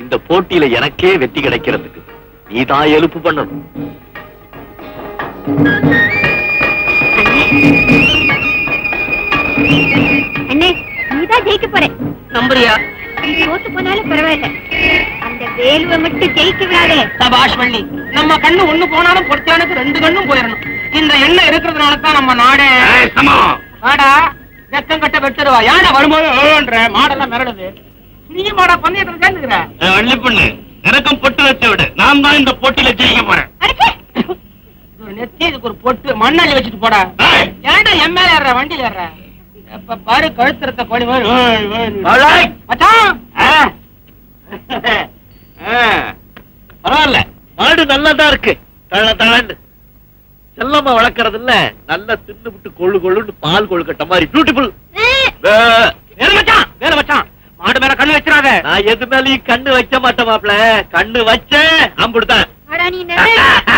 இந்த போட்டியில எனக்கே வெற்றி கிடைக்கிறதுக்கு நீதான் எழுப்பு பண்ணணும் அண்ணே நீதான் ஜெயிக்க போற நம்புறியா நீ தோத்து போனாலும் பரவாயில்ல அந்த வேலுவை மட்டும் ஜெயிக்க விடாதே சபாஷ் வள்ளி நம்ம கண்ணு ஒண்ணு போனாலும் பொறுத்தியானுக்கு ரெண்டு கண்ணும் போயிடணும் இந்த எண்ணெய் இருக்கிறதுனால தான் நம்ம நாடே வாடா வெக்கம் கட்ட வெட்டுருவா யானை வரும்போது ஏன்ற மாடெல்லாம் மிரடுது நீ மாடா பந்தயத்துல சேர்ந்துக்கிற வள்ளி பொண்ணு எனக்கும் பொட்டு வச்ச விடு நான் தான் இந்த போட்டியில ஜெயிக்க போறேன் அடச்சே ஒரு நெத்தி இதுக்கு ஒரு பொட்டு மண்ணள்ளி வச்சுட்டு போடா ஏய். ஏன்டா எம்எல்ஏ ஏறுற வண்டியில ஏறுற எப்ப பாரு கழுத்துறத கோழி மாதிரி ஏய், ஏய். ஏய். மச்சான் ஆ. ஆ. பரவாயில்ல மாடு நல்லா தான் இருக்கு தள்ள தள்ளன்னு செல்லம்மா வளர்க்கறது இல்ல நல்லா தின்னு விட்டு கொள்ளு கொள்ளுன்னு பால் கொழுக்கட்ட மாதிரி பியூட்டிஃபுல் வேற மச்சான் வேற மச்சான் மாடு மேல கண்ணு வச்சிடாத நான் எது மேலயும் கண்ணு வைக்க மாட்டேன் மாப்ள கண்ணு வச்ச அம்புடுதான் அடா நீ நிறைய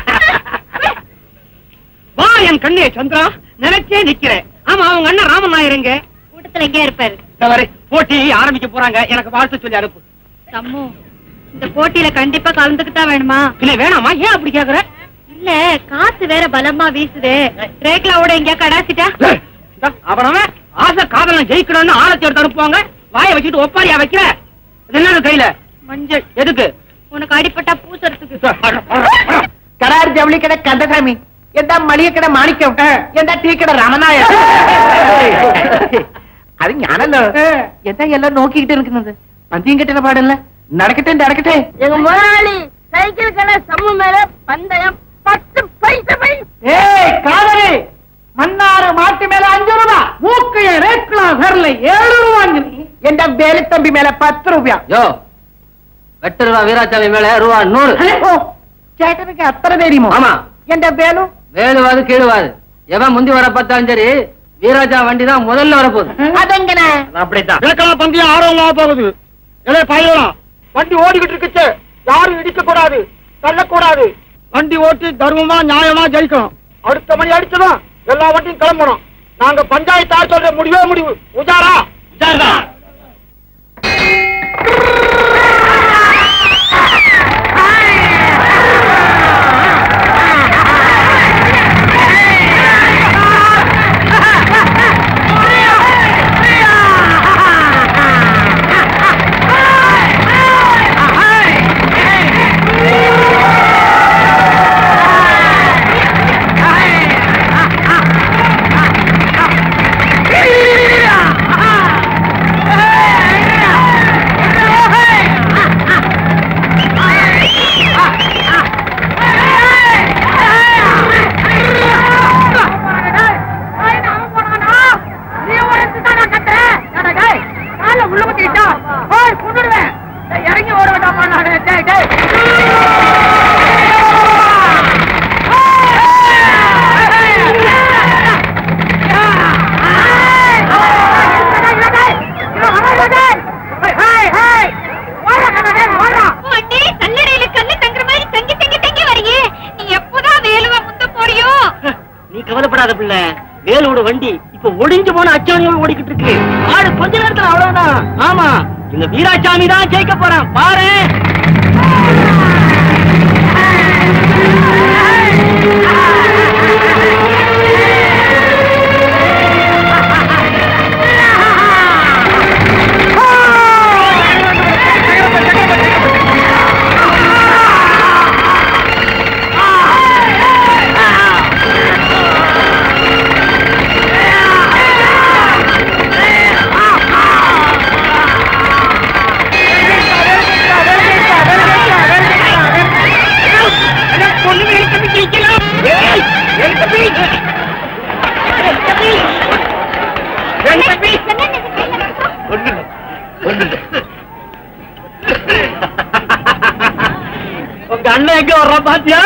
வா என் கண்ணே சந்திரா நினைச்சே நிக்கிறேன் ஆமா அவங்க அண்ணன் ராமன் நாயருங்க கூட்டத்துல எங்கே இருப்பாரு தவறு போட்டி ஆரம்பிக்க போறாங்க எனக்கு வாழ்த்து சொல்லி அனுப்பு தம்மு இந்த போட்டியில கண்டிப்பா கலந்துக்கிட்டா வேணுமா இல்ல வேணாமா ஏன் அப்படி கேக்குற இல்ல காத்து வேற பலமா வீசுது ரேக்லாவோட எங்கேயா கடாசிட்டா அவனவ ஆசை காதலன் ஜெயிக்கணும்னு ஆரத்தி எடுத்து அனுப்புவாங்க வாயை வச்சுட்டு ஒப்பாரியா வைக்கிற இது என்னது கையில மஞ்சள் எதுக்கு உனக்கு அடிப்பட்டா பூசறதுக்கு கடார் ஜவுளி கடை கந்தசாமி எந்த மளிகை கடை மாணிக்கம் எந்த டீ கடை ரமணாய அது ஞானല്ലോ எந்த எல்லாம் நோக்கிக்கிட்டு இருக்குது பந்தியும் கட்டின பாடல்ல நடக்கட்டே நடக்கட்டே எங்க முதலாளி சைக்கிள் கடை சம்மு மேல பந்தயம் பத்து பைசா பை ஏய் காதலி மன்னாறு மாட்டு மேல அஞ்சு ரூபா மூக்கைய ரேக்கலாம் வரல ஏழு ரூபாங்க எந்த வேலு தம்பி மேல பத்து ரூபாய் யோ வெட்டு ரூபா வீராசாமி மேல ரூபா நூறு சேட்டனுக்கு அத்தனை தெரியுமா ஆமா எந்த வேலு வேலுவாது கீழுவாது எவன் முந்தி வர பார்த்தாலும் சரி வீராஜா வண்டி தான் முதல்ல வரப்போகுது அதெங்கன அப்படித்தான் விளக்கமா பந்தயம் ஆர்வமா போகுது இளைய பையலாம் வண்டி ஓடிக்கிட்டு இருக்குச்சு யாரும் இடிக்க கூடாது தள்ளக்கூடாது வண்டி ஓட்டி தர்மமா நியாயமா ஜெயிக்கணும் அடுத்த மணி அடிச்சதும் எல்லா வண்டியும் கிளம்பணும் நாங்க பஞ்சாயத்து ஆள் சொல்ற முடிவே முடிவு உஜாரா சரிதான். இறங்கி ஓட வேண்டாமா நானு டேய் டேய் அண்ணே கல்லறையில கல்லு தங்குற மாதிரி தங்கி தங்கி தங்கி வரையே நீ எப்போதான் வேலுவா முத்த போறியோ நீ கவலைப்படாத பிள்ளை வேலோட வண்டி இப்ப ஒடிஞ்சு போன அச்சாணியோட ஓடிக்கிட்டு இருக்கு ஆடு கொஞ்ச நேரத்துல அவ்வளவுதான் ஆமா எங்க வீராசாமி தான் ஜெயிக்க போறான் பாரு ஒண்ணு இல்ல. ஒண்ணு இல்ல. உங்க அண்ணன் எங்க வர்றான் பாத்தியா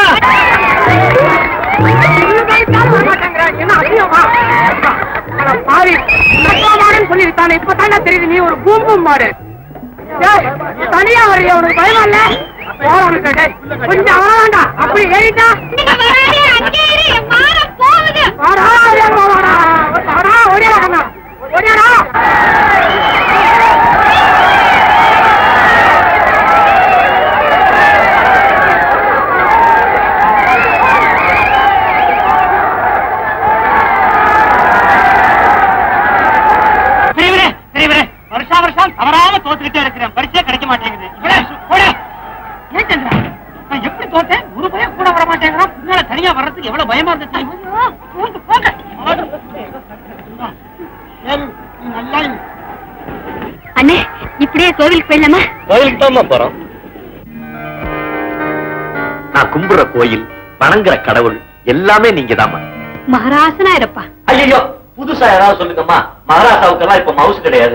சொல்லிருக்கானே இப்பதானே தெரியுது நீ ஒரு பூம்பும் மாடு டேய், தனியா வரைய உனக்கு பயமா இல்ல போடா உனக்கு, டேய். கொஞ்சம் அவன வேண்டாம் அப்படி ஏறிட்டா நீங்க வராதே அங்கே இரு என் மானம் போகுது வாடா ஓடியாடா வாடா வாடா ஓடியாடா கண்ணா ஓடியாடா கோவிலுக்கு போயிடலாமா கோயிலுக்கு தான் போறோம் நான் கும்பிடுற கோயில் வணங்குற கடவுள் எல்லாமே நீங்க மகாராசனா இருப்பா ஐயோ புதுசா ஏதாவது சொல்லுங்கம்மா மகாராஷ்டிராவுக்கெல்லாம் இப்ப மவுசு கிடையாது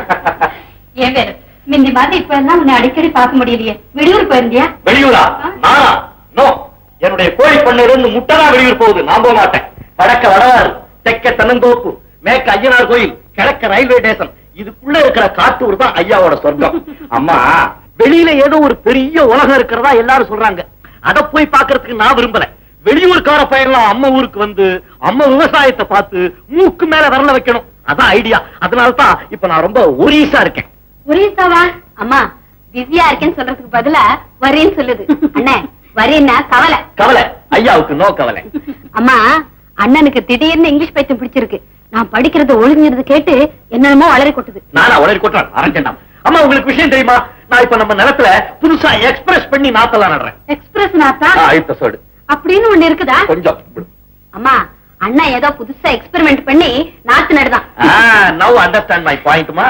ஏன் வேறு முந்தி மாதிரி இப்ப எல்லாம் உன்னை அடிக்கடி பார்க்க முடியலையே வெளியூர் போயிருந்தியா வெளியூரா நானா நோ என்னுடைய கோழி பண்ணையில இருந்து முட்டை தான் வெளியூர் போகுது நான் போக மாட்டேன் வடக்க வடவாறு தெற்க தென்னந்தோப்பு மேற்க ஐயனார் கோயில் கிழக்க ரயில்வே ஸ்டேஷன் இதுக்குள்ள இருக்கிற காட்டூர் தான் ஐயாவோட சொர்க்கம் அம்மா வெளியில ஏதோ ஒரு பெரிய உலகம் இருக்கிறதா எல்லாரும் சொல்றாங்க அத போய் பாக்குறதுக்கு நான் விரும்பல வெளியூர்கார பையன்லாம் அம்மா ஊருக்கு வந்து அம்மா விவசாயத்தை பார்த்து மூக்கு மேல விரல வைக்கணும் அதான் ஐடியா அதனால தான் இப்ப நான் ரொம்ப ஒரீசா இருக்கேன் ஒரேசாவா அம்மா பிஸியா இருக்கேன்னு சொல்றதுக்கு பதிலா வரேன்னு சொல்லுது அண்ணே வரேன்னா கவலை கவலை ஐயாவுக்கு நோ கவலை அம்மா அண்ணனுக்கு திடீர்னு இங்கிலீஷ் பைத்தியம் பிடிச்சிருக்கு நான் படிக்கிறது ஒழுங்கிறது கேட்டு என்னென்னமோ வளரி கொட்டுது நானா உளறி கொட்டுறேன் அரஞ்சேன்டாம் அம்மா உங்களுக்கு விஷயம் தெரியுமா நான் இப்ப நம்ம நிலத்துல புதுசா எக்ஸ்பிரஸ் பண்ணி நாத்தெல்லாம் நடுறேன் எக்ஸ்பிரஸ் நாத்தா ஆ, அழுத்த சோடு அப்படின்னு ஒண்ணு இருக்குதா கொஞ்சம் அம்மா அண்ணா ஏதோ புதுசா எக்ஸ்பெரிமெண்ட் பண்ணி நாத்து நடுதான் நவ் அண்டர்ஸ்டாண்ட் மை பாயிண்ட்மா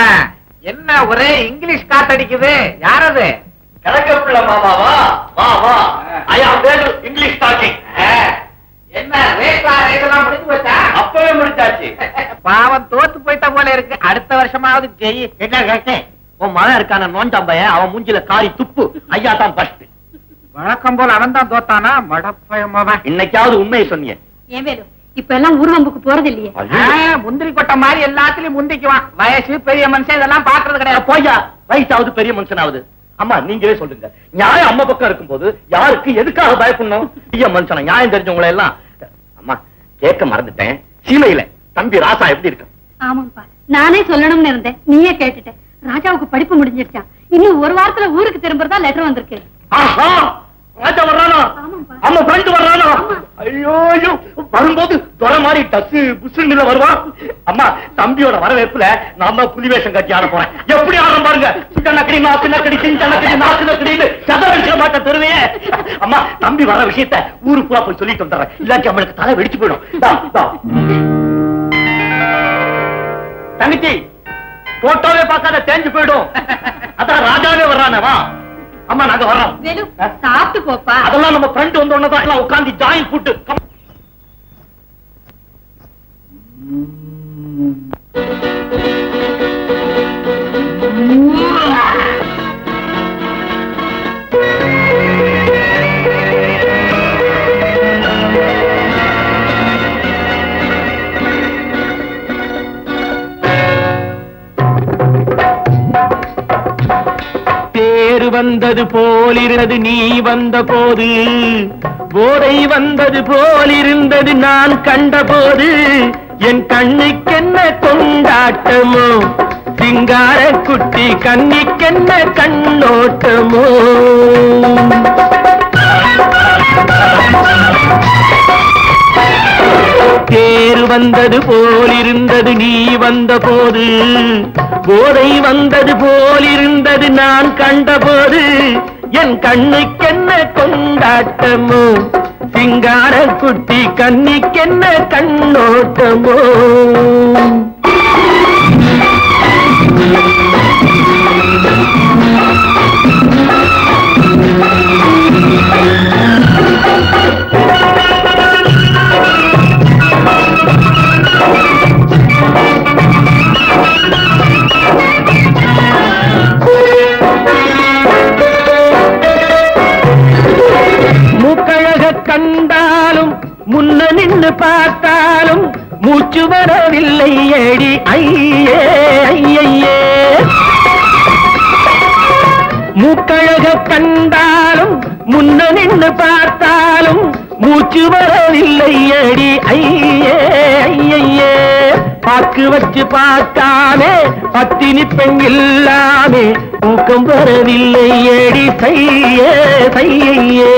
என்ன ஒரே இங்கிலீஷ் காத்தடிக்குது யாரது கணக்கப்புள்ள மாமாவா வா வா ஐ ஆம் வேலு இங்கிலீஷ் டாக்கிங் என்ன ரேட்லா ரேட்டெல்லாம் முடிஞ்சு போச்சா அப்பவே முடிச்சாச்சு பாவம் தோத்து போயிட்ட போல இருக்கு அடுத்த வருஷமாவது ஜெயி என்ன கேட்டேன் உன் மகன் இருக்கான நோஞ்சாம் பையன் அவன் மூஞ்சில காரி துப்பு ஐயா தான் ஃபர்ஸ்ட் வழக்கம் போல அவன் தான் தோத்தானா மடப்பயமாவன் இன்னைக்காவது உண்மையை சொன்னீங்க ஏன் வேலு இப்ப எல்லாம் ஊர்வம்புக்கு போறது இல்லையே முந்திரி கொட்டை மாதிரி எல்லாத்துலயும் முந்திக்குவான் வயசு பெரிய மனுஷன் இதெல்லாம் பாக்குறது கிடையாது போயா வயசாவது பெரிய மனுஷனாவது அம்மா நீங்களே சொல்லுங்க நியாயம் அம்மா பக்கம் இருக்கும்போது யாருக்கு எதுக்காக பயப்படணும் பெரிய மனுஷனா நியாயம் தெரிஞ்சவங்களை எல்லாம் அம்மா கேட்க மறந்துட்டேன் சீமையில தம்பி ராசா எப்படி இருக்கு ஆமாப்பா நானே சொல்லணும்னு இருந்தேன் நீயே கேட்டுட்ட ராஜாவுக்கு படிப்பு முடிஞ்சிருச்சான் இன்னும் ஒரு வாரத்துல ஊருக்கு திரும்புறதா லெட்டர் வந்திருக்கு ஆஹா ராஜா வர்றானா ஆமாப்பா. அம்மா ஃப்ரெண்ட் வர்றானா ஆமா. ஐயோ ஐயோ வரும்போது துறை மாதிரி டச்சு புசுன்னு வருவான் அம்மா தம்பியோட வரவேற்புல நான் தான் புலி வேஷம் கட்டி ஆட போறேன் எப்படி ஆடுறோம் பாருங்க சின்னக்கடி நாக்கு நக்கடி சின்னக்கடி நாக்கு நக்கடின்னு சதவடிச்ச மாட்ட தருவே அம்மா தம்பி வர விஷயத்த ஊருக்கு பூரா போய் சொல்லிட்டு வந்துடுறேன் இல்லாட்டி அவனுக்கு தலை வெடிச்சு போயிடும் தா, தா. தங்கச்சி போட்டோவே பார்க்காத தேஞ்சு போயிடும் அதான் ராஜாவே வர்றானே வா அம்மா நாங்க வர்றோம் வேலு சாப்பிட்டு போப்பா அதெல்லாம் நம்ம ஃப்ரெண்ட் வந்த உடனே தான் எல்லாம் உட்கார்ந்து ஜாயின் போட்டு come. தேர் வந்தது போலிருந்தது நீ வந்த போது போதை வந்தது போலிருந்தது நான் கண்டபோது என் கண்ணுக்கென்ன கொண்டாட்டமோ சிங்கார குட்டி கண்ணிக்கென்ன கண்ணோட்டமோ தேர் வந்தது போலிருந்தது நீ வந்த போது போதை வந்தது போலிருந்தது நான் கண்டபோது என் கண்ணுக்கென்ன கொண்டாட்டமோ சிங்கார குட்டி கண்ணிக்கென்ன கண்ணோட்டமோ மூக்கழக கண்டாலும் முன்ன நின்னு பார்த்தாலும் மூச்சு வரவில்லை ஏடி ஐயே ஐயையே மூக்கழக கண்டாலும் முன்ன நின்னு பார்த்தாலும் மூச்சு வரவில்லை அடி ஐயே ஐயையே பாக்கு வச்சு பார்க்காமே பத்தினி பெண் இல்லாமே ஊக்கம் வரவில்லை அடி செய்யே செய்யே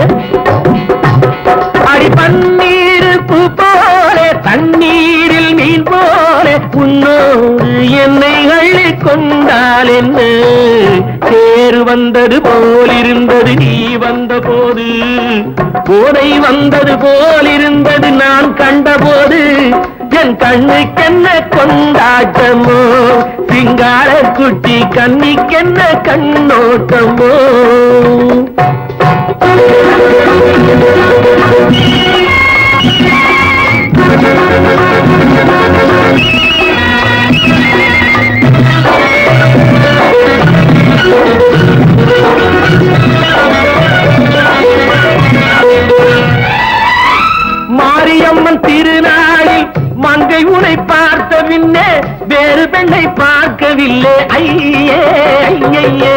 அடி பன்னீர் பூ போல தண்ணீரில் மீன் போல உன்னோடு என்னை அள்ளி கொண்டால் என்ன தேர் வந்தது போலிருந்தது நீ வந்த போது போதை வந்தது போலிருந்தது நான் கண்டபோது என் கண்ணுக்கென்ன கொண்டாட்டமோ சிங்கார குட்டி கண்ணிக்கென்ன கண்ணோட்டமோ மாரியம்மன் திருநாளில் மங்கை உனை பார்த்த பின்னே வேறு பெண்ணை பார்க்கவில்லை ஐயே ஐயையே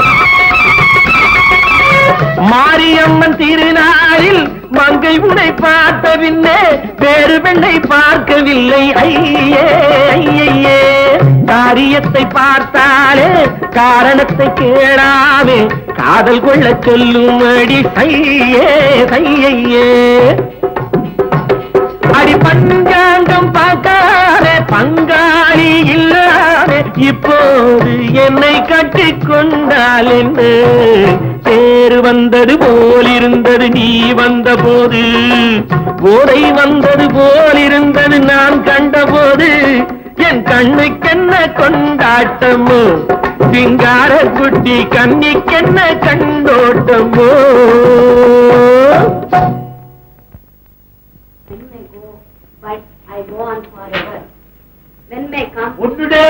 மாரியம்மன் திருநாளில் மங்கை உனை பார்த்த பின்னே வேறு பெண்ணை பார்க்கவில்லை ஐயே ஐயையே காரியத்தை பார்த்தாலே காரணத்தை கேளாமே காதல் கொள்ள சொல்லும்படி சையே சையையே அடி பஞ்சாங்கம் பார்க்காதே பங்காளி இல்லாதே இப்போது என்னை கட்டிக் கொண்டால் என்ன தேர் வந்தது போல் இருந்தது நீ வந்த போது போதை வந்தது போல் இருந்தது நான் கண்டபோது என் கண்ணுக்கென்ன கொண்டாட்டமோ சிங்கார குட்டி கண்ணிக்கென்ன கண்டோட்டமோ When may go, but I go on forever. When may come, உன்னுடே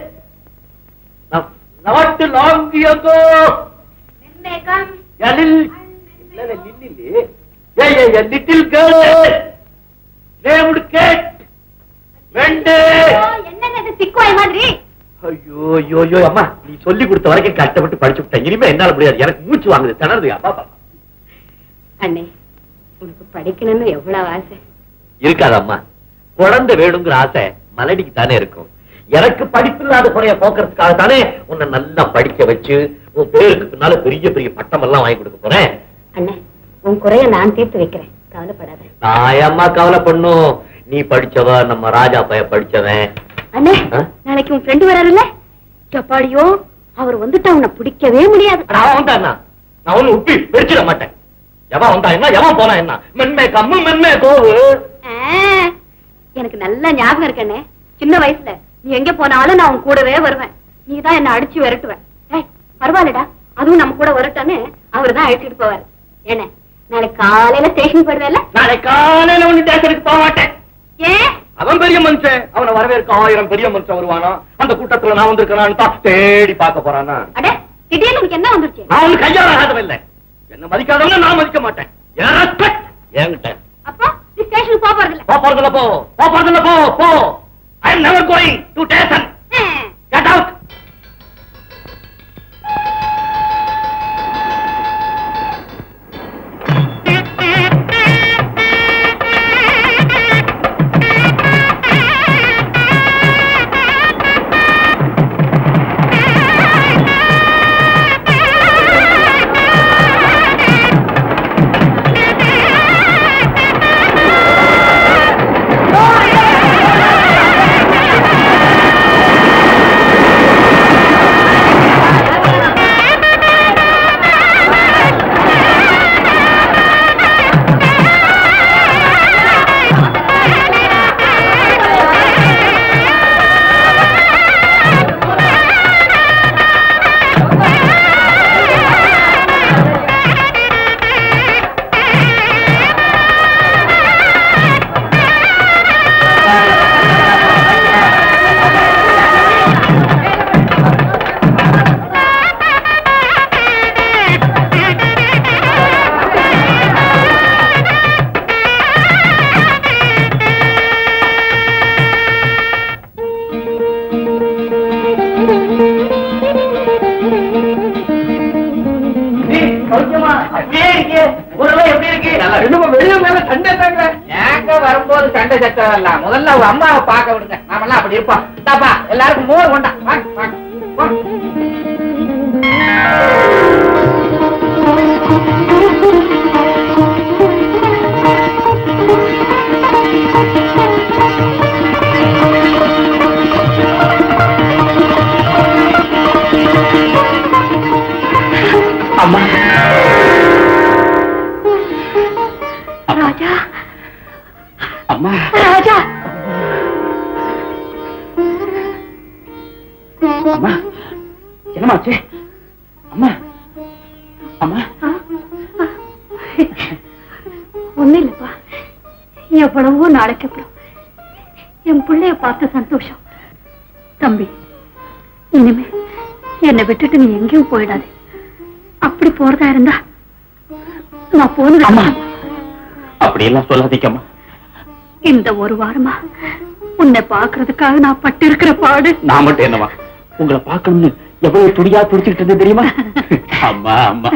நாட்டு long ago when may come, a little and when may go. Hey, hey, a little girl named Kate went ஐயோ, என்னங்க இது சிக்குவாய் மாதிரி ஐயோ ஐயோ ஐயோ அம்மா நீ சொல்லி கொடுத்த வரைக்கும் கஷ்டப்பட்டு படிச்சு விட்டேன் இனிமே என்னால முடியாது எனக்கு மூச்சு வாங்குது திணறுது அப்பா அப்பா. அண்ணே உனக்கு படிக்கணும்னு எவ்வளவு ஆசை இருக்காதம்மா குழந்தை வேணுங்கிற ஆசை மலடிக்கு தானே இருக்கும் எனக்கு படிப்பில்லாத குறைய போக்குறதுக்காக தானே உன்னை நல்லா படிக்க வச்சு உன் பேருக்கு பின்னால பெரிய பெரிய பட்டம் எல்லாம் வாங்கி கொடுக்க போறேன் அண்ணே உன் குறைய நான் தீர்த்து வைக்கிறேன் கவலைப்படாத நான் ஏம்மா கவலை பண்ணும் நீ படிச்சவ நம்ம ராஜா பைய படிச்சவன் அண்ணே ஆ? நாளைக்கு உன் ஃப்ரெண்டு வராருல்ல சப்பாடியோ அவர் வந்துட்டா உன்னை பிடிக்கவே முடியாது அட, அவன் வந்தா என்ன நான் ஒண்ணு உப்பி வெடிச்சிட மாட்டேன் எவன் வந்தா என்ன எவன் போனா என்ன மென்மே கம்மு மென்மே கோவு ஆ, எனக்கு நல்ல ஞாபகம் இருக்கு அண்ணே சின்ன வயசுல நீ எங்க போனாலும் நான் உன் கூடவே வருவேன் நீ தான் என்ன அடிச்சு விரட்டுவேன் ஏய் பரவாயில்லடா அதுவும் நம்ம கூட வரட்டான்னு அவர் தான் அழைச்சிட்டு போவார் என்ன நாளைக்கு காலையில ஸ்டேஷன் போயிடுவேல நாளை காலையில ஒண்ணு ஸ்டேஷனுக்கு போக மாட்டேன் ஏன் அவன் பெரிய மனுஷன் அவனை வரவேற்க ஆயிரம் பெரிய மனுஷன் வருவானா அந்த கூட்டத்துல நான் வந்திருக்கேனான்னு தான் தேடி பார்க்க போறானா அட திடீர்னு உனக்கு என்ன வந்துருச்சு நான் ஒண்ணு கையால ஆகாதவன் இல்ல என்ன மதிக்காதவன நான் மதிக்க மாட்டேன் என் respect என்கிட்ட அப்போ நீ ஸ்டேஷனுக்கு போக போறதில்ல போ போறதுல போ போ போறதுல போ போ I am never going to station ஆ. கெட் அவுட் ஏங்க வரும்போது சண்டை சச்சரவு எல்லாம் முதல்ல ஒரு அம்மாவை பார்க்க விடுங்க நாமெல்லாம் அப்படி இருப்போம் தாப்பா எல்லாருக்கும் மோர் கொண்டா வாங்க, வாங்க, வாங்க. அம்மா ராஜா அம்மா ராஜா அம்மா என்னமாச்சு அம்மா அம்மா ஒண்ணு இல்லப்பா எவ்வளவோ நாளைக்கு அப்புறம் என் பிள்ளைய பார்த்த சந்தோஷம் தம்பி இனிமே என்னை விட்டுட்டு நீ எங்கேயும் போயிடாது அப்படி போறதா இருந்தா நான் போனது அம்மா அப்படியெல்லாம் சொல்லாதீங்கம்மா இந்த ஒரு வாரமா உன்னை பாக்குறதுக்காக நான் பட்டு இருக்கிற பாடு நான் மட்டும் என்னம்மா உங்களை பார்க்கணும்னு எவ்வளவு துடியா துடிச்சுக்கிட்டு இருந்தது தெரியுமா அம்மா அம்மா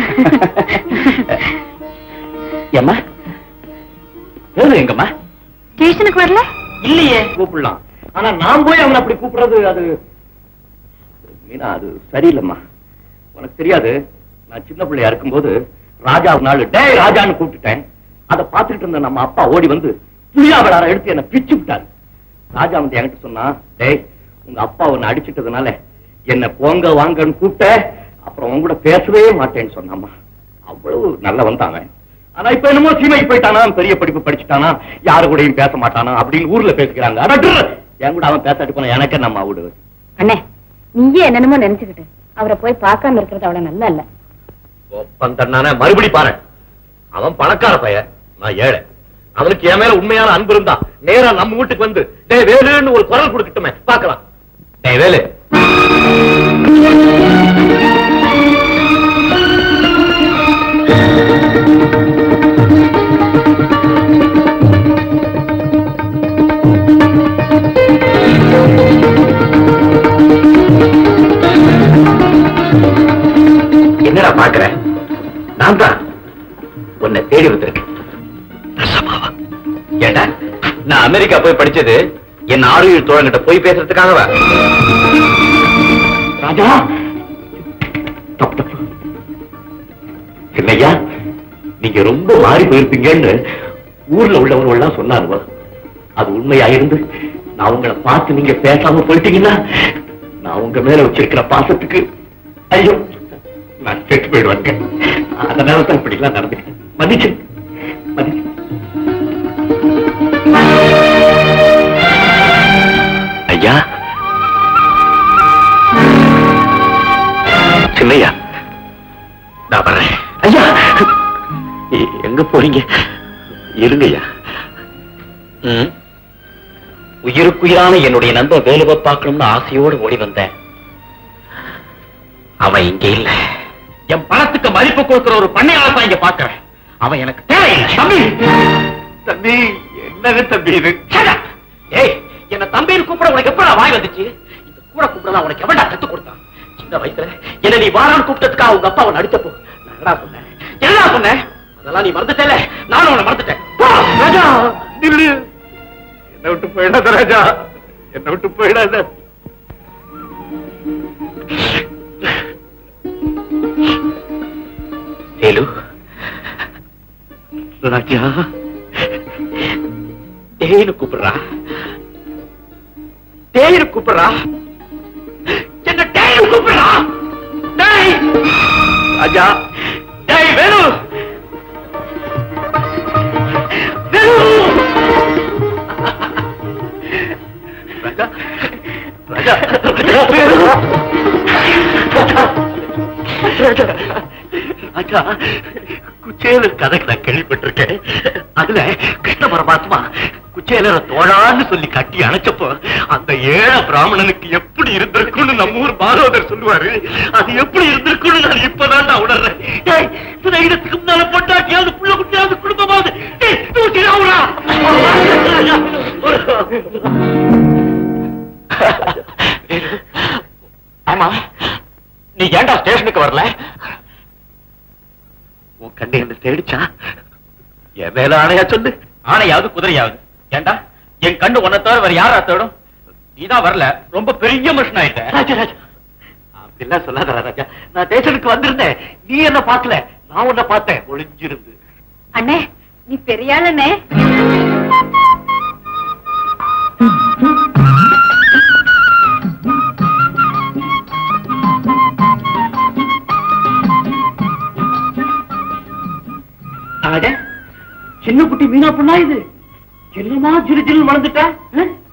ஏம்மா வேணும் எங்கம்மா ஸ்டேஷனுக்கு வரல இல்லையே கூப்பிடலாம் ஆனா நான் போய் அவனை அப்படி கூப்பிடுறது அது மீனா அது சரியில்லைம்மா உனக்கு தெரியாது நான் சின்ன பிள்ளையா இருக்கும்போது ராஜா ஒரு நாள் டேய் ராஜான்னு கூப்பிட்டுட்டேன் அதை பார்த்துட்டு இருந்த நம்ம அப்பா ஓடி வந்து புளியா விளாட எடுத்து என்ன பிச்சு விட்டாரு ராஜா வந்து என்கிட்ட சொன்னா டேய் உங்க அப்பா உன்னை அடிச்சிட்டதுனால என்ன போங்க வாங்கன்னு கூப்பிட்ட அப்புறம் உன் கூட பேசவே மாட்டேன்னு சொன்னாம்மா அவ்வளவு நல்ல வந்தாங்க ஆனா இப்ப என்னமோ சீமைக்கு போயிட்டானா பெரிய படிப்பு படிச்சுட்டானா யாரு கூடயும் பேச மாட்டானா அப்படின்னு ஊர்ல பேசிக்கிறாங்க அட ட்ரு! என் கூட அவன் பேசாட்டு போனா எனக்கு நம்ம விடு அண்ணே நீயே என்னென்னமோ நினைச்சுக்கிட்டு அவரை போய் பார்க்காம இருக்கிறது அவ்வளவு நல்லா இல்ல ஒப்பந்தண்ணான மறுபடி பாரு அவன் பணக்கார பையன் நான் ஏழை அவனுக்கு என் மேல உண்மையான அன்பு இருந்தா நேரா நம்ம வீட்டுக்கு வந்து டேய் வேலுன்னு ஒரு குரல் கொடுக்கட்டுமே பார்க்கலாம் டேய் வேலு என்னடா பாக்குற நான் தான் உன்னை தேடி வந்திருக்கேன் ரசமாவா? ஏண்டா நான் அமெரிக்கா போய் படிச்சது என் ஆறுயிர் தோழங்கிட்ட போய் பேசுறதுக்காகவா ராஜா தப்பு தப்பு என்னய்யா நீங்க ரொம்ப மாறி போயிருப்பீங்கன்னு ஊர்ல உள்ளவங்க எல்லாம் சொன்னாருவா அது உண்மையா இருந்து நான் உங்களை பார்த்து நீங்க பேசாம போயிட்டீங்கன்னா நான் உங்க மேல வச்சிருக்கிற பாசத்துக்கு ஐயோ நான் கெட்டு போயிடுவாங்க அதனால தான் இப்படி எல்லாம் நடந்துக்கிட்டேன் மன்னிச்சு மன்னிச்சு ஐயா சின்னையா நான் வர்றேன் ஐயா எ- எங்க போறீங்க இருங்கய்யா ம். உயிருக்குயிரான என்னுடைய நண்பன் வேலுவை பார்க்கணும்னு ஆசையோடு ஓடி வந்தேன் அவன் இங்க இல்ல என் பணத்துக்கு மதிப்பு கொடுக்கிற ஒரு பண்ணையாளர் தான் இங்க பாக்குறேன் அவன் எனக்கு தேவையில்லை தம்பி தம்பி என்னங்க தம்பி இது ஏய் என்ன தம்பின்னு கூப்பிட உனக்கு எப்படா வாய் வந்துச்சு இந்த கூட கூப்பிடலாம் உனக்கு எவன்டா கத்து கொடுத்தான் சின்ன வயசுல என்ன நீ வாரான்னு கூப்பிட்டதுக்காக உங்க அப்பா அவன் அடிச்சப்போ நான் என்னடா சொன்னேன் என்னடா சொன்னேன் அதெல்லாம் நீ மறந்துட்டல நானும் உன்னை மறந்துட்டேன் போ, ராஜா நில்லு என்ன விட்டு போயிடாத ராஜா என்ன விட்டு போயிடாத வேலு ராஜா தேனு கூப்பிடுறா தேனு கூப்பிடுறா என்ன தேனு கூப்பிடுறா டேய் ராஜா டேய் வேலு வேலு ராஜா ராஜா ராஜா வேலு ராஜா ராஜா குச்சேலர் கதை நான் கேள்விப்பட்டிருக்கேன் அதுல கிருஷ்ண பரமாத்மா குச்சேலரை தோழான்னு சொல்லி கட்டி அணைச்சப்போ அந்த ஏழை பிராமணனுக்கு எப்படி இருந்திருக்கும்னு நம்ம ஊர் பாகவதர் சொல்லுவாரு அது எப்படி இருந்திருக்கும்னு நான் இப்பதான் நான் உணர்றேன் டேய், சிநேகிதத்துக்கு முன்னால பொண்டாட்டியாவது புள்ள குட்டியாவது குடும்பமாவது டேய், தூக்கி ராவுடா. ஆமா நீ ஏன்டா ஸ்டேஷனுக்கு வரல உன் கண்ணு என்ன தேடிச்சா என் மேல ஆணையா சொல்லு ஆணையாவது குதிரையாவது ஏண்டா என் கண்ணு உன்னை தவிர வேற யாரா தேடும் நீதான் வரல ரொம்ப பெரிய மனுஷன் ஆயிட்ட ராஜா ராஜா அப்படிலாம் சொல்லாத ராஜா நான் ஸ்டேஷனுக்கு வந்திருந்தேன் நீ என்ன பார்க்கல நான் உன்னை பார்த்தேன் ஒளிஞ்சிருந்து அண்ணே நீ பெரிய ஆளுண்ணே அட சின்ன குட்டி மீனா பொண்ணா இது சின்னமா சிறு சிறு வளர்ந்துட்டா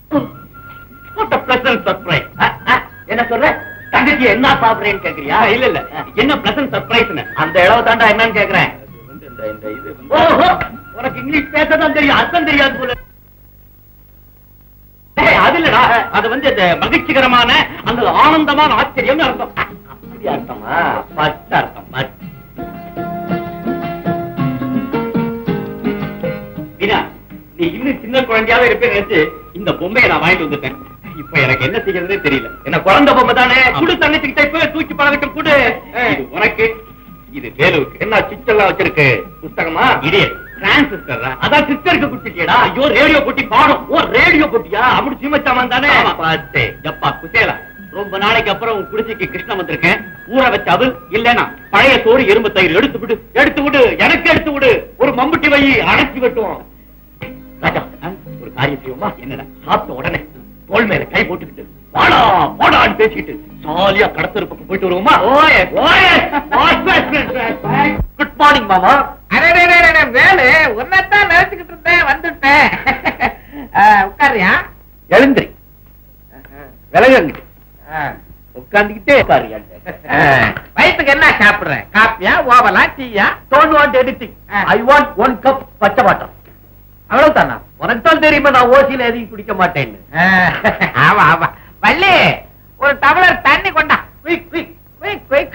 What a pleasant surprise. அ, அ, என்ன சொல்ற தங்கச்சி என்ன சாப்பிடுறேன்னு கேக்குறியா இல்ல இல்ல என்ன பிளசன்ட் சர்ப்ரைஸ்னு அந்த இளவு தாண்டா என்னன்னு கேக்குறேன் ஓஹோ உனக்கு இங்கிலீஷ் பேசதான் தெரியும் அர்த்தம் தெரியாது போல ஏய், அது இல்லடா அது வந்து இந்த மகிழ்ச்சிகரமான அந்த ஆனந்தமான ஆச்சரியம் அர்த்தம் அப்படி அர்த்தமா பத்து அர்த்தம் பத்து வீணா நீ இன்னும் சின்ன குழந்தையாவே இருப்பேன்னு நினைச்சு இந்த பொம்மையை நான் வாங்கிட்டு வந்துட்டேன் இப்ப எனக்கு என்ன செய்யறதே தெரியல என்ன குழந்தை பொம்மை தானே குடு தங்கச்சிக்கிட்ட இப்ப தூக்கி பழகட்டும் குடு இது உனக்கு இது வேலுவுக்கு என்ன சிச்செல்லாம் வச்சிருக்கு புஸ்தகமா இது டிரான்சிஸ்டர் அதான் சிஸ்டருக்கு குட்டிட்டியடா ஐயோ ரேடியோ பொட்டி பாடும் ஓ ரேடியோ பொட்டியா அப்படி சீமச்சாமன் தானே பாத்து எப்பா குசேலா ரொம்ப நாளைக்கு அப்புறம் உன் குடிசைக்கு கிருஷ்ணன் வந்திருக்கேன் ஊற வச்ச அவள் இல்லனா பழைய சோறு எறும்பு தயிர் எடுத்து விடு எடுத்து விடு எனக்கு எடுத்து விடு ஒரு மம்புட்டி வை அடைச்சி வெட்டுவோம் ராஜா ஆ, ஒரு காரியம் செய்வோமா என்னடா சாப்பிட்ட உடனே தோல் மேல கை போட்டுக்கிட்டு வாடா வாடான்னு பேசிக்கிட்டு ஜாலியா கடத்தரு பக்கம் போயிட்டு வருவோமா ஓயே ஓயே குட் மார்னிங் மாமா அடே, அடே, அடே, அடே, வேலு உன்னைத்தான் நினைச்சுக்கிட்டு இருந்தேன் வந்துட்டேன் ஆ, உட்காருயா எழுந்திரி விலகங்க உட்கார்ந்துகிட்டே உட்காரியா ஆ, வயித்துக்கு என்ன சாப்பிடுற காப்பியா ஓவலா டீயா don't want anything I want one cup பச்சை வாட்டர் அவ்வளவுதானா உனக்கு தான் தெரியுமா நான் ஓசியில எதையும் குடிக்க மாட்டேன்னு ஆ, ஆமா ஆமா வள்ளி ஒரு டம்ளர் தண்ணி கொண்டா quick quick quick quick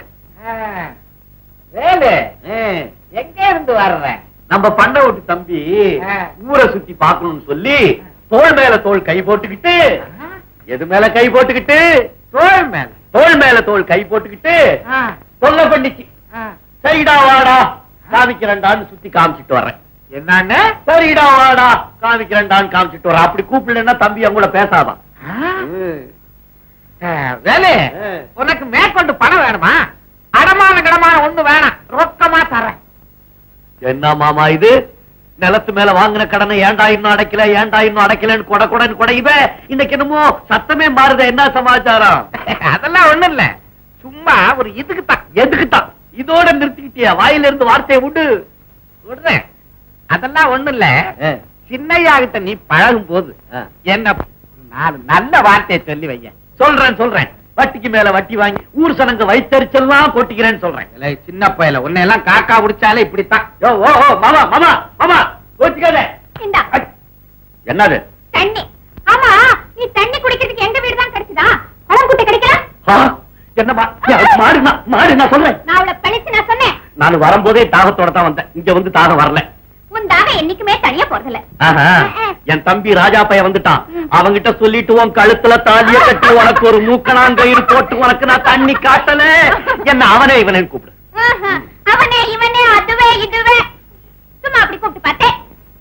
Velu எங்க இருந்து வர்ற நம்ம பண்ண விட்டு தம்பி ஆ. ஊரை சுத்தி பார்க்கணும்னு சொல்லி தோள் மேல தோள் கை போட்டுக்கிட்டு எது மேல கை போட்டுக்கிட்டு தோல் மேல தோள் மேல தோள் கை போட்டுக்கிட்டு ஆ, தொல்லை பண்ணிச்சு ஆ. சரிடா வாடா காமிக்கிறேன்டான்னு சுத்தி காமிச்சிட்டு வர்றேன் என்னன்னு சரிடா வாடா காமிக்கிறேன்டான்னு காமிச்சிட்டு வரேன் அப்படி கூப்பிடலன்னா தம்பி அவங்க கூட பேசாதான் ஆ, வேலு ஆ. உனக்கு மேற்கொண்டு பணம் வேணுமா அடமான கடமான ஒண்ணு வேணாம் ரொக்கமா தரேன் என்ன மாமா இது நிலத்து மேல வாங்கின கடனை ஏன்டா இன்னும் அடைக்கல ஏன்டா இன்னும் அடைக்கலன்னு கொட கொடன்னு கொடையுவ இன்னைக்கு என்னமோ சத்தமே மாறுது என்ன சமாச்சாரம் அதெல்லாம் ஒண்ணு இல்ல சும்மா ஒரு இதுக்கு தான் எதுக்குத்தான் இதோட நிறுத்திக்கிட்டியா வாயில இருந்து வார்த்தையை விடு சொல்றேன் அதெல்லாம் ஒண்ணு இல்ல சின்னையா கிட்ட நீ பழகும் போது என்ன நாலு நல்ல வார்த்தையை சொல்லி வைய சொல்றேன் சொல்றேன் வட்டிக்கு மேல வட்டி வாங்கி ஊர் சனங்க வைத்தறிச்செல்லாம் கொட்டிக்கிறேன்னு சொல்றேன் இல்லை, சின்ன பையல உன்னை எல்லாம் காக்கா குடிச்சாலே இப்படித்தான் யோ, ஓ ஓ மாமா மாமா மாமா கோச்சிக்காத இந்தா ஐ, என்னது தண்ணி ஆமா நீ தண்ணி குடிக்கிறதுக்கு எங்க வீடு தான் கிடைச்சதா குளம் குட்டை கிடைக்கல ஆ, என்னம்மா யா, மாடுனா மாடு நான் சொல்றேன் நான் அவளை பழிச்சு நான் சொன்னேன் நான் வரும்போதே தாகத்தோட தான் வந்தேன் இங்க வந்து தாகம் வரல உன் தாகம் என்னைக்குமே தனியா போறதில்ல ஆஹா, என் தம்பி ராஜா பையன் வந்துட்டான் அவங்கிட்ட சொல்லிட்டு உன் கழுத்துல தாலிய கட்டி உனக்கு ஒரு மூக்கணாங்கயிறு போட்டு உனக்கு நான் தண்ணி காட்டல என்ன அவனே இவனே கூப்பிடு ஆஹா, அவனே இவனே அதுவே இதுவே சும்மா அப்படி கூப்பிட்டு பார்த்தேன்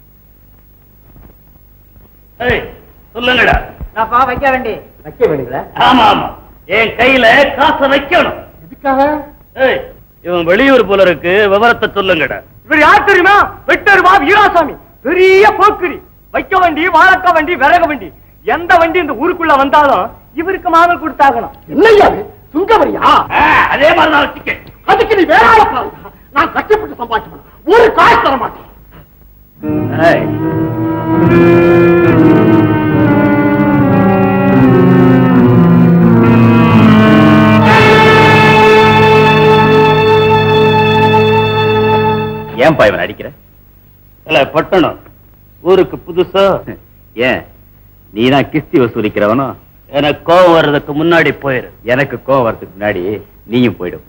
சொல்லுங்கடா நான் பா வைக்க வேண்டி வைக்க வேணுங்களா ஆமா ஆமா என் கையில காசை வைக்கணும் இதுக்காக ஏய், இவன் வெளியூர் போல இருக்கு விவரத்தை சொல்லுங்கடா இவர் யார் தெரியுமா வெட்டருமா வீராசாமி பெரிய போக்கிரி வைக்க வண்டி வாழக்க வண்டி விறக வண்டி எந்த வண்டி இந்த ஊருக்குள்ள வந்தாலும் இவருக்கு மாதம் கொடுத்தாகணும் என்னையா சுங்கவரியா அதே மாதிரி நான் வச்சுக்க அதுக்கு நீ வேற ஆளை பாருங்க. நான் கஷ்டப்பட்டு சம்பாதிச்சு ஒரு காசு தர மாட்டேன் ஏய். ஏன்பா இவன் அடிக்கிற இல்ல பட்டணம் ஊருக்கு புதுசா ஏன் நீதான் கிஸ்தி வசூலிக்கிறவனோ எனக்கு கோவம் வர்றதுக்கு முன்னாடி போயிரு எனக்கு கோவம் வர்றதுக்கு முன்னாடி நீயும் போயிடும்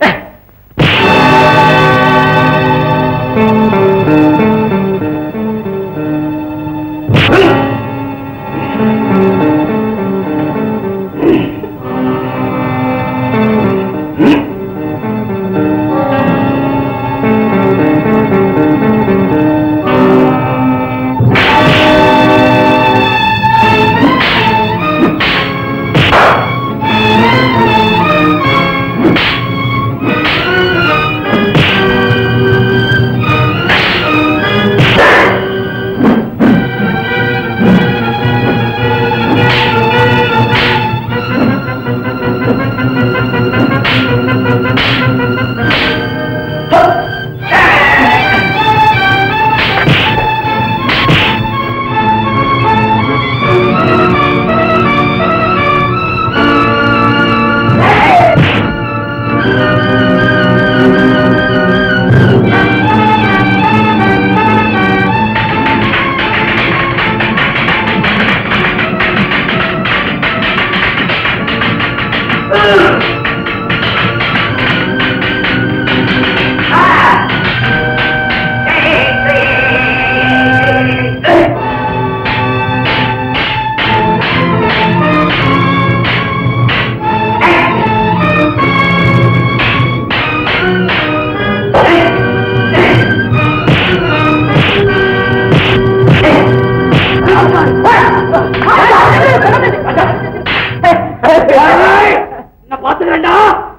என்ன பாத்துக்கிறேன்டா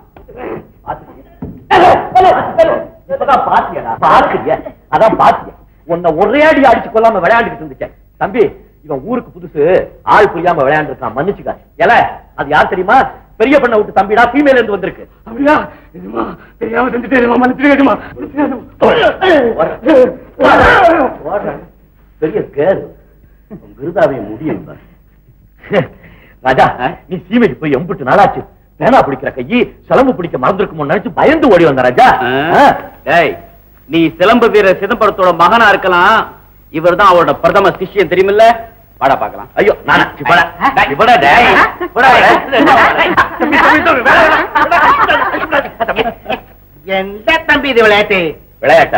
இப்பதான் பாத்தியடா பாக்குறிய அதான் பாத்திய உன்னை ஒரே அடி அடிச்சு கொள்ளாம விளையாண்டுட்டு இருந்துச்சேன் தம்பி இவன் ஊருக்கு புதுசு ஆள் புரியாம விளையாண்டு இருக்கான் மன்னிச்சுக்க ஏல அது யார் தெரியுமா பெரிய பண்ண விட்டு தம்பிடா ஃபீமேல இருந்து வந்திருக்கு அப்படியா தெரியாம செஞ்சுட்டு மன்னிச்சுக்கமா பெரிய கேர் விருதாவைய முடியும் ராஜா நீ சீமைக்கு போய் எம்பிட்டு நாளாச்சு பேனா பிடிக்கிற கையி சிலம்பு பிடிக்க மறந்துருக்குமோ நினைச்சு பயந்து ஓடி வந்த ராஜா டேய் நீ சிலம்பு வீரர் சிதம்பரத்தோட மகனா இருக்கலாம் இவர்தான் அவரோட பிரதம சிஷ்யன் தெரியுமில்ல வாடா பார்க்கலாம் ஐயோ நானா இப்படா இப்படா டேய் இப்படா எந்த தம்பி இது விளையாட்டு விளையாட்டா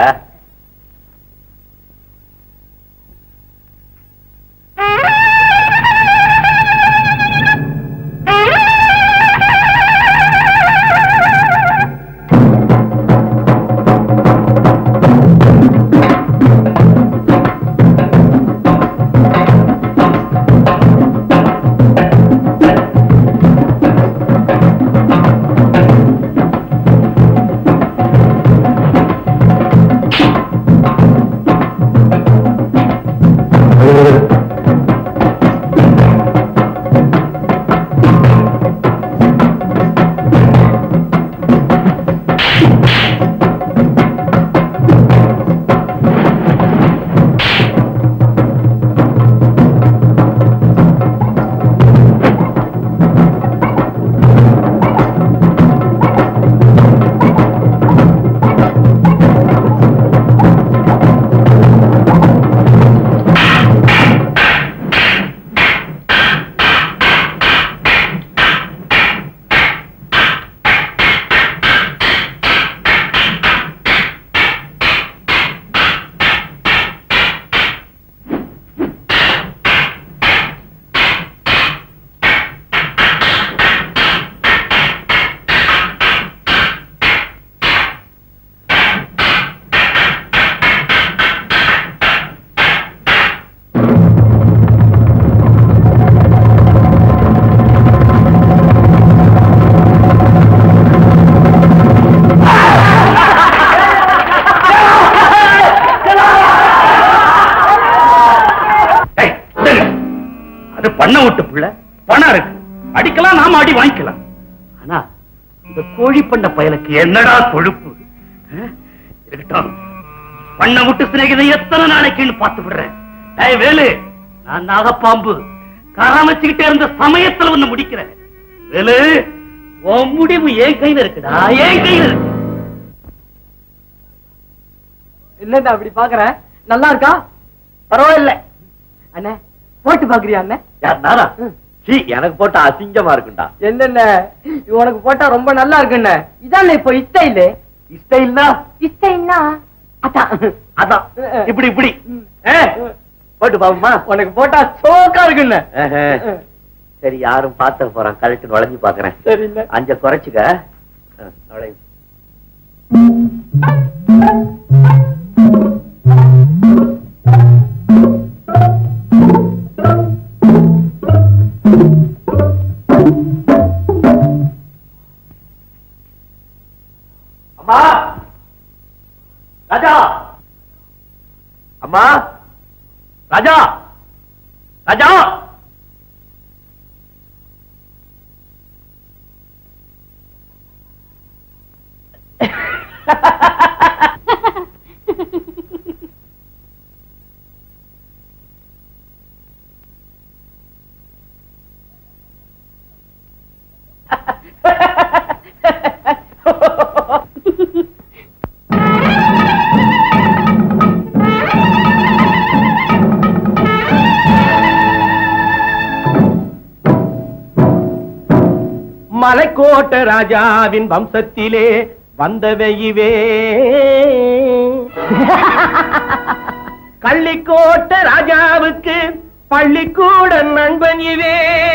ஏய், விடுங்க. அது பண்ண விட்டு புள்ள பணம் இருக்கு அடிக்கலாம் நாம அடி வாங்கிக்கலாம் ஆனா இந்த கோழி பண்ண பயலுக்கு என்னடா கொழுப்பு ஆ? இருக்கட்டும் பண்ண விட்டு சிநேகிதம் எத்தனை நாளைக்குன்னு பார்த்து விடுறேன் ஏய் வேலு நான் நாகப்பாம்பு கராமச்சுக்கிட்டே இருந்த சமயத்துல ஒண்ணு முடிக்கிறேன் வேலு உன் முடிவு என் கையில இருக்குடா என் கையில இருக்கு இல்லடா அப்படி பாக்குறேன் நல்லா இருக்கா பரவாயில்ல அண்ணே போட்டு பாக்குறியா அண்ணே யார் நானா சீ எனக்கு போட்ட அசிங்கமா இருக்குண்டா என்னென்ன உனக்கு போட்டா ரொம்ப நல்லா இருக்குண்ணே இதான் இப்ப இஸ்டைலு இஷ்டம் இஸ்டைல்னா அதான் அதான் இப்படி இப்படி ஏ, போட்டு பாப்போமா உனக்கு போட்டா சோக்கா இருக்குண்ணே ஆஹா. சரி யாரும் பார்த்த போறான் கழட்டு நுழைஞ்சு பாக்குறேன் சரி இல்ல அஞ்ச குறைச்சுக்க ஆ, நுழை. அம்மா ராஜா அம்மா ராஜா ராஜா மலைக்கோட்ட ராஜாவின் வம்சத்திலே வந்தவையுவே கள்ளிக்கோட்ட ராஜாவுக்கு பள்ளிக்கூட நண்பன் இவே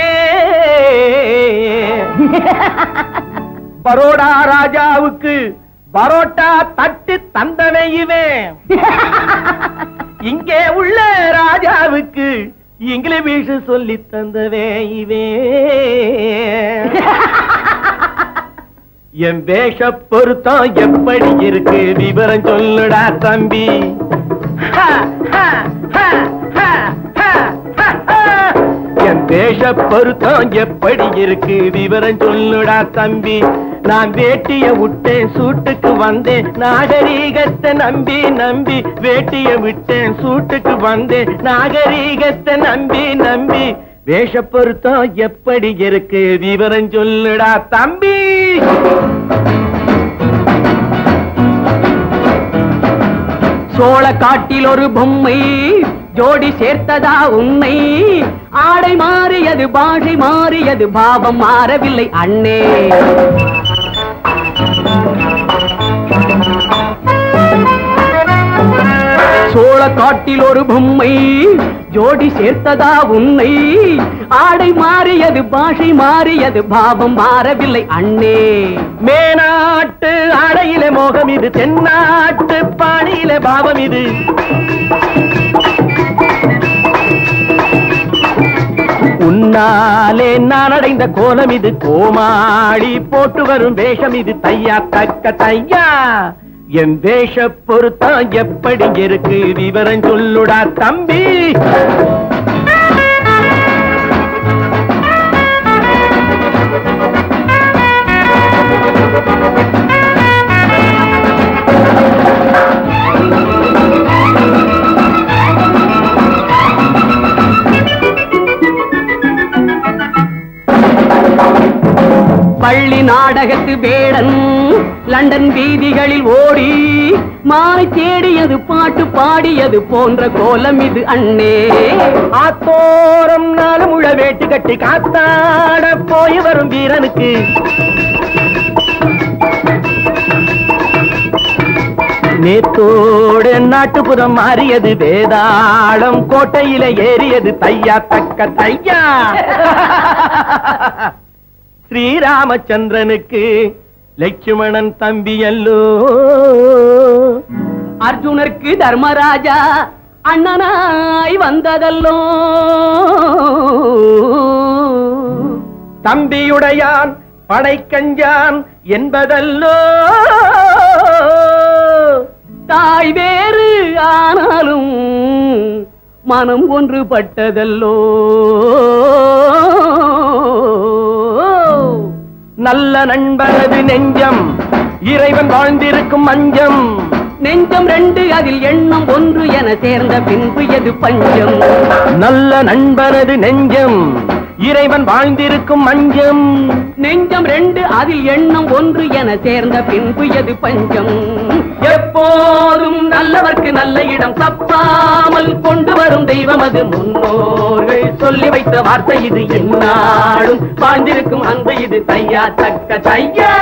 பரோடா ராஜாவுக்கு பரோட்டா தட்டு தந்தனை இவே இங்கே உள்ள ராஜாவுக்கு இங்கிலீஷ் சொல்லி தந்தவே இவே என் வேஷ பொருத்தம் எப்படி இருக்கு விவரம் சொல்லுடா தம்பி என் வேஷ பொருத்தம் எப்படி இருக்கு விவரம் சொல்லுடா தம்பி நான் வேட்டிய விட்டேன் சூட்டுக்கு வந்தேன் நாகரீகத்தை நம்பி நம்பி வேட்டிய விட்டேன் சூட்டுக்கு வந்தேன் நாகரீகத்தை நம்பி நம்பி வேஷ பொருத்தம் எப்படி இருக்கு விவரம் சொல்லுடா தம்பி சோழ காட்டில் ஒரு பொம்மை ஜோடி சேர்த்ததா உன்னை ஆடை மாறியது பாஷை மாறியது பாவம் மாறவில்லை அண்ணே சோழ காட்டில் ஒரு பொம்மை ஜோடி சேர்த்ததா உன்னை ஆடை மாறியது பாஷை மாறியது பாவம் மாறவில்லை அண்ணே மேனாட்டு அடையில மோகம் இது தென்னாட்டு பாணியில பாவம் இது உன்னாலே நான் அடைந்த கோலம் இது கோமாளி போட்டு வரும் வேஷம் இது தையா தக்க தையா என் வேஷ பொருத்தம் எப்படி இருக்கு விவரம் சொல்லுடா தம்பி பள்ளி நாடகத்து வேடன் லண்டன் வீதிகளில் ஓடி மாலை தேடியது பாட்டு பாடியது போன்ற கோலம் இது அண்ணே ஆத்தோரம் நாலு முழ வேட்டு கட்டி காத்தாட போய் வரும் வீரனுக்கு நேத்தோடு நாட்டுப்புறம் மாறியது வேதாளம் கோட்டையில ஏறியது தையா தக்க தையா ஸ்ரீராமச்சந்திரனுக்கு லட்சுமணன் தம்பி அல்லோ அர்ஜுனருக்கு தர்மராஜா அண்ணனாய் வந்ததல்லோ தம்பியுடையான் படைக்கஞ்சான் என்பதல்லோ தாய் வேறு ஆனாலும் மனம் ஒன்றுபட்டதல்லோ நல்ல நண்பனது நெஞ்சம் இறைவன் வாழ்ந்திருக்கும் மஞ்சம் நெஞ்சம் ரெண்டு அதில் எண்ணம் ஒன்று என சேர்ந்த பின்பு எது பஞ்சம் நல்ல நண்பனது நெஞ்சம் இறைவன் வாழ்ந்திருக்கும் மஞ்சம் நெஞ்சம் ரெண்டு அதில் எண்ணம் ஒன்று என சேர்ந்த பின்பு எது பஞ்சம் எப்போதும் நல்லவர்க்கு நல்ல இடம் தப்பாமல் கொண்டு வரும் தெய்வம் அது முன்னோர்கள் சொல்லி வைத்த வார்த்தை இது எந்நாளும் வாழ்ந்திருக்கும் அந்த இது தையா தக்க தையா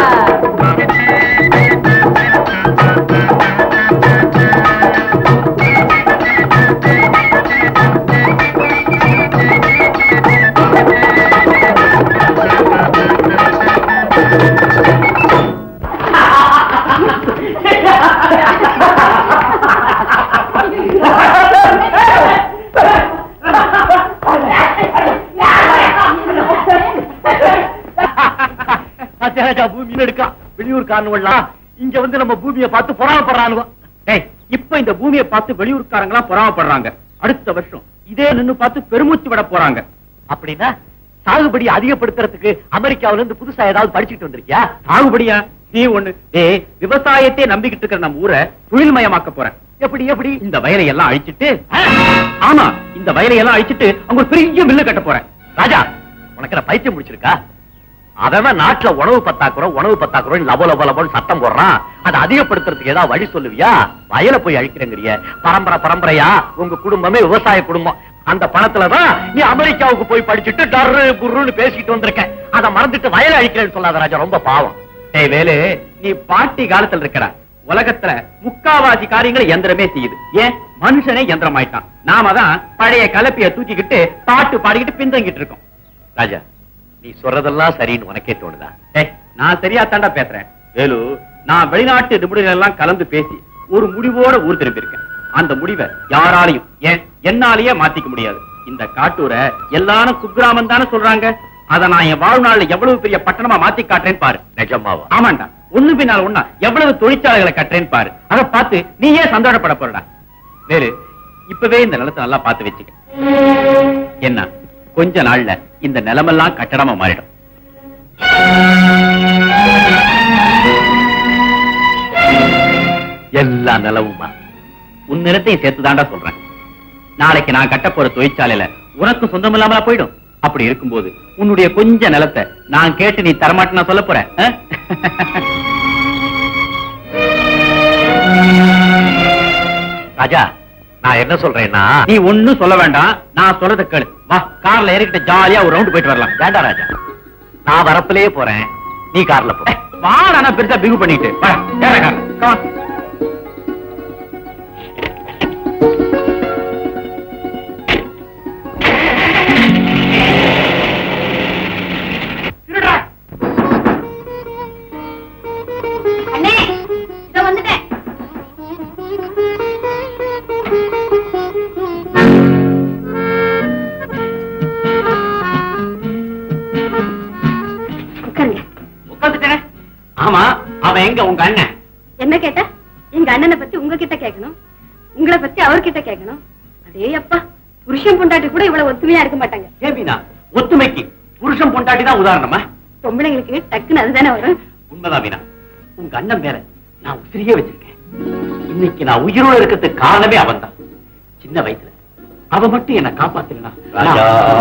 ராஜா பூமியில எடுக்கான் வெளியூர் காரணவெல்லாம் இங்க வந்து நம்ம பூமியை பார்த்து பொறாமப்படுறானுங்க டேய் இப்ப இந்த பூமியை பார்த்து வெளியூர்காரங்க பொறாமப்படுறாங்க அடுத்த வருஷம் இதே நின்னு பார்த்து பெருமூச்சு விட போறாங்க அப்படின்னா சாகுபடி அதிகப்படுத்துறதுக்கு அமெரிக்காவில இருந்து புதுசா ஏதாவது படிச்சுட்டு வந்திருக்கியா சாகுபடியா நீ ஒண்ணு டேய் விவசாயத்தை நம்பிக்கிட்டு இருக்கிற நம்ம ஊரை தொழில்மயமாக்க போறேன் எப்படி எப்படி இந்த வயலை எல்லாம் அழிச்சிட்டு ஆமா இந்த வயலை எல்லாம் அழிச்சிட்டு அங்க ஒரு பெரிய மில்லு கட்ட போறேன் ராஜா உனக்கு என்ன பைத்தியம் முடிச்சிருக்கா அவன் நாட்டுல உணவு பத்தாக்குறோம் உணவு பத்தாக்குறோம் லபோ லபோ லபோன்னு சத்தம் போடுறான் அதை அதிகப்படுத்துறதுக்கு ஏதாவது வழி சொல்லுவியா வயலை போய் அழிக்கிறேங்கிறிய பரம்பரை பரம்பரையா உங்க குடும்பமே விவசாய குடும்பம் அந்த பணத்துலதான் நீ அமெரிக்காவுக்கு போய் படிச்சுட்டு டர்ரு புர்ருன்னு பேசிட்டு வந்திருக்க அதை மறந்துட்டு வயலை அழிக்கிறேன்னு சொல்லாத ராஜா ரொம்ப பாவம் டேய் வேலு நீ பாட்டி காலத்துல இருக்கிற உலகத்துல முக்காவாசி காரியங்களை எந்திரமே செய்யுது ஏன் மனுஷனே யந்திரம் ஆயிட்டான் நாம தான் பழைய கலப்பிய தூக்கிக்கிட்டு பாட்டு பாடிக்கிட்டு பின்தங்கிட்டு இருக்கோம் ராஜா நீ சொல்றதெல்லாம் சரின்னு உனக்கே தோணுதா ஏய் நான் சரியா தாண்டா பேசுறேன் வேலு நான் வெளிநாட்டு நிபுணர்கள் எல்லாம் கலந்து பேசி ஒரு முடிவோட ஊர் திரும்பியிருக்கேன் அந்த முடிவை யாராலையும் ஏன் என்னாலேயே மாத்திக்க முடியாது இந்த காட்டூரை எல்லாரும் குக்கிராமம் தானே சொல்றாங்க அத நான் என் வாழ்நாள்ல எவ்வளவு பெரிய பட்டணமா மாத்தி காட்டுறேன்னு பாரு நிஜமாவா ஆமாண்டா ஒண்ணு பின்னால் ஒண்ணா எவ்வளவு தொழிற்சாலைகளை கட்டுறேன்னு பாரு அத பார்த்து நீ ஏன் சந்தோஷப்பட போறடா வேறு இப்பவே இந்த நிலத்தை நல்லா பார்த்து வச்சுக்க என்ன கொஞ்ச நாள்ல இந்த நிலமெல்லாம் கட்டடமா மாறிடும் எல்லா நிலவுமா உன் நிலத்தையும் சேர்த்து தாண்டா சொல்றேன் நாளைக்கு நான் கட்ட போற தொழிற்சாலையில உனக்கு சொந்தம் இல்லாமலா போயிடும் அப்படி இருக்கும்போது உன்னுடைய கொஞ்ச நிலத்தை நான் கேட்டு நீ தரமாட்டேன்னு நான் சொல்ல போறேன் ஆ? ராஜா நான் என்ன சொல்றேன்னா நீ ஒண்ணும் சொல்ல வேண்டாம் நான் சொல்றத கேளு வா கார்ல ஏறிக்கிட்டு ஜாலியா ஒரு ரவுண்ட் போயிட்டு வரலாம் வேண்டாம் ராஜா நான் வரப்பிலேயே போறேன் நீ கார்ல போ வா நானா பெருசா பிகு பண்ணிட்டு வா, ஏற கார்ல. Come on. அண்ணே இதோ வந்துட்டேன் உட்காருங்க உட்கார்ந்துட்டேனே. ஆமா அவன் எங்க உங்க அண்ணன் என்ன கேட்ட எங்க அண்ணனை பத்தி உங்ககிட்ட கேட்கணும் உங்களை பத்தி அவர்கிட்ட கேட்கணும் அடே அப்பா புருஷன் பொண்டாட்டி கூட இவ்வளவு ஒத்துமையா இருக்க மாட்டாங்க ஏபினா ஒத்துமைக்கு புருஷன் பொண்டாட்டி தான் உதாரணமா பொம்பளைங்களுக்கு டக்குன்னு அதுதானே வரும் உண்மைதான் வீணா உங்க அண்ணன் மேல நான் உசிரியே வச்சிருக்கேன் இன்னைக்கு நான் உயிரோட இருக்கிறதுக்கு காரணமே அவன் தான் சின்ன வயசுல அவ மட்டும் என்ன காப்பாத்தலனா ராஜா.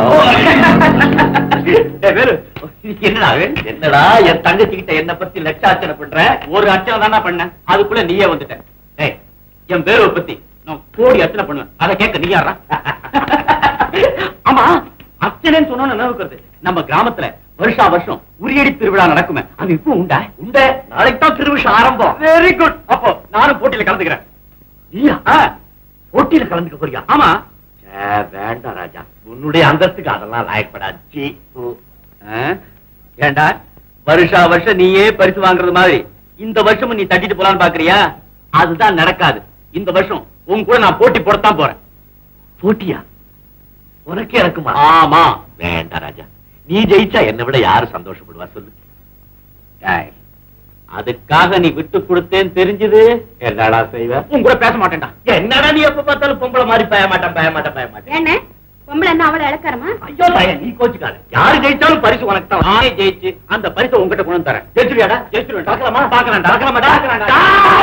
என்னடா அது? என்னடா என் தங்கச்சி கிட்ட என்ன பத்தி லட்சார்ச்சனை பண்ற ஒரு அர்ச்சனை தானா பண்ண அதுக்குள்ள நீயே வந்துட்ட ஏய் என் பேருவை பத்தி நான் கோடி அர்ச்சனை பண்ணுவேன் அதை கேட்க நீ யாரா ஆமா அர்ச்சனைன்னு சொன்னோன்னு நினைவுக்கு வருது நம்ம கிராமத்துல வருஷா வருஷம் உரியடி திருவிழா நடக்குமே அது இப்போ உண்டா உண்ட நாளைக்கு தான் திருவிழா ஆரம்பம் வெரி குட் அப்போ நானும் போட்டியில கலந்துக்கிறேன் நீயா ஆ, போட்டியில கலந்துக்க போறியா ஆமா ச்சே, வேண்டாம் ராஜா உன்னுடைய அந்தஸ்துக்கு அதெல்லாம் லாயப்படாது சீ, போ. ஆ? ஏண்டா வருஷா வருஷம் நீயே பரிசு வாங்குறது மாதிரி இந்த வருஷமும் நீ தட்டிட்டு போலான்னு பாக்குறியா அதுதான் நடக்காது இந்த வருஷம் உன் கூட நான் போட்டி போடத்தான் போறேன் போட்டியா உனக்கு எனக்குமா ஆமா வேண்டாம் ராஜா நீ ஜெயிச்சா என்னை விட யாரு சந்தோஷப்படுவா சொல்லு டேய், அதுக்காக நீ விட்டு கொடுத்தேன்னு தெரிஞ்சது என்னடா செய்வ உன் கூட பேச மாட்டேன்டா என்னடா நீ எப்ப பார்த்தாலும் பொம்பளை மாதிரி பய மாட்டேன் பய மாட்டேன் பய மாட்டேன் ஏண்ணே பொம்பளை என்ன அவளை இழக்காரமா ஐயோ தாய நீ கோச்சுக்காத யாரு ஜெயிச்சாலும் பரிசு உனக்கு தான் நானே ஜெயிச்சு அந்த பரிசை உன்கிட்ட கொண்டு வந்து தரேன் ஜெயிச்சிருவியாடா ஜெயிச்சிருவேன். பார்க்கலாமா பார்க்கலாம்டா. பார்க்கலாமாடா பார்க்கலாம்டா.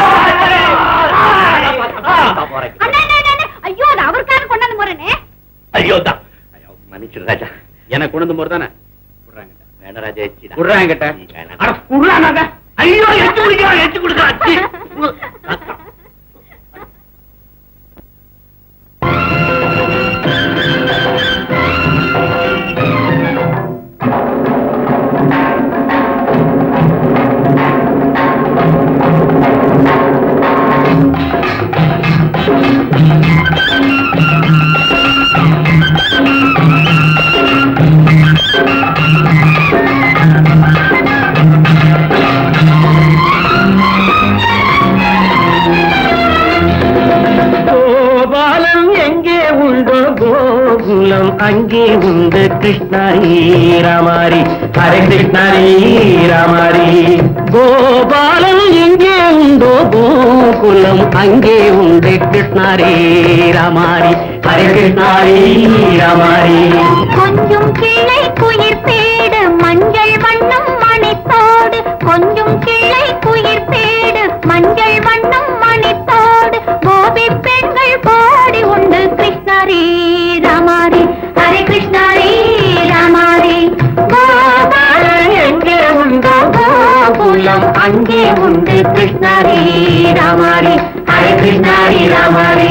அண்ணே, அண்ணே, அண்ணே, அண்ணே. ஐயோ அது அவருக்காக கொண்டாந்து போறேனே ஐயோ தான் ஐயோ மன்னிச்சிரு ராஜா எனக்கு கொண்டு வந்து போறது தானே வேணா ராஜா எச்சிடா குடுறா என்கிட்ட. நீ வேணாம். அட, குடுறா நாங்க. ஐயோ எச்சு குடிக்கிறான் எச்சு குடிக்கிறான் சீ. கோபாலம் எங்கே உண்டோ கோகுலம் அங்கே உண்டு கிருஷ்ணாரி ராமாரி ஹரே கிருஷ்ணாரி ராமாரி கோபாலம் எங்கே உண்டோ கோகுலம் அங்கே உண்டு கிருஷ்ணாரி ராமாரி ஹரே கிருஷ்ணாரி ராமாரி கொஞ்சம் கிளை குயிர் பேடு மஞ்சள் வண்ணம் மணித்தோடு கொஞ்சம் கிளை குயிர் பேடு மஞ்சள் வண்ணம் மணித்தோடு கோபி பெண்கள் பாடி உண்டு கிருஷ்ணாரி ராமாரி ஹரே கிருஷ்ணாரி ராமாரி கோபாலன் எங்கே உண்டோ கோகுலம் அங்கே உண்டு கிருஷ்ணாரி ராமாரி ஹரே கிருஷ்ணாரி ராமாரி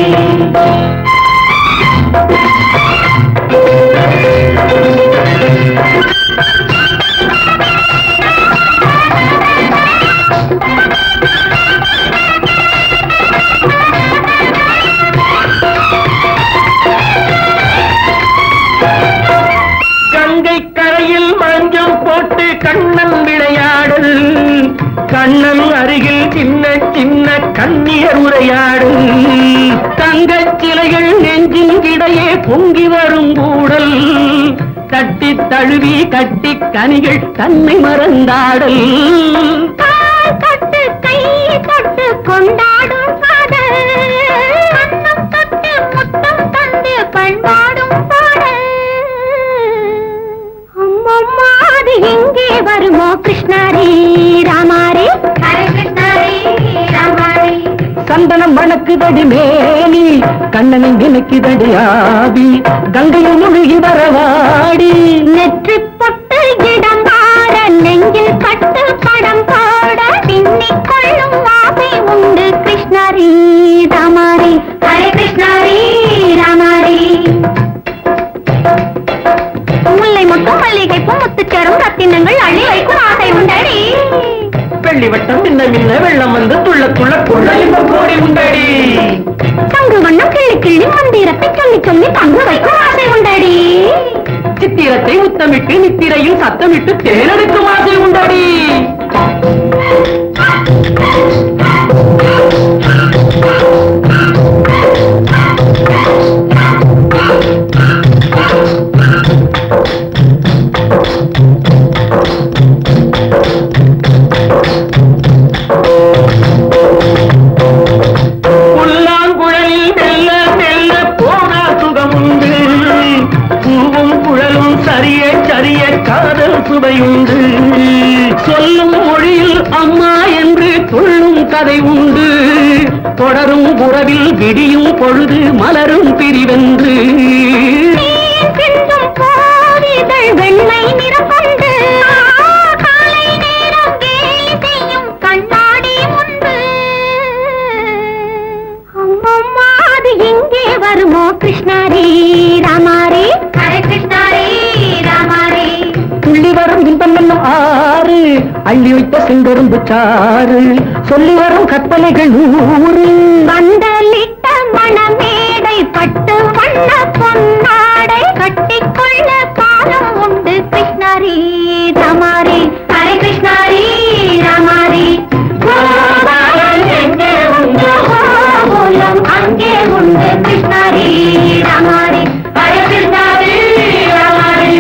கங்கை கரையில் மஞ்சம் போட்டு கண்ணன் விளையாடு கண்ணன் அருகில் சின்ன சின்ன கண்ணியர் உரையாடு தங்கச் சிலைகள் நெஞ்சின் இடையே பொங்கி வரும் கூடல் தட்டி தழுவி கட்டி கனிகள் தன்னை மறந்தாடல் கால் தொட்டு கை தொட்டு கொண்டாடும் காதல் கண்ணம் தொட்டு முத்தம் தந்து பண்பாடும் பாடல் அம்மம்மா அது எங்கே வருமோ கிருஷ்ணாரி ராமாரி ஹரே கிருஷ்ணாரி ராமாரி சந்தனம் வணக்குதடி மேனி கண்ணனை நினைக்குதடி ஆவி கங்கையில் முழுகி வரவாடி நெற்றி பொட்டு இடம் பாட நெஞ்சில் பட்டு படம் பாட பின்னிக் கொள்ளும் ஆசை உண்டு கிருஷ்ணாரி ராமாரி ஹரே கிருஷ்ணாரி ராமாரி முல்லை முட்டும் மல்லிகை பூ முத்துச்சரும் ரத்தினங்கள் அள்ளி வைக்கும் ஆசை உண்டடி வெள்ளி வட்டம் மின்ன மின்ன வெள்ளம் வந்து துள்ள துள்ள கொள்ள இன்பம் கோடி உண்டடி தங்கு வண்ணம் கிள்ளி கிள்ளி மந்திரத்தை சொல்லி சொல்லி தங்கு வைக்கும் ஆசை உண்டடி சித்திரத்தை முத்தமிட்டு நித்திரையும் சத்தமிட்டு தேனெடுக்கும் ஆசை உண்டடி புல்லாங்குழலில் மெல்ல மெல்ல போனா சுகம் உண்டு பூவும் குழலும் சரிய சரிய காதல் சுவையுண்டு சொல்லும் மொழியில் அம்மா என்று துள்ளும் கதை உண்டு தொடரும் உறவில் விடியும் பொழுது மலரும் பிரிவென்று சிந்தும் கோவிதழ் வெண்மை நிறம் கொண்டு காலை நேரம் கேலி செய்யும் கண்ணாடி முன்பு அம்மம்மா அது எங்கே வருமோ கிருஷ்ணாரி ராமாரி ஹரே கிருஷ்ணாரி ராமாரி துள்ளி வரும் இன்பம் என்னும் ஆறு அள்ளி வைத்த செங்கரும்பு சாறு சொல்லி வரும் கற்பனைகள் நூறு வண்டலிட்ட மணமேடை பட்டு வண்ண பொன்னாடை கட்டிக்கொள்ள காலம் உண்டு கிருஷ்ணாரி ராமாரி ஹரே கிருஷ்ணாரி ராமாரி கோபாலன் எங்கே உண்டு கோகுலம் அங்கே உண்டு கிருஷ்ணாரி ராமாரி ஹரே கிருஷ்ணாரி ராமாரி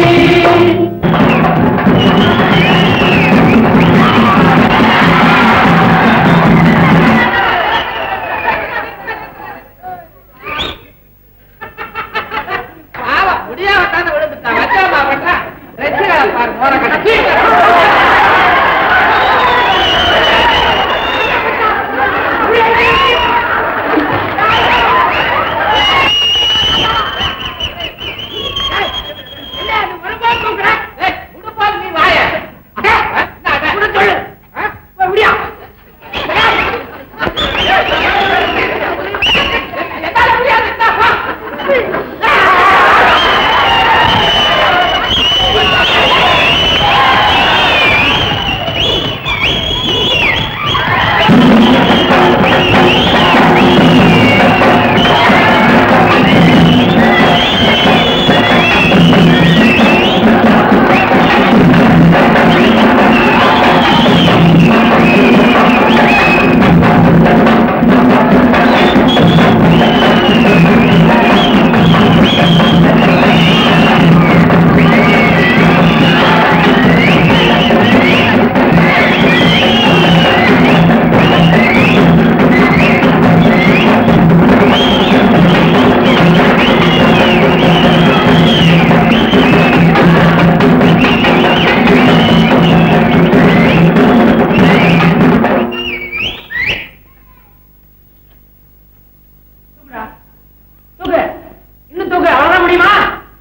இன்னும் தூக்கு அவ்வளவுதான் முடியுமா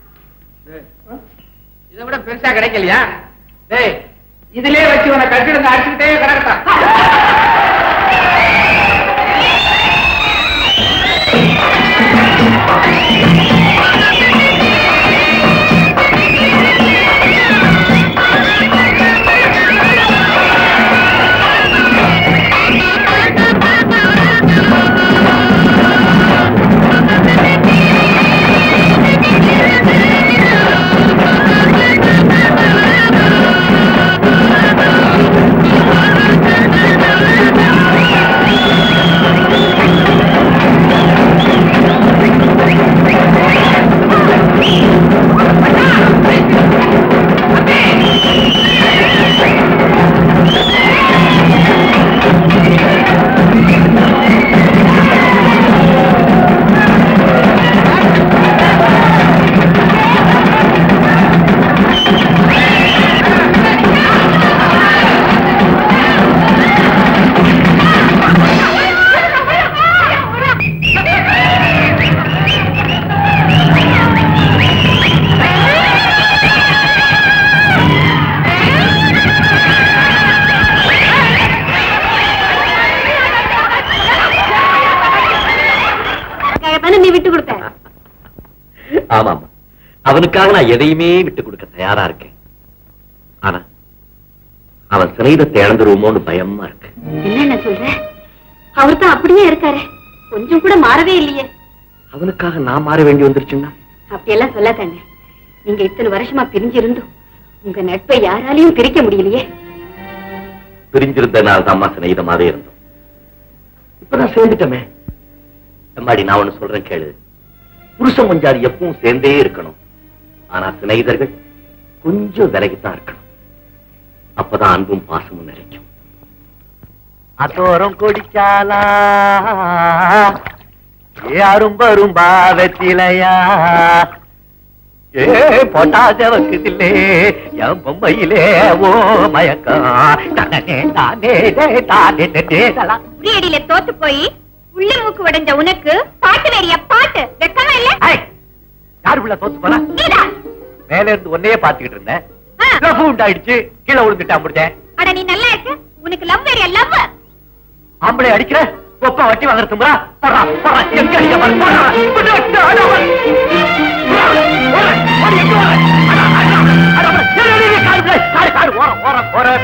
இதை விட பெருசா கிடைக்கலையா டேய் இதுலயே வச்சு உன கட்டிடுங்க அடிச்சுக்கிட்டே கிடக்கட்டான் Thank ஆமாமா அவனுக்காக நான் எதையுமே விட்டு கொடுக்க தயாரா இருக்கேன் ஆனா அவன் சிநேகிதத்தை இழந்துருவோமோன்னு பயமா இருக்கு என்ன சொல்ற அவர் தான் அப்படியே இருக்காரு கொஞ்சம் கூட மாறவே இல்லையே அவனுக்காக நான் மாற வேண்டி வந்துருச்சுன்னா அப்படியெல்லாம் சொல்லாதண்ணே நீங்க இத்தனை வருஷமா பிரிஞ்சிருந்தும் உங்க நட்பை யாராலையும் பிரிக்க முடியலையே பிரிஞ்சிருந்த நாள் தான் அம்மா சிநேகிதமாவே இருந்தோம் இப்ப நான் சேர்ந்துட்டமே அம்மாடி நான் ஒண்ணு சொல்றேன் கேளு புருஷன் மஞ்சாதி எப்பவும் சேர்ந்தே இருக்கணும் ஆனா சிநேகிதர்கள் கொஞ்சம் விலகித்தான் இருக்கணும் அப்பதான் அன்பும் பாசமும் நிறைக்கும் அத்தோரம் கொடிச்சாலா யாரும் வரும்பா வெத்திலையா ஏ பொட்டாசவக்குதில்லே என் பொம்மையிலே ஓ மயக்கம் தானே தானே தானே தேதலா உரியடியில தோத்து போய் உள்ள மூக்கு உடைஞ்ச உனக்கு பாட்டு வேறிய பாட்டு வெக்கமா இல்ல ஐய், யாரு உள்ள தோத்து போனா நீதா மேல இருந்து ஒன்னையே பாத்துக்கிட்டு இருந்தேன் ஆ. லவ் உண்டாயிடுச்சு கீழே விழுந்துட்டான் முடிச்சேன் அட நீ நல்லா இருக்க உனக்கு லவ் வேறிய லவ் ஆம்பளை அடிக்கிற ஒப்ப வட்டி வாங்குற தும்புறா போறா போறா எங்க அடிக்க பாரு, போறா. விட்டு, விட்டு, அட, அட. போறா, போறா, ஓடி, எங்க வர? அட, அட, அட, அட, இரு, இரு, இரு, காரு, காரு, காரு, காரு, ஓரம், ஓரம், ஓரம்.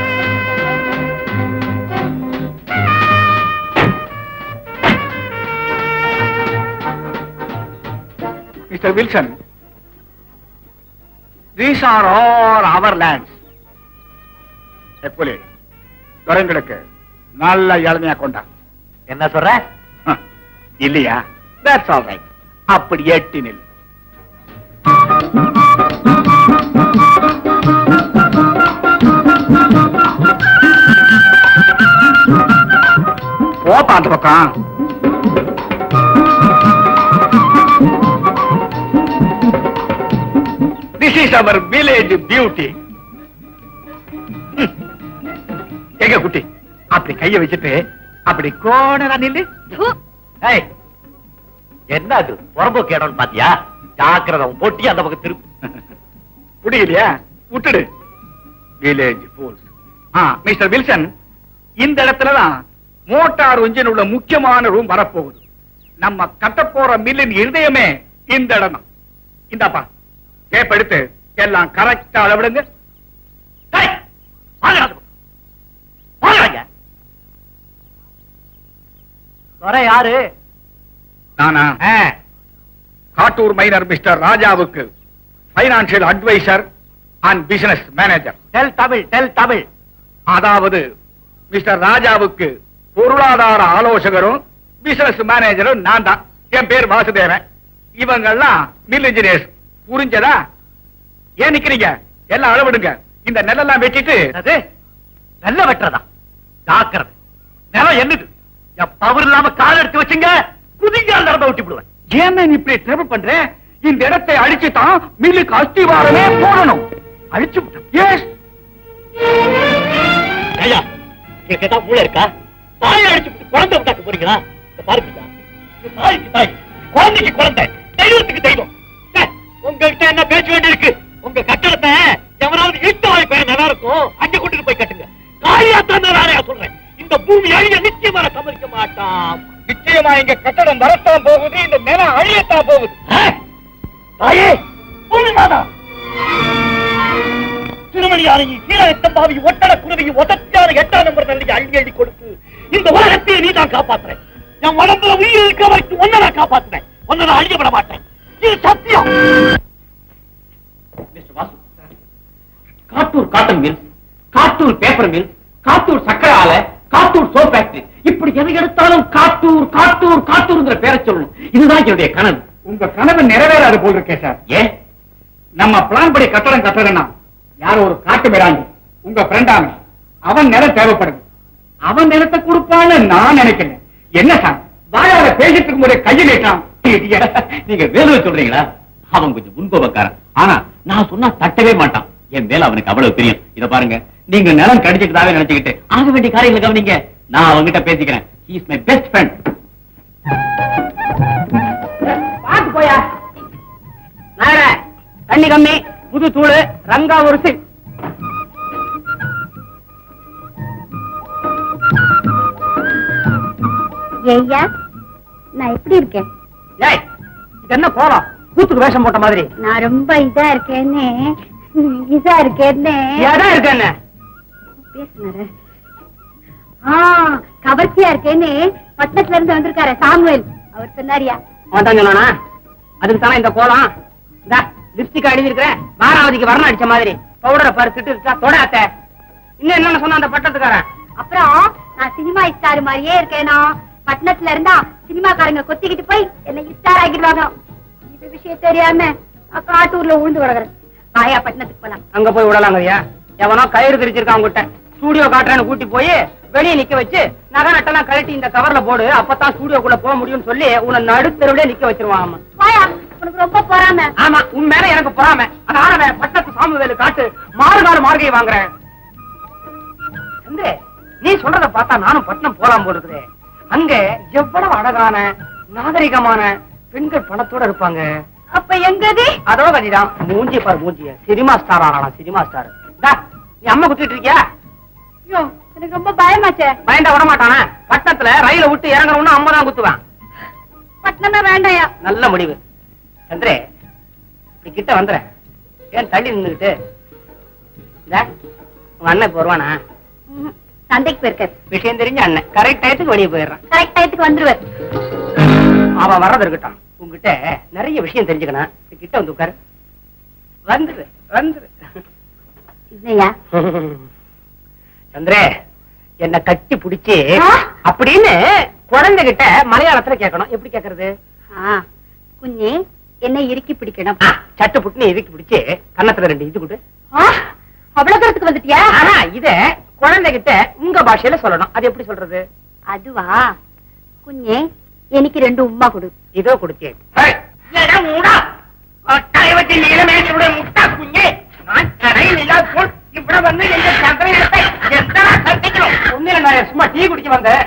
Mister Wilson these are all our lands எப்படி குரங்களுக்கு நல்ல இளமையா கொண்டா என்ன சொல்ற ஹம், இல்லையா தட்ஸ் ஆல் ரைட் அப்படி எட்டி நில் போப்பா அந்த பக்கம் this is our village beauty எங்க குட்டி அப்படி கைய வச்சுட்டு அப்படி கோணரா நில்லு ஏய், என்ன அது புறம்போக்கு இடம்னு பாத்தியா ஜாக்கிரதை உன் பொட்டி அந்த பக்கம் திருப்பு புரியலையா விட்டுடு வில்லேஜ் போல்ஸ் ஆ மிஸ்டர் வில்சன் இந்த இடத்துல தான் மோட்டார் இன்ஜின் உள்ள முக்கியமான ரூம் வரப்போகுது நம்ம கட்ட போற மில்லின் இருதயமே இந்த இடம் தான் இந்தாப்பா டேப் எடுத்து எல்லாம் கரெக்டா அளவிடுங்க ஏய், வாங்கடா அந்த பக்கம். வாங்கடாங்க. துரை யாரு நானா ஆ, காட்டூர் மைனர் மிஸ்டர் ராஜாவுக்கு financial adviser and business manager tell Tamil tell Tamil அதாவது மிஸ்டர் ராஜாவுக்கு பொருளாதார ஆலோசகரும் பிசினஸ் மேனேஜரும் நான் தான் என் பேர் வாசுதேவன் இவங்கெல்லாம் மில் இன்ஜினியர்ஸ் புரிஞ்சதா ஏன் நிக்கிறீங்க எல்லாம் அளவிடுங்க இந்த நெல்லெல்லாம் வெட்டிட்டு அது நல்ல வெட்டுறதா ஜாக்கிரதை நிலம் என்னது என் பவர் இல்லாம கால் எடுத்து வச்சுங்க குதிங்கால் நடந்த விட்டு விடுவேன் ஏன் நீ இப்படி ட்ரபிள் பண்ற இந்த இடத்தை அழிச்சு தான் மில்லுக்கு அஸ்திவாரமே போடணும் அழிச்சு எஸ் ஐயா உங்களுக்கு ஏதாவது மூளை இருக்கா தாயை அடிச்சு விட்டு குழந்தை விட்டாக்க போறீங்களா இந்த பாருங்க இது தாய்க்கு தாய் குழந்தைக்கு குழந்தை தெய்வத்துக்கு தெய்வம் ச்சே, உங்ககிட்ட என்ன பேச வேண்டியிருக்கு உங்க கட்டடத்தை எவனாவது இட்டு வாய் பையன் நல்லா இருக்கும் அங்க கொண்டு போய் கட்டுங்க காளியாத்தான் நானே சொல்றேன் இந்த பூமி அழிய நிச்சயமா நான் சம்மதிக்க மாட்டான் நிச்சயமா இங்க கட்டடம் வரத்தான் போகுது இந்த நிலம் அழியத்தான் போகுது ஆ? தாயே பூமி மாதா திருமணியாரையை சீரகத்தம்பாவி ஒட்டட குருவியை ஒதச்சான எட்டாம் நம்பர் நல்லி அள்ளி அள்ளி கொடுத்து இந்த உலகத்தையே நீ தான் காப்பாத்துறேன் என் உடம்புல உயிர் இருக்க வரைக்கும் ஒன்ன நான் காப்பாத்துறேன் ஒன்ன நான் அழியப்பட மாட்டேன் இது சத்தியம் mister Vasu Kattur cotton mills Kattur paper mills Kattur சக்கரை ஆலை காட்டூர் சோப் ஃபேக்டரி இப்படி எதை எடுத்தாலும் காட்டூர் காட்டூர் காட்டூர்ங்கிற பேரை சொல்லணும் இதுதான் என்னுடைய கனவு உங்க கனவு நிறைவேறாது போல் இருக்கே சார் ஏன் நம்ம பிளான் படி கட்டடம் கட்டணும்னா யாரோ ஒரு காட்டு மிராண்டி உங்க ஃப்ரெண்டான அவன் நிலம் தேவைப்படுது அவன் நிலத்தை கொடுப்பான்னு நான் நினைக்கிறேன் என்ன சார் வாயால பேசிட்டு இருக்கும் போதே கையை நீட்டான் நீங்க வேலுவை சொல்றீங்களா அவன் கொஞ்சம் முன்கோபக்காரன் ஆனா நான் சொன்னா தட்டவே மாட்டான் என் மேல அவனுக்கு அவ்வளவு தெரியும் இத பாருங்க நீங்க நிலம் கடிச்சுக்கிட்டாவே நினைச்சுக்கிட்டு ஆக வேண்டிய காரியங்களை கவனிங்க நான் அவன்கிட்ட பேசிக்கிறேன் இஸ் மை பெஸ்ட் ஃப்ரெண்ட் பாத்து போயா நாயர தண்ணி கம்மி புது தூள் ரங்கா ஒரு சில் ஐயா நான் எப்படி இருக்கேன் ஏய் இது என்ன கோலம் கூத்துக்கு வேஷம் போட்ட மாதிரி நான் ரொம்ப இதா இருக்கேன்னு இதா இருக்கேன்னு ஏதா இருக்க என்ன பேசுனாரு ஆ கவர்ச்சியா இருக்கேன்னு பட்டணத்துல இருந்து வந்திருக்காரு சாமுவேல் அவர் சொன்னாரியா அவன் தான் சொன்னானா அதுக்கு தானே இந்த கோலம் இந்த லிப்ஸ்டிக் அடிஞ்சு இருக்கிற வாராவதிக்கு வர்ணம் அடிச்ச மாதிரி பவுடரை பாரு திட்டு இருக்கா தொடாத்த இன்னும் என்னன்னு சொன்ன அந்த பட்டத்துக்காரன் அப்புறம் நான் சினிமா ஸ்டார் மாதிரியே இருக்கேனா பட்டணத்துல இருந்தா சினிமாக்காரங்க கொத்திக்கிட்டு போய் என்ன ஸ்டார் ஆக்கிடுவாங்க இது விஷயம் தெரியாம நான் காட்டூர்ல உழுந்து கிடக்குறேன் ஆயா பட்டணத்துக்கு போலாம் அங்க போய் விடலாங்கய்யா எவனோ கயிறு திரிச்சிருக்கான் உங்ககிட்ட ஸ்டூடியோ காட்டுறேன்னு கூட்டி போய் வெளியே நிக்க வச்சு நகை நட்டெல்லாம் கழட்டி இந்த கவர்ல போடு அப்பதான் ஸ்டூடியோக்குள்ள போக முடியும்னு சொல்லி உன்னை நடுத்தெருவிலே நிக்க வச்சிருவான் அவன் வாயா உனக்கு ரொம்ப பொறாம ஆமா உன் மேல எனக்கு பொறாம அந்த ஆனவன் பட்டத்து சாமுவேலு காட்டு மாறுகாடு மார்கை வாங்குறேன் சந்திரே, நீ சொல்றத பார்த்தா நானும் பட்டணம் போலாம் போல இருக்குதே அங்க எவ்வளவு அழகான நாகரிகமான பெண்கள் பணத்தோட இருப்பாங்க அப்ப எங்கது அதோ கதிதான் மூஞ்சி பாரு மூஞ்சிய சினிமா ஸ்டார் ஆனா சினிமா ஸ்டார் நீ அம்மா குத்திட்டு இருக்கியா ஐயோ, எனக்கு ரொம்ப பயமாச்சே பயந்தா விட மாட்டானே பட்டணத்துல ரயில விட்டு இறங்கணும்னு அம்மா தான் குத்துவேன் பட்டணமே வேண்டாயா நல்ல முடிவு சந்திரே இப்படி கிட்ட வந்துற ஏன் தள்ளி நின்னுகிட்டு இதா, உங்க அண்ணன் இப்ப வருவானா ம்ஹும். சந்தைக்கு போயிருக்காரு விஷயம் தெரிஞ்ச அண்ணன் கரெக்ட் டயத்துக்கு வெளியே போயிடுறான் கரெக்ட் டயத்துக்கு வந்துருவாரு அவன் வர்றது இருக்கட்டும் உங்ககிட்ட நிறைய விஷயம் தெரிஞ்சுக்கணும் இப்படி கிட்ட வந்து உட்காரு வந்துரு வந்துரு இல்லையா சந்திரே என்ன கட்டி புடிச்சு ஆ? அப்படின்னு குழந்தைகிட்ட மலையாளத்துல கேட்கணும் எப்படி கேக்குறது ஆ, குഞ്ഞே என்ன இறுக்கி பிடிக்கணும் ஆ, சட்டு புட்டுன்னு இதுக்கு பிடிச்சு கன்னத்துல ரெண்டு இது கொடு ஆ, அவ்வளவு தூரத்துக்கு வந்துட்டியா ஆனா இத குழந்தைகிட்ட உங்க பாஷையில சொல்லணும் அது எப்படி சொல்றது அதுவா குഞ്ഞே எனக்கு ரெண்டு உம்மா கொடு இதோ கொடுத்தேன் சும்மா டீ குடிக்க வந்தேன்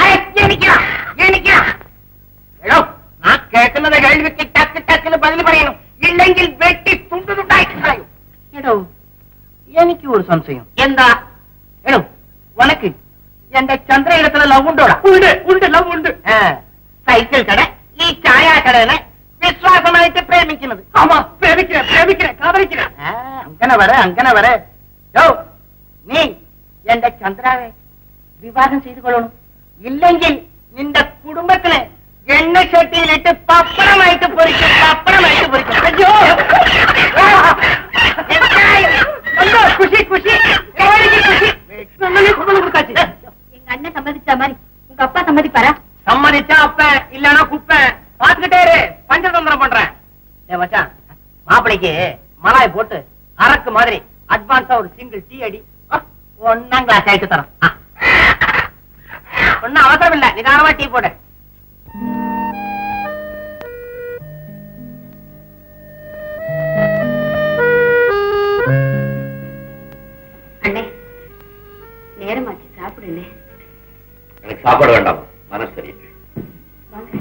എടോ, ഞാൻ കേൾക്കുന്നത് കേൾവിക്ക് ടക്ക് ടക്കിന് பதில் പറയണം ഇല്ലെങ്കിൽ വെട്ടി തുണ്ടു തുണ്ടായി കളയും എടോ എനിക്ക് ഒരു സംശയം എന്താ എടോ ഉനക്ക് എന്റെ ചന്ദ്രയിടത്തിലെ ലവ് ഉണ്ടോടാ ഉണ്ട് ഉണ്ട് ലവ് ഉണ്ട് സൈക്കിൾ കട ഈ ചായ കടനെ വിശ്വാസമായിട്ട് പ്രേമിക്കുന്നത് ആമാ പ്രേമിக்கிறேன் പ്രേമിக்கிறேன் കാതലിக்கிறேன் അങ്ങനെ വരെ അങ്ങനെ വരെ യോ നീ എന്റെ ചന്ദ്രാവെ വിവാഹം ചെയ്തു കൊള്ളണം ഇല്ലെങ്കിൽ നിന്റെ കുടുംബത്തിനെ എണ്ണ ചട്ടിയിലിട്ട് പപ്പടമായിട്ട് പൊരിക്കും പപ്പടമായിട്ട് പൊരിക്കും അയ്യോ എന്തായി? അയ്യോ, കുശി കുശി എനിക്ക് കുശി നന്നായി കുമ്പളം കൊടുക്കാச்சு எங்க அண்ணன் சம்மதிச்ச மாதிரி உங்க அப்பா சம்மதிப்பாரா சம்மதிச்சா அப்ப இல்லனா குப்பை பாத்துக்கிட்டே இரு பஞ்சதந்திரம் பண்றேன் ஏ மச்சான் மாப்பிளைக்கு மலாய் போட்டு அரக்கு மாதிரி அட்வான்ஸா ஒரு சிங்கிள் டீ அடி ஒன்னாம் கிளாஸ் ஆயிட்டு தரேன் ஆ. ஒண்ணும் அவசரம் இல்ல நிதானமா டீ போடு அண்ணே நேரமாச்சு சாப்பிடுண்ணே எனக்கு சாப்பாடு வேண்டாம் மனசு சரியில்லை வாங்க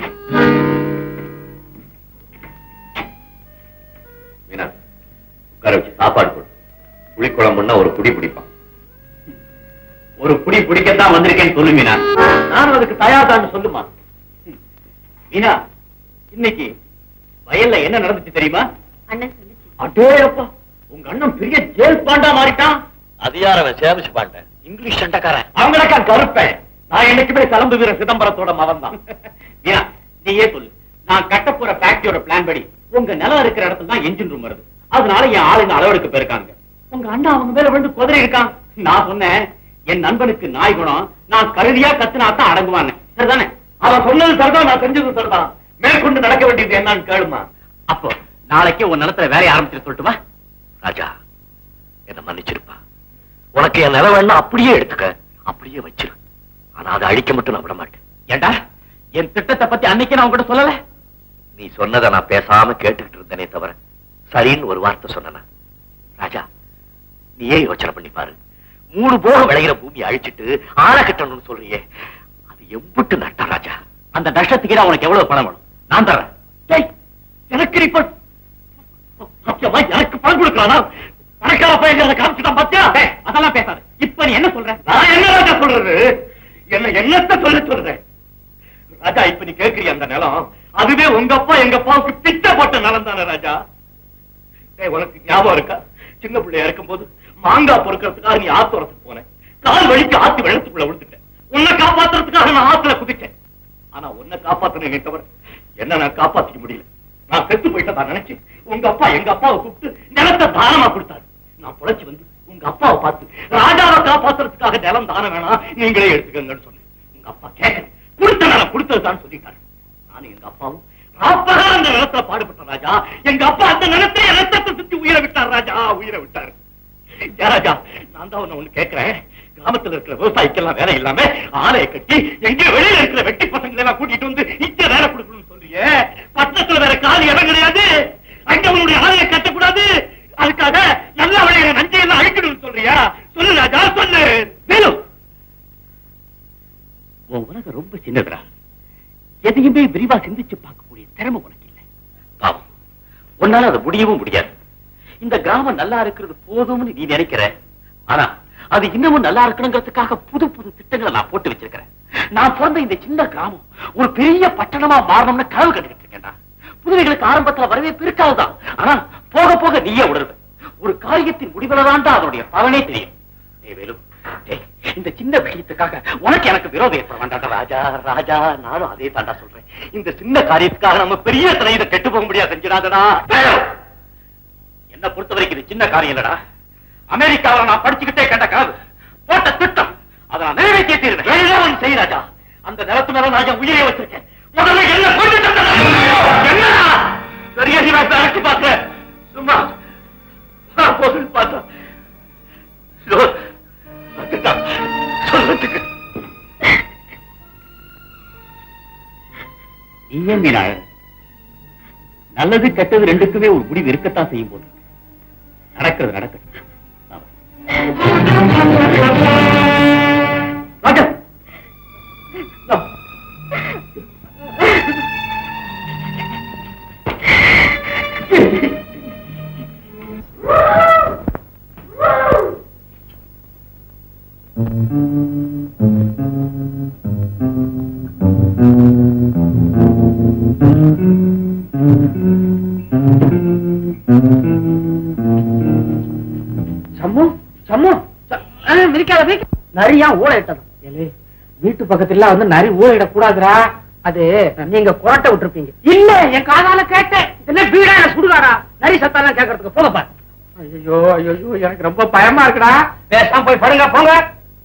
மீனா உட்கார வச்சு சாப்பாடு போடு புளிக்குழம்புன்னா ஒரு புடி பிடிப்பான் ஒரு புடி பிடிக்கத்தான் வந்திருக்கேன்னு சொல்லு மீனா நானும் அதுக்கு தயார் தான் சொல்லுமா மீனா இன்னைக்கு வயல்ல என்ன நடந்துச்சு தெரியுமா அண்ணன் சொல்லுச்சு அடே அப்பா உங்க அண்ணன் பெரிய ஜேல் பாண்டா மாறிட்டான் அது யார் அவன் சேமிச்சு பாண்டேன் இங்கிலீஷ் சண்டைக்காரன் அவங்களக்கா கருப்பேன் நான் என்னைக்குமே கலம்பு வீர சிதம்பரத்தோட மகன் தான் வீணா நீயே சொல்லு நான் கட்ட போற ஃபேக்டரியோட பிளான் படி உங்க நிலம் இருக்கிற இடத்துல தான் என்ஜின் ரூம் வருது அதனால என் ஆளுங்க அளவெடுக்க போயிருக்காங்க உங்க அண்ணா அவங்க மேல விழுந்து குதிரை இருக்கான் நான் சொன்னேன் என் நண்பனுக்கு நாய் குணம் நான் கருதியா கத்துனா தான் அடங்குவான்னு சரிதானே அவன் சொன்னது சரிதான் நான் செஞ்சது சரிதான் மேற்கொண்டு நடக்க வேண்டியது என்னன்னு கேளுமா அப்போ நாளைக்கே உன் நிலத்துல வேலையை ஆரம்பிச்சு சொல்லட்டுமா ராஜா என்ன மன்னிச்சிருப்பா உனக்கு என் நிலம் வேணா அப்படியே எடுத்துக்க அப்படியே வச்சிரு ஆனா அதை அழிக்க மட்டும் நான் விட மாட்டேன் ஏண்டா என் திட்டத்தை பத்தி அன்னைக்கு நான் உங்ககிட்ட சொல்லல நீ சொன்னதை நான் பேசாம கேட்டுக்கிட்டு இருந்தேனே தவிர சரின்னு ஒரு வார்த்தை சொன்னனா ராஜா நீயே யோசனை பண்ணி பாரு மூணு போக விளைகிற பூமியை அழிச்சிட்டு ஆளை கட்டணும்னு சொல்றியே அது எம்புட்டு நட்டா ராஜா அந்த நஷ்டத்துக்கு உனக்கு எவ்வளவு பணம் வேணும் நான் தரேன் டேய், எனக்கு நீ இப்ப- சத்தியமா எனக்கு பணம் கொடுக்கறானா பணக்கார பையன் காமிச்சுட்டான் பாத்தியா டேய், அதெல்லாம் பேசாத இப்ப நீ என்ன சொல்ற நான் என்ன ராஜா சொல்றது என்ன என்னத்த சொல்ல சொல்றேன் ராஜா இப்ப நீ கேக்குறிய அந்த நிலம் அதுவே உங்க அப்பா எங்க அப்பாவுக்கு பிச்சைப்பட்ட நலம் தானே ராஜா டேய், உனக்கு ஞாபகம் இருக்கா சின்ன பிள்ளையா இருக்கும்போது மாங்காய் பொறுக்கிறதுக்காக நீ ஆத்தோரத்துக்கு போனேன் கால் வலிக்கு ஆத்து வெள்ளத்துக்குள்ள விழுந்துட்டேன் உன்னை காப்பாத்துறதுக்காக நான் ஆத்துல குதிச்சேன் ஆனா உன்னை காப்பாத்தனே தவிர என்ன நான் காப்பாத்திக்க முடியல நான் செத்து போயிட்டதா நினைச்சு உங்க அப்பா எங்க அப்பாவை கூப்பிட்டு நிலத்தை தானமா கொடுத்தாரு நான் புழைச்சு வந்து உங்க அப்பாவை பார்த்து ராஜாவை காப்பாத்துறதுக்காக நிலம் தானம் வேணாம் நீங்களே எடுத்துக்கங்கன்னு சொன்னேன் உங்க அப்பா கேட்க கொடுத்த நிலம் கொடுத்ததுதான் சொல்லிட்டாரு நானும் எங்க அப்பாவும் ராப்பகா அந்த நிலத்துல பாடுபட்ட ராஜா எங்க அப்பா அந்த நிலத்தை ரத்தத்தை சுத்தி உயிரை விட்டார் ராஜா உயிரை விட்டாரு ஏ ராஜா நான் தான் உன்னை ஒண்ணு கேட்கிறேன் கிராமத்துல இருக்கிற விவசாயிக்கெல்லாம் வேலை இல்லாம ஆலையை கட்டி எங்க வெளியில இருக்கிற வெட்டி பசங்களை எல்லாம் கூட்டிட்டு வந்து இங்க வேலை கொடுக்கணும்னு சொல்றியே பட்டணத்துல வேற காலி இடம் கிடையாது அங்க உன்னுடைய ஆலையை கட்டக்கூடாது அதுக்காக நல்ல விளையிற நஞ்சையெல்லாம் அழிக்கணும்னு சொல்றியா சொல்லு ராஜா சொல்லு வேணும் உன் உலகம் ரொம்ப சின்னதுடா எதையுமே விரிவா சிந்திச்சு பார்க்கக்கூடிய திறமை உனக்கு இல்லை பாவம் உன்னால அது முடியவும் முடியாது இந்த கிராமம் நல்லா இருக்கிறது போதும்னு நீ நினைக்கிற ஆனா அது இன்னமும் நல்லா இருக்கணுங்கிறதுக்காக புது புது திட்டங்களை நான் போட்டு வச்சிருக்கிறேன் நான் பிறந்த இந்த சின்ன கிராமம் ஒரு பெரிய பட்டணமா மாறணும்னு கனவு கண்டுகிட்டு இருக்கேன்டா புதுவைகளுக்கு ஆரம்பத்துல வரவேற்பு இருக்காதுதான் ஆனா போக போக நீயே உணர்வு ஒரு காரியத்தின் முடிவுல தான்டா அதனுடைய பலனே தெரியும் டேய் வேலு, டேய், இந்த சின்ன விஷயத்துக்காக உனக்கு எனக்கு விரோதம் ஏற்பட வேண்டாம் ராஜா ராஜா நானும் அதே தாண்டா சொல்றேன் இந்த சின்ன காரியத்துக்காக நம்ம பெரிய தலையில கெட்டு போக முடியாது செஞ்சிடாதடா வேலு, என்ன பொறுத்த வரைக்கும் இது சின்ன காரியம் இல்லடா அமெரிக்காவில நான் படிச்சுக்கிட்டே கண்ட கனவு போட்ட திட்டம் அதை நான் நிறைவேற்றியே தீருவேன் எல்லாம் ஒண்ணு செய் ராஜா அந்த நிலத்து மேல நான் என் உயிரை வச்சிருக்கேன் முதல்ல என்ன கொண்டு தந்தடா. என்னடா பெரிய சிவாசத்தை அழைச்சு பார்க்கிறேன் சும்மா நான் போதுன்னு பார்த்தேன் இதோ, வந்துட்டான். சொல்றதுக்கு நீ ஏன் மீனா அழற? நல்லது கெட்டது ரெண்டுக்குமே ஒரு முடிவு இருக்கத்தான் செய்யும் போது நடக்கிறது நடக்கிறது ராஜா No. சம்மு சம்மு மிதிக்காத மிதிக்க நிறைய ஊழையிட்டது ஏலே வீட்டு பக்கத்துல வந்து நரி ஊழையிட கூடாதுடா அது நீங்க குரட்டை விட்டுருப்பீங்க இல்ல என் காதால கேட்டேன் இதெல்லாம் வீடா சுடுகாடா நரி சத்தாலாம் கேட்கறதுக்கு போங்கப்பா ஐயோ ஐயோ எனக்கு ரொம்ப பயமா இருக்குடா பேசாம போய் படுங்க போங்க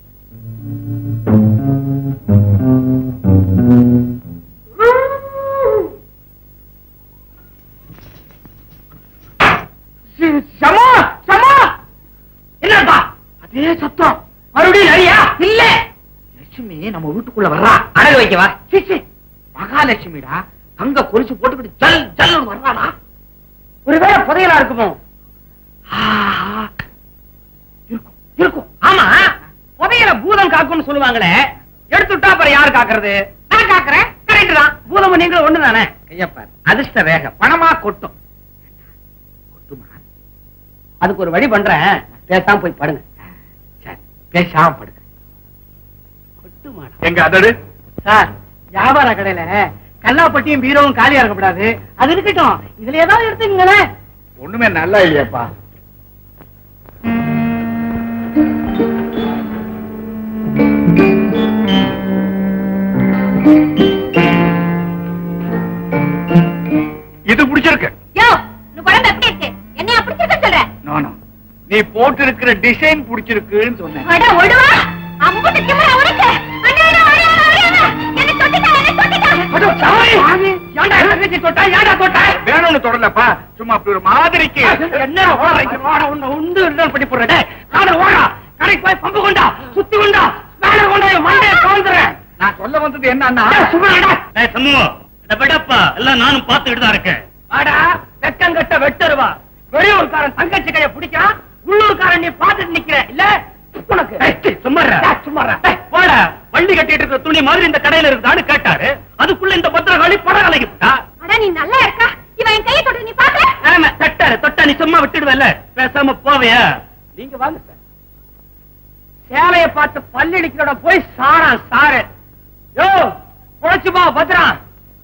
சமோ சமோ என்னப்பா அதே சத்தம் மறுபடியும் நரியா இல்ல லட்சுமி நம்ம வீட்டுக்குள்ள வர்றா அடகு வைக்கவா சிச்சி மகாலட்சுமிடா தங்க கொலுசு போட்டுக்கிட்டு ஜல் ஜல் வர்றாடா ஒருவேளை புதையலா இருக்குமோ ஆஹா. இருக்கும் இருக்கும் ஆமா புதையல பூதம் காக்கும்னு சொல்லுவாங்களே எடுத்துட்டா அப்புறம் யாரு காக்குறது நான் காக்குறேன் கரெக்ட் தான் பூதமும் நீங்களும் ஒண்ணுதானே கையப்பார் அதிர்ஷ்ட வேக பணமா கொட்டும் கொட்டுமா அதுக்கு ஒரு வழி பண்றேன் பேசாம போய் படுங்க சரி பேசாம படுங்க கொட்டுமாடா எங்க அதடு சார் வியாபார கடையில கல்லாப்பட்டியும் பீரோவும் காலியா இருக்கக்கூடாது அது இருக்கட்டும் இதுல ஏதாவது எடுத்துக்கங்களேன் ஒண்ணுமே நல்லா இல்லையாப்பா இது பிடிச்சிருக்கு யோ உன் குழந்தை எப்படி இருக்கு என்னையா பிடிச்சிருக்க சொல்ற நானும் நீ போட்டு இருக்கிற டிசைன் பிடிச்சிருக்குன்னு சொன்னேன் அட ஒடுவா அம்புட்டு திமிரா உனக்கு அண்ணா அண்ணா அண்ணா அண்ணா என்ன தொட்டுட்டா என்ன தொட்டுட்டா அடோ, சாமி! ஏன்டா என்ன பேச்சு தொட்டா? ஏன்டா தொட்டா? வேணும்னு தொடலப்பா சும்மா அப்படி ஒரு மாதிரிக்கு என்ன ஓடுறீங்க? ஓட, உன்னை உண்டு இல்லைன்னு பண்ணி போடுறேன். டேய், காதை ஓடா. கடைக்கு போய் பம்பு கொண்டா, சுத்தி கொண்டா, மேல கொண்டா, என் மண்டையை கவுந்துறேன். நான் சொல்ல வந்தது என்னன்னா டேய், சும்மா இருடா. ஏய், சம்மு இந்த விடப்பா எல்லாம் நானும் பார்த்துக்கிட்டு தான் இருக்கேன் வாடா, வெக்கங்கெட்ட வெட்டருவா. வெளியூர்காரன் தங்கச்சி கைய பிடிக்கிறான் உள்ளூர்காரன் நீ பார்த்துட்டு நிக்கிற இல்ல உனக்கு சும்மா இருடா. டேய், சும்மா இருடா. டேய், போட வண்டி கட்டிட்டு இருக்கிற துணி மாதிரி இந்த கடையில இருக்குதான்னு கேட்டாரு அதுக்குள்ள இந்த பத்திரகாளி படம் கலகி விட்டா அட நீ நல்லா இருக்கா இவன் என் கையை தொட்டு நீ பாக்க ஆமா தட்டாரு தொட்டா நீ சும்மா விட்டுடுவல்ல பேசாம போவையா நீங்க வாங்க சார் சேலைய பார்த்து பல்லடிக்கிறோட போய் சாரா சாரு யோ புழைச்சுமா பத்ரா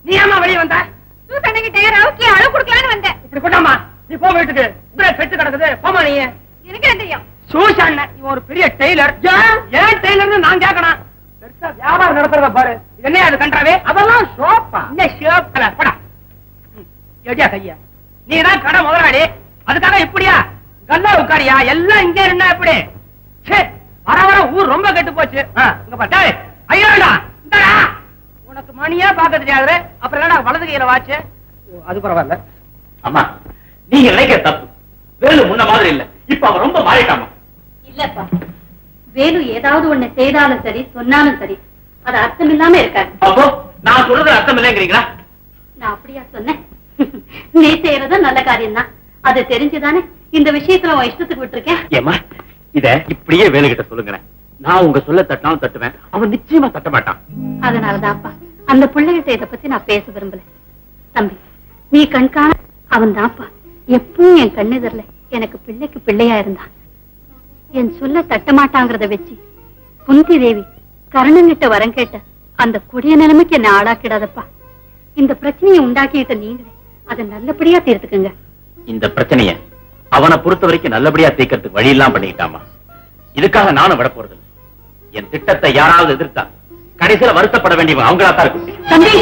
நீ ஏமா வெளியே வந்த சூசண்ணிக்கிட்டே ரவுக்கி அளவு கொடுக்கலான்னு வந்தேன் இப்படி கொண்டாமா நீ போ வீட்டுக்கு இப்படியே பெட்டு கிடக்குது போமா நீ எனக்கு என்ன தெரியும் சூஷன் இவன் ஒரு பெரிய டெய்லர் ஏன் டெய்லர்னு நான் கேட்கணும் பெருசா வியாபாரம் நடத்துறத பாரு இது என்ன அது கண்டாவே அதெல்லாம் ஷோப்பா இந்த ஷோப் கலர் படா எடியா கையா நீ தான் கடை முதலாளி அதுக்காக இப்படியா கல்லா உட்காரியா எல்லாம் இங்க இருந்தா எப்படி ச்சே, வர வர ஊர் ரொம்ப கெட்டு போச்சு ஆ, இங்க பாரு டேய், ஐயாடா இந்தடா உனக்கு மணியா பார்க்க தெரியாது அப்புறம் என்னடா வலது கையில வாச்சு ஓ, அது பரவாயில்ல அம்மா நீங்க நினைக்கிற தப்பு வேலு முன்ன மாதிரி இல்ல இப்ப அவன் ரொம்ப மாறிட்டாமா இல்லப்பா வேலு ஏதாவது ஒண்ணு செய்தாலும் சரி சொன்னாலும் சரி அது அர்த்தம் இல்லாம இருக்காது அப்போ நான் சொல்றது அர்த்தம் இல்லைங்கிறீங்களா நான் அப்படியா சொன்னேன் நீ செய்யறதும் நல்ல காரியம் தான் அது தெரிஞ்சுதானே இந்த விஷயத்துல உன் இஷ்டத்துக்கு விட்டுருக்கேன் ஏமா இத இப்படியே வேலு கிட்ட சொல்லுங்களேன் நான் உங்க சொல்ல தட்டினாலும் தட்டுவேன் அவன் நிச்சயமா தட்ட மாட்டான் அதனாலதான்ப்பா அந்த பிள்ளைகிட்ட இத பத்தி நான் பேச விரும்பல தம்பி நீ கண்காண அவன் தான்ப்பா எப்பவும் என் கண்ணெதிரில எனக்கு பிள்ளைக்கு பிள்ளையா இருந்தான் என் சொல்ல தட்டமாட்டாங்கிறத வச்சு குந்தி தேவி கர்ணன்கிட்ட வரம் கேட்ட அந்த கொடிய நிலைமைக்கு என்ன ஆளாக்கிடாதப்பா இந்த பிரச்சனையை உண்டாக்கிட்ட நீங்களே அதை நல்லபடியா தீர்த்துக்குங்க இந்த பிரச்சனைய அவனை பொறுத்த வரைக்கும் நல்லபடியா தீர்க்கறதுக்கு வழி எல்லாம் பண்ணிக்கிட்டாமா இதுக்காக நானும் விட போறது இல்ல. என் திட்டத்தை யாராவது எதிர்த்தா கடைசியில வருத்தப்பட வேண்டியவன் அவங்களா தான் இருக்கும் தம்பி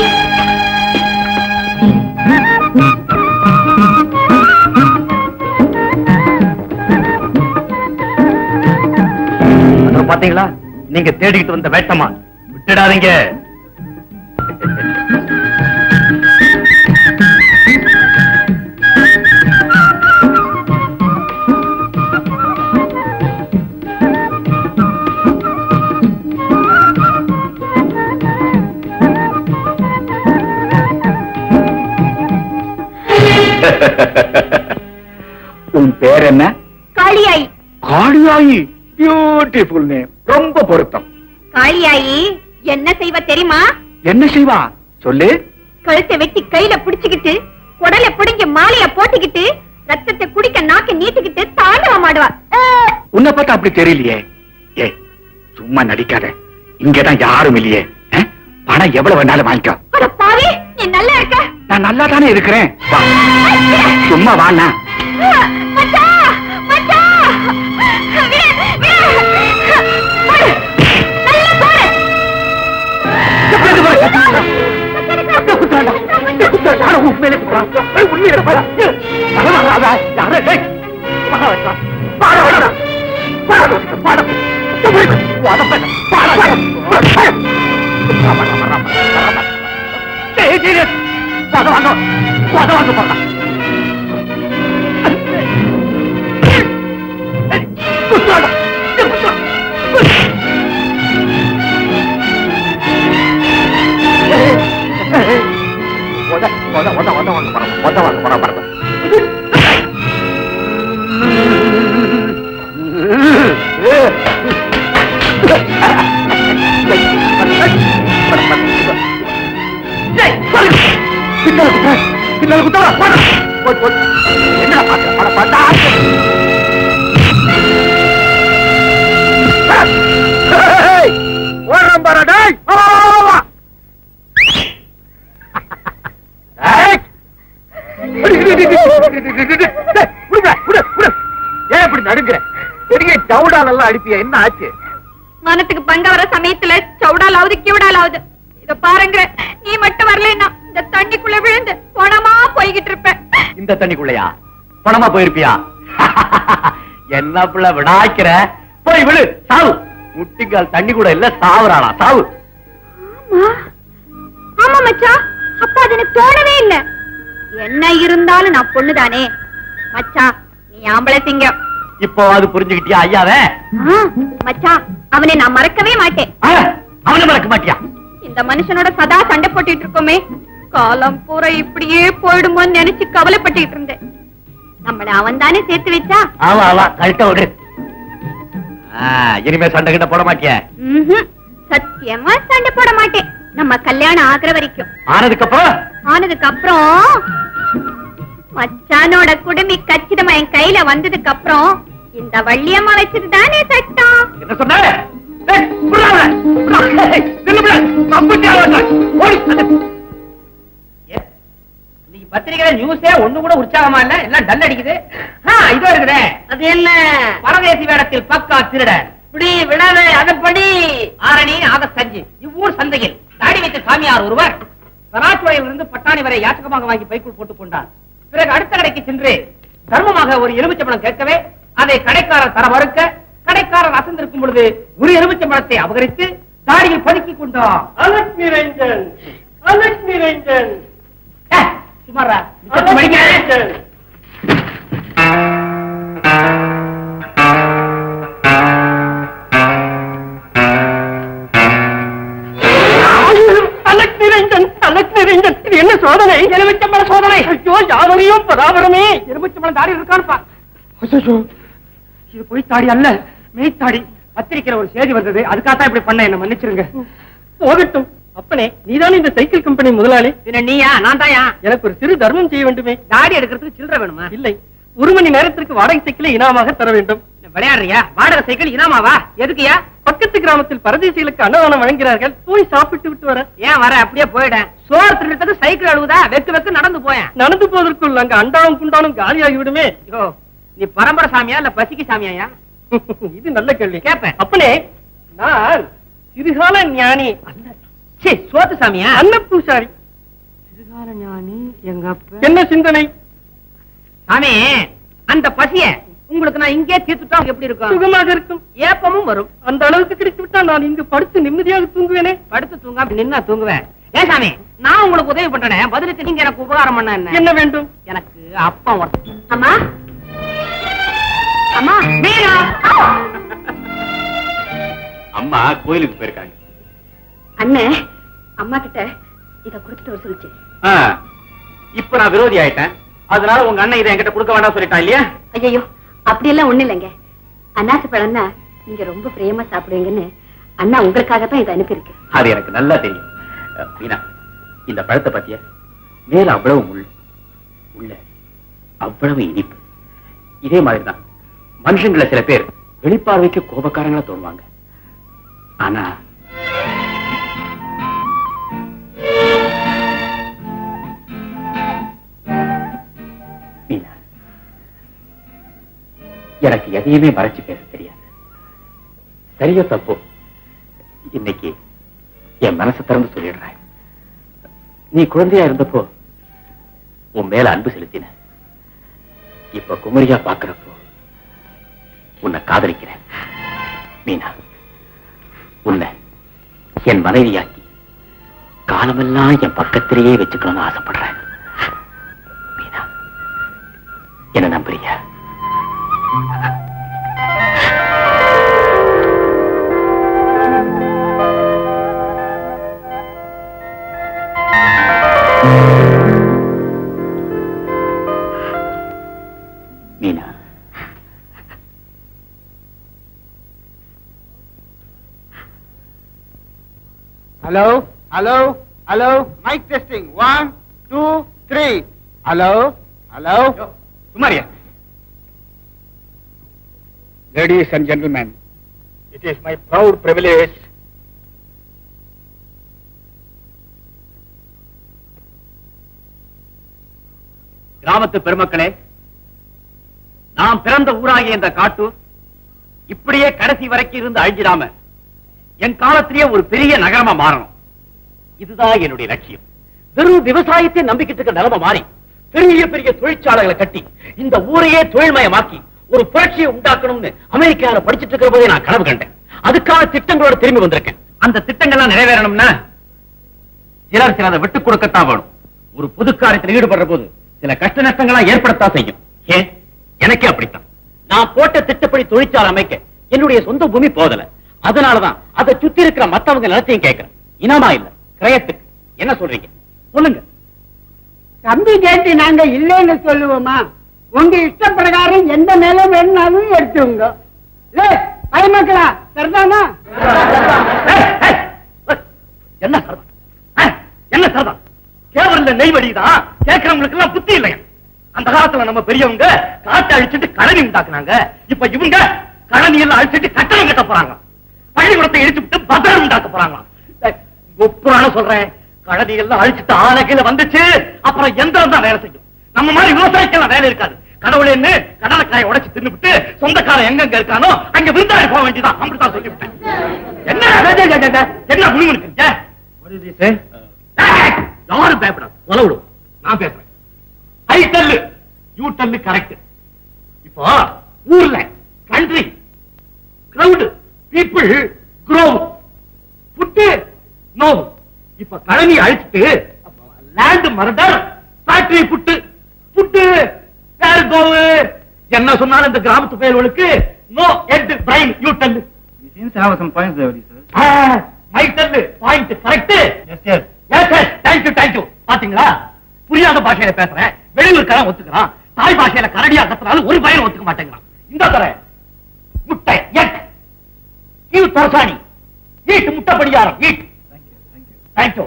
அதோ பாத்தீங்களா நீங்க தேடிக்கிட்டு வந்த வேட்டமா விட்டுடாதீங்க உன் பேர் என்ன காளியாயி காளியாயி பியூட்டிஃபுல் நேம் ரொம்ப பொருத்தம் காளியாயி என்ன செய்வ தெரியுமா என்ன செய்வா சொல்லு கழுத்தை வெட்டி கையில புடிச்சுக்கிட்டு குடல புடிஞ்சு மாலைய போட்டுக்கிட்டு ரத்தத்தை குடிக்க நாக்க நீட்டிக்கிட்டு தாண்டவம் ஆடுவா அஹ், உன்னை பார்த்தா அப்படி தெரியலையே ஏ சும்மா நடிக்காத இங்கதான் யாரும் இல்லையே அஹ்? பணம் எவ்வளவு வேணாலும் வாங்கிக்கோ அட பாவி நீ நல்லா இருக்க நான் நல்லா தானே இருக்கிறேன் வா. சும்மா வாண்ணா அஹ், மச்சான், மச்சான். விடு, விடு. போடு. நல்லா போடு. ஏன் இப்படி நடுங்குற பெரிய டவுடால் எல்லாம் அடிப்பியா என்ன ஆச்சு மனத்துக்கு பங்க வர சமயத்துல சவுடாலாவது கிவுடாலாவது இத பாருங்க நீ மட்டும் வரலைன்னா இந்த தண்ணிக்குள்ள விழுந்து போனமா போய்கிட்டு இருப்பேன் இந்த தண்ணிக்குள்ளையா பணமா போயிருப்பியா என்ன பிள்ளை விடாய்க்கிற போய் விழு சாவு முட்டிக்கால் தண்ணி கூட இல்ல சாவுறாளா சாவு ஆமா ஆமா மச்சான் அப்ப அது எனக்கு தோணவே இல்ல என்ன இருந்தாலும் நான் பொண்ணுதானே மச்சான் நீ ஆம்பளை சிங்கம் இப்போ அது புரிஞ்சுக்கிட்டியா ஐயாவே ஆ, மச்சான் அவனை நான் மறக்கவே மாட்டேன் ஆ, அவனை மறக்க மாட்டியா இந்த மனுஷனோட சதா சண்டை போட்டுட்டு இருக்கோமே காலம் பூரா இப்படியே போயிடுமோன்னு நினைச்சு கவலைப்பட்டுட்டு இருந்தேன் நம்மள அவன் தானே சேர்த்து வச்சா ஆமா ஆமா கழட்ட விடு ஆ, இனிமே சண்டை கிட்ட போட மாட்டியா ம்ஹும். சத்தியமா சண்டை போட மாட்டேன் நம்ம கல்யாணம் ஆகுற வரைக்கும் ஆனதுக்கு அப்புறம் ஆனதுக்கு அப்புறம் மச்சானோட குடுமி கச்சிதமா என் கையில வந்ததுக்கு அப்புறம் இந்த வள்ளியம்மா வச்சது தானே சட்டம் என்ன சொன்ன ஏய், விட்றா அவனை, விட்றா. ஏய், நில்லு பிள்ளை, தப்பிட்டியா அவனை? ஓடி. பத்திரிகையில நியூஸே ஒண்ணு கூட உற்சாகமா இல்ல எல்லாம் டல் அடிக்குது ஆ, இதோ இருக்குதே அது என்ன பரதேசி வேடத்தில் பக்கா திருட இப்படி விடாத அதை படி ஆரணி ஆகஸ்டஞ்சு இவ்வூர் சந்தையில் தாடி வைத்த சாமியார் ஒருவர் சராச்சுவையிலிருந்து பட்டாணி வரை யாச்சகமாக வாங்கி பைக்குள் போட்டுக் கொண்டார் பிறகு அடுத்த கடைக்கு சென்று தர்மமாக ஒரு எலுமிச்சம்பழம் கேட்கவே அதை கடைக்காரர் தர மறுக்க கடைக்காரர் அசந்திருக்கும் பொழுது ஒரு எலுமிச்சம்பழத்தை அபகரித்து தாடியில் பதுக்கிக் கொண்டார் அலக் நிரஞ்சன் அலக் நிரஞ்சன் ஏ, சுமாரா மிச்சத்தை மடிங்க. அலக் நிரஞ்சன் அலக் நிரஞ்சன் இது என்ன சோதனை எலுமிச்சம்பழ சோதனை ஐயோ யாவரையும் பராபரமே எலுமிச்சம்பழம் தாடி இருக்கான்னு பா ஐயோ இது போய் தாடி அல்ல மெய்த்தாடி பத்திரிக்கையில ஒரு செய்தி வந்தது அதுக்காகத்தான் இப்படி பண்ண என்ன மன்னிச்சிருங்க போகட்டும் அப்பனே நீதானே இந்த சைக்கிள் கம்பெனி முதலாளி பின்ன நீயா நான் தாயா எனக்கு ஒரு சிறு தர்மம் செய்ய வேண்டுமே தாடி எடுக்கிறதுக்கு சில்லற வேணுமா இல்லை ஒரு மணி நேரத்திற்கு வாடகை சைக்கிளை இனாமாக தர வேண்டும் விளையாடுறியா வாடகை சைக்கிள் இனாமாவா எதுக்குயா பக்கத்து கிராமத்தில் பரதேசிகளுக்கு அன்னதானம் வழங்குகிறார்கள் போய் சாப்பிட்டு விட்டு வர ஏன் வர அப்படியே போயிட சோறு திருடுறது சைக்கிள் அழுவுதா வெக்கு வெக்கு நடந்து போயேன் நடந்து போவதற்குள் அங்க அண்டாவும் குண்டானும் காலியாகி விடுமே ஐயோ நீ பரம்பரை சாமியா இல்ல பசிக்கு சாமியாயா இது நல்ல கேள்வி கேப்பேன். அப்பனே நான் சிறுகால ஞானி அல்ல சே சோத்து சாமியா அன்ன பூசாரி சிறுகால ஞானி எங்க அப்ப என்ன சிந்தனை சாமி அந்த பசிய உங்களுக்கு நான் இங்கே தீர்த்துட்டா எப்படி இருக்கும் சுகமாக இருக்கும் ஏப்பமும் வரும் அந்த அளவுக்கு கிடைத்து விட்டால் நான் இங்கு படுத்து நிம்மதியாக தூங்குவேனே படுத்து தூங்காம நின்னா தூங்குவேன் ஏன் சாமி நான் உங்களுக்கு உதவி பண்றேனே பதிலுக்கு நீங்க எனக்கு உபகாரம் பண்ண என்ன என்ன வேண்டும் எனக்கு அப்பா ஒருத்தன் அம்மா அம்மா மீனா அம்மா கோயிலுக்கு போயிருக்காங்க அண்ணே அம்மா கிட்ட இத கொடுத்துட்டு வர சொல்லிச்சு ஆ, இப்ப நான் விரோதி ஆயிட்டேன் அதனால உங்க அண்ணன் இதை என்கிட்ட கொடுக்க வேண்டாம் சொல்லிட்டான் இல்லையா ஐயோ அப்படியெல்லாம் ஒண்ணு இல்லைங்க அன்னாசி பழம்னா நீங்க ரொம்ப பிரியமா சாப்பிடுவீங்கன்னு அண்ணா உங்களுக்காக தான் இதை அனுப்பியிருக்கு அது எனக்கு நல்லா தெரியும் அஹ், வீணா இந்த பழத்தை பத்திய மேல அவ்வளவு முள் உள்ள அவ்வளவு இனிப்பு இதே மாதிரிதான் மனுஷங்கள சில பேர் வெளிப்பார்வைக்கு கோபக்காரங்களா தோணுவாங்க ஆனா வீணா எனக்கு எதையுமே மறைச்சு பேச தெரியாது சரியோ தப்போ இன்னைக்கு என் மனசை திறந்து சொல்லிடுறேன் நீ குழந்தையா இருந்தப்போ உன் மேல அன்பு செலுத்தின இப்ப குமரியா பாக்குறப்போ உன்னை காதலிக்கிறேன் மீனா உன்னை என் மனைவியாக்கி காலமெல்லாம் என் பக்கத்திலேயே வச்சுக்கணும்னு ஆசைப்படுறேன் மீனா என்ன நம்புறியா Meena hello hello hello mike testing one two three hello hello சுமாரியா ladies and gentlemen it is my proud privilege கிராமத்து பெருமக்களே நாம் பிறந்த ஊராகிய இந்த காட்டூர் இப்படியே கடைசி வரைக்கும் இருந்து அழிஞ்சிடாம என் காலத்திலேயே ஒரு பெரிய நகரமா மாறணும் இதுதான் என்னுடைய லட்சியம் வெறும் விவசாயத்தை நம்பிக்கிட்டு இருக்க நிலைமை மாறி பெரிய பெரிய தொழிற்சாலைகளை கட்டி இந்த ஊரையே தொழில்மயமாக்கி ஒரு புரட்சியை உண்டாக்கணும்னு அமெரிக்கால படிச்சிட்டு இருக்கிற போதே நான் கனவு கண்டேன் அதுக்கான திட்டங்களோட திரும்பி வந்திருக்கேன் அந்த திட்டங்கள்லாம் நிறைவேறணும்னா சிலர் சில அதை விட்டுக் கொடுக்கத்தான் வேணும் ஒரு புது காரியத்தில் ஈடுபடுற போது சில கஷ்ட நஷ்டங்களா ஏற்படத்தான் செய்யும் ஏன் எனக்கே அப்படித்தான் நான் போட்ட திட்டப்படி தொழிற்சாலை அமைக்க என்னுடைய சொந்த பூமி போதல அதனாலதான் அதை சுத்தி இருக்கிற மத்தவங்க நிலத்தையும் கேட்கிறேன் இனமா இல்ல கிரயத்துக்கு என்ன சொல்றீங்க சொல்லுங்க தம்பி கேட்டு நாங்க இல்லைன்னு சொல்லுவோமா உங்க இஷ்ட பிரகாரம் எந்த நிலம் வேணும்னாலும் எடுத்துங்க பயமக்களா சரிதானா ஏய், ஏய், ஏய், என்ன சரதம் ஏய், என்ன சரதம் கேவல நெய் வடிதான் கேட்கறவங்களுக்கு எல்லாம் புத்தி இல்லையா அந்த காலத்துல நம்ம பெரியவங்க காட்டை அழிச்சிட்டு கழனி உண்டாக்குனாங்க இப்ப இவங்க கழனி எல்லாம் அழிச்சிட்டு கட்டணம் கட்ட போறாங்க பள்ளிக்கூடத்தை இடிச்சு விட்டு பத்திரம் உண்டாக்க போறாங்க ஒப்புறான சொல்றேன் கழனி எல்லாம் அழிச்சிட்டு ஆன கீழே வந்துச்சு அப்புறம் எந்திரம் தான் வேலை செய்யும் நம்ம மாதிரி விவசாயிக்கெல்லாம் வேலை இருக்காது கடவுள் என்ன கடலைக்காயை உடைச்சு தின்னுபிட்டு சொந்தக்காரன் எங்கெங்க இருக்கானோ அங்க விருந்தாளி போக வேண்டியதான் அப்படித்தான் சொல்லிவிட்டேன் என்ன டே, டே, டே, டே, என்ன முழுமுழுக்கு யாரும் பயப்படாது உலவிடும் நான் பேசுறேன் I tell you tell correct இப்போ ஊர்ல country crowd people grow food no இப்ப கழனி அழிச்சிட்டு லேண்ட் மரடர் ஃபேக்டரி புட்டு புட்டு வேர் கோவு என்ன சொன்னாலும் இந்த கிராமத்து பயல்களுக்கு no head brain you tell Seems to have some points there, sir. My tell point correct Yes, yes. Yes yes thank you thank you பாத்தீங்களா புரியாத பாஷையில பேசுறேன் வெளியூர்காரன் ஒத்துக்கிறான் தாய் பாஷையில கரடியா கத்துனாலும் ஒரு பையன் ஒத்துக்க மாட்டேங்கிறான் இந்த தர முட்டை எக் கீழ் தோசாணி வீட்டு முட்டை படியாரம் வீட்டு தேங்க்யூ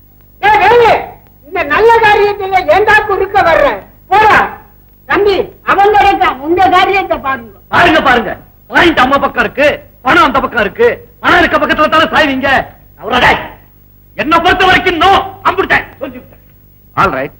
இந்த நல்ல காரியத்துல ஏண்டா குறுக்க வர்ற போடா தம்பி அவங்க இருக்கான் உங்க காரியத்தை பாருங்க பாருங்க பாருங்க பாயிண்ட் அம்மா பக்கம் இருக்கு பணம் அந்த பக்கம் இருக்கு பணம் இருக்க பக்கத்துல தானே சாய்வீங்க அவரோட என்ன பொறுத்த வரைக்கும் நோ அம்பிட்டேன் சொல்லிவிட்டேன் all right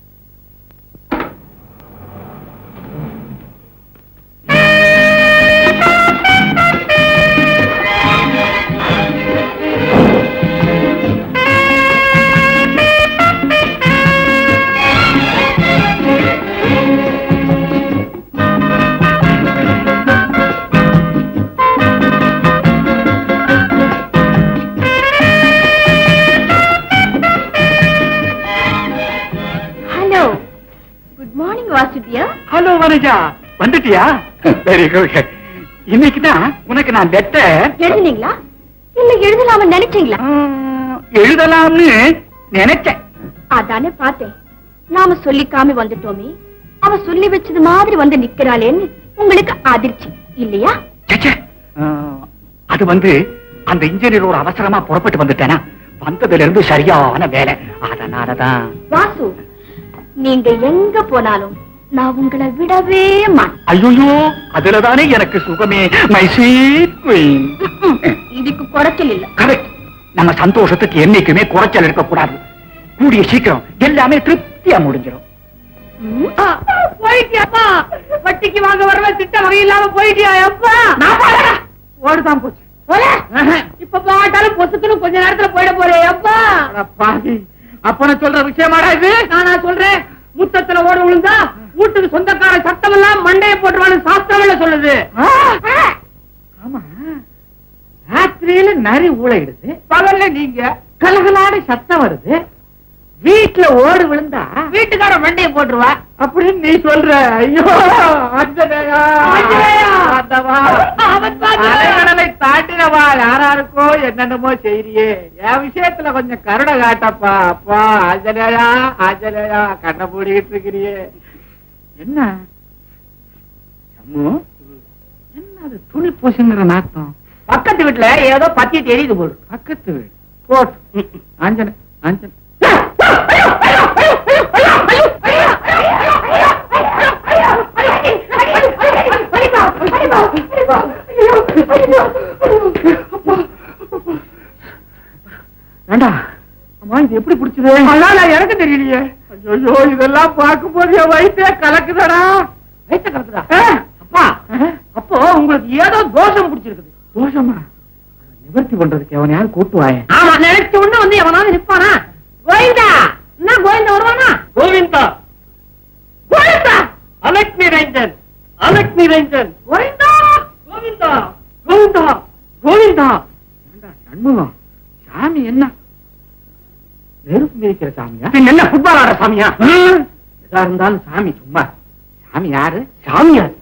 hello good morning வாசுதியா ஹலோ வனஜா வந்துட்டியா வெரி குட் இன்னைக்கு தான் உனக்கு நான் லெட்டர் எழுதுனீங்களா இல்ல எழுதலாம நினைச்சீங்களா எழுதலாம்னு நினைச்சேன் அதானே பார்த்தேன் நாம சொல்லிக்காம வந்துட்டோமே அவ சொல்லி வச்சது மாதிரி வந்து நிக்கிறாளேன்னு உங்களுக்கு அதிர்ச்சி இல்லையா ச்சே, ஆ, அது வந்து அந்த இன்ஜினியரோட அவசரமா புறப்பட்டு வந்துட்டேனா வந்ததுல இருந்து சரியான வேலை அதனாலதான் வாசு நீங்க எங்க போனாலும் நான் உங்களை விடவே மாட்டேன் ஐயோ அதுலதானே எனக்கு சுகமே மை ஸ்வீட் குயின் இதுக்கு குறைச்சல் இல்ல கரெக்ட் நம்ம சந்தோஷத்துக்கு என்னைக்குமே குறைச்சல் இருக்க கூடாது கூடிய சீக்கிரம் எல்லாமே திருப்தியா முடிஞ்சிடும் ம்? போயிட்டியாப்பா வட்டிக்கு வாங்க வரவே திட்ட வகையில்லாம போயிட்டியா அப்பா ஓடுதான் போச்சு இப்ப பாட்டாலும் பொசுக்குன்னு கொஞ்ச நேரத்துல போயிட போறே அப்பா பாதி அப்ப நான் சொல்ற விஷயமாடா இது நானா சொல்றேன் முத்தத்துல ஓட விழுந்தா வீட்டுக்கு சொந்தக்கார சத்தம் எல்லாம் மண்டைய போட்டுருவான்னு சாஸ்திரம் சொல்லுது ஆமா ராத்திரியில நரி ஊழையிடுது பகல்ல நீங்க கலகலான சத்தம் வருது வீட்டுல ஓடு விழுந்தா வீட்டுக்கார மண்டைய போட்டுருவா அப்படின்னு நீ சொல்ற ஐயோ அஞ்சனையா ஆண்டவா. அலைகடலை தாண்டினவா யாராருக்கோ என்னென்னமோ செய்றியே என் விஷயத்துல கொஞ்சம் கருணை காட்டப்பா அப்பா ஆஞ்சநேயா ஆஞ்சநேயா கண்ணை மூடிக்கிட்டு இருக்கிறியே என்ன அம்மு, என்ன அது துணி பூசுங்கிற நாத்தம் பக்கத்து வீட்டுல ஏதோ பத்தி தெரியுது போல் பக்கத்து வீடு போட் ஆஞ்சனை ஆஞ்சனை ஏண்டா அம்மா இது எப்படி பிடிச்சது அதான் எனக்கு தெரியலையே ஐயோ இதெல்லாம் பார்க்கும்போது என் வயிற்றே கலக்குதடா வயிற்ற கலக்குதா அப்பா அப்போ உங்களுக்கு ஏதோ தோஷம் பிடிச்சிருக்குது தோஷமா நிவர்த்தி பண்றதுக்கு எவனையாவது கூட்டுவாய ஆமா நினைச்ச உடனே வந்து எவனாவது நிப்பானா கோவிந்தா என்ன கோவிந்தா வருவானா கோவிந்தா கோவிந்தா அலக் நிரஞ்சன் அலக் நிரஞ்சன் கோவிந்தா கோவிந்தா கோவிந்தா கோவிந்தா ஏண்டா சண்முகம் சாமி என்ன நெருப்பு மிதிக்கிற சாமியா பின்ன என்ன ஃபுட்பால் ஆடுற சாமியா எதா இருந்தாலும் சாமி சும்மா சாமி யாரு சாமியார்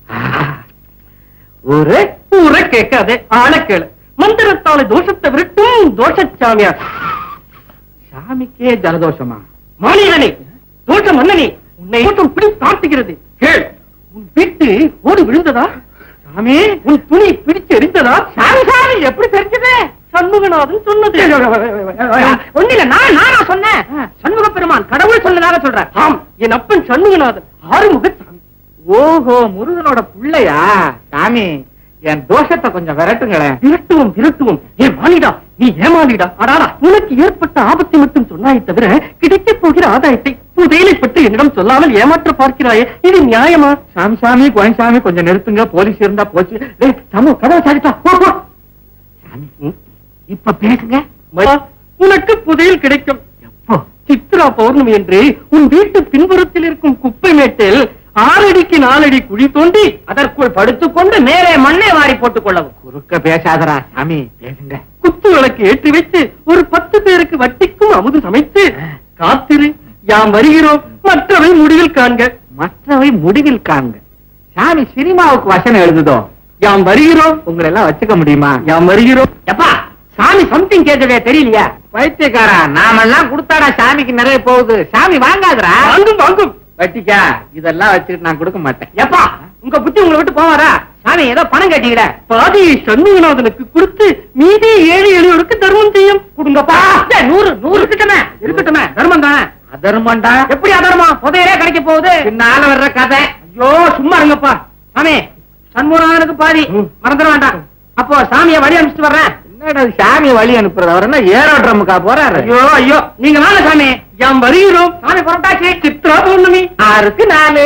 ஒரு ஊரை கேட்காதே ஆளை கேளு மந்திரத்தால தோஷத்தை விரட்டும் தோஷ சாமியார் சாமிக்கே ஜலதோஷமா மாநிலனே தோஷ மன்னனே உன்னை மட்டும் பிடி தாட்டுகிறது கேள் உன் வீட்டு ஓடு விழுந்ததா சாமி உன் துணி பிடிச்சு எரிந்ததா சாமி சாமி எப்படி தெரிஞ்சது சண்முகநாதன் சொன்னது ஒன்னில நான் நானா சொன்னேன் சண்முக பெருமான் கடவுள் சொன்னதாக சொல்றேன் ஆம் என் அப்பன் சண்முகநாதன் ஆறுமுக சாமி ஓஹோ முருகனோட புள்ளையா சாமி என் தோஷத்தை கொஞ்சம் விரட்டுங்களேன் விரட்டுவோம் விரட்டுவோம் ஏன் மானிடா நீ ஏமாளிடா அடாடா உனக்கு ஏற்பட்ட ஆபத்தை மட்டும் சொன்னாயே தவிர கிடைக்கப் போகிற ஆதாயத்தை புதையலை பற்றி என்னிடம் சொல்லாமல் ஏமாற்ற பார்க்கிறாயே இது நியாயமா சாமி சாமி கோயசாமி கொஞ்சம் நிறுத்துங்க போலீஸ் இருந்தா போச்சு டேய் சமு கதவை சாதிப்பா போ போ சாமி ம், இப்ப பேசுங்க உனக்கு புதையல் கிடைக்கும் எப்போ சித்ரா பௌர்ணமி என்று உன் வீட்டு பின்புறத்தில் இருக்கும் குப்பை மேட்டில் ஆறடிக்கு நாலடி குழி தோண்டி அதற்குள் படுத்துக்கொண்டு மேலே மண்ணை வாரி போட்டுக் கொள்ளவும் குறுக்க பேசாதரா சாமி பேசுங்க குத்து விளக்கு ஏற்றி வைத்து ஒரு பத்து பேருக்கு வட்டிக்கும் அமுது சமைத்து காத்திரு யாம் வருகிறோம் மற்றவை முடிவில் காண்க மற்றவை முடிவில் காண்க சாமி சினிமாவுக்கு வசனம் எழுதுதோ யாம் வருகிறோம் உங்களை எல்லாம் வச்சுக்க முடியுமா யாம் வருகிறோம் எப்பா சாமி சம்திங் கேட்கவே தெரியலையா பைத்தியக்காரா நாமெல்லாம் கொடுத்தாடா சாமிக்கு நிறைய போகுது சாமி வாங்காதடா வாங்கும் வாங்கும் வட்டிக்கா இதெல்லாம் வச்சுட்டு நான் கொடுக்க மாட்டேன் எப்பா உங்க புத்தி உங்களை விட்டு போவாரா சாமி ஏதோ பணம் கேட்டீங்கட பாதி சண்முகநாதனுக்கு கொடுத்து மீதி ஏழு எளியோருக்கு தர்மம் செய்யும் கொடுங்கப்பா ஏய், நூறு நூறு இருக்கட்டுமே இருக்கட்டுமே தர்மம் தானே அதர்மம்டா எப்படி அதர்மம் புதையலே கிடைக்க போகுது பின்னால வர்ற கதை ஐயோ சும்மா இருங்கப்பா சாமி சண்முகநாதனுக்கு பாதி மறந்துட வேண்டாம் அப்போ சாமியை வழி அனுப்பிச்சிட்டு வர்றேன் என்னடா சாமியை வழி அனுப்புறது அவர் என்ன ஏரோட்ரமுக்கா போறாரு ஐயோ ஐயோ நீங்க வாங்க சாமி யாம் வருகிறோம் சாமி புறப்பட்டாச்சு சித்ரா பௌர்ணமி ஆறுக்கு நாலு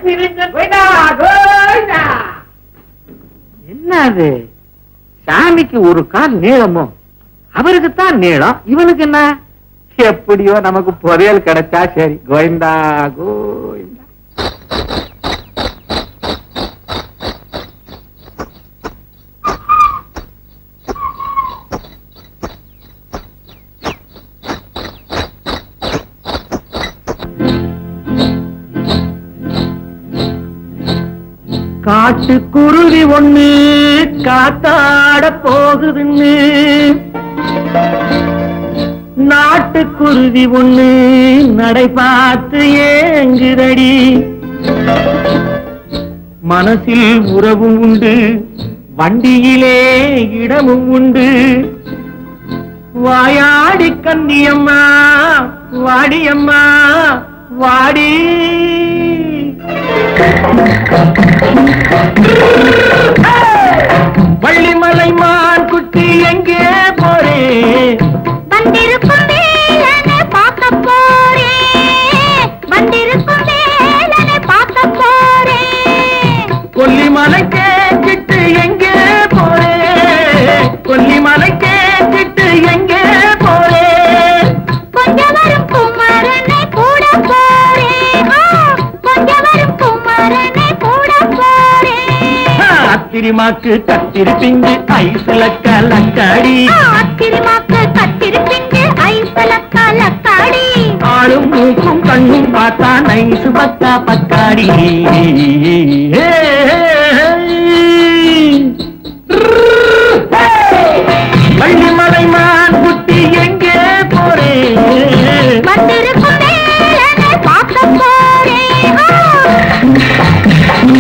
என்ன அது சாமிக்கு ஒரு கால் நீளமோ அவருக்கு தான் நீளம் இவனுக்கு என்ன எப்படியோ நமக்கு புதையல் கிடைச்சா சரி கோவிந்தா கோவிந்தா காட்டு குருவி ஒண்ணு காத்தாட போகுதுன்னு நாட்டுக்குருவி ஒண்ணு நடை பார்த்து ஏங்குதடி மனசில் உறவும் உண்டு வண்டியிலே இடமும் உண்டு வாயாடி கன்னியம்மா வாடியம்மா வாடி வள்ளிமலை மான் குட்டி எங்கே போறே வந்திருக்கும் வேலனை பார்க்க போறேன் வந்திருக்கும் வேலனை பார்க்க போறேன் கொல்லிமலை கேட்டுட்டு எங்கே போறே கொல்லிமலை கேட்டுட்டு எங்கே போறே கொஞ்சம் வரும் குமாரனை கூட போறேன் ஆ, கொஞ்சம் வரும் குமாரனை கூட போறேன் அத்திரிமாக்கு கத்திருப்பிங்க ஐசுல கலக்காடி ஆ, அத்திரிமாக்கு கத்திருப்பிங்க ஐசலக்கா லக்காடி ஆளும் மூக்கும் கண்ணும் பார்த்தா நைசு பத்தா பக்காடி வள்ளிமலை மான் குட்டி எங்கே போறே வந்திருக்கும் வேலனை பார்க்க போறேன் ஆ,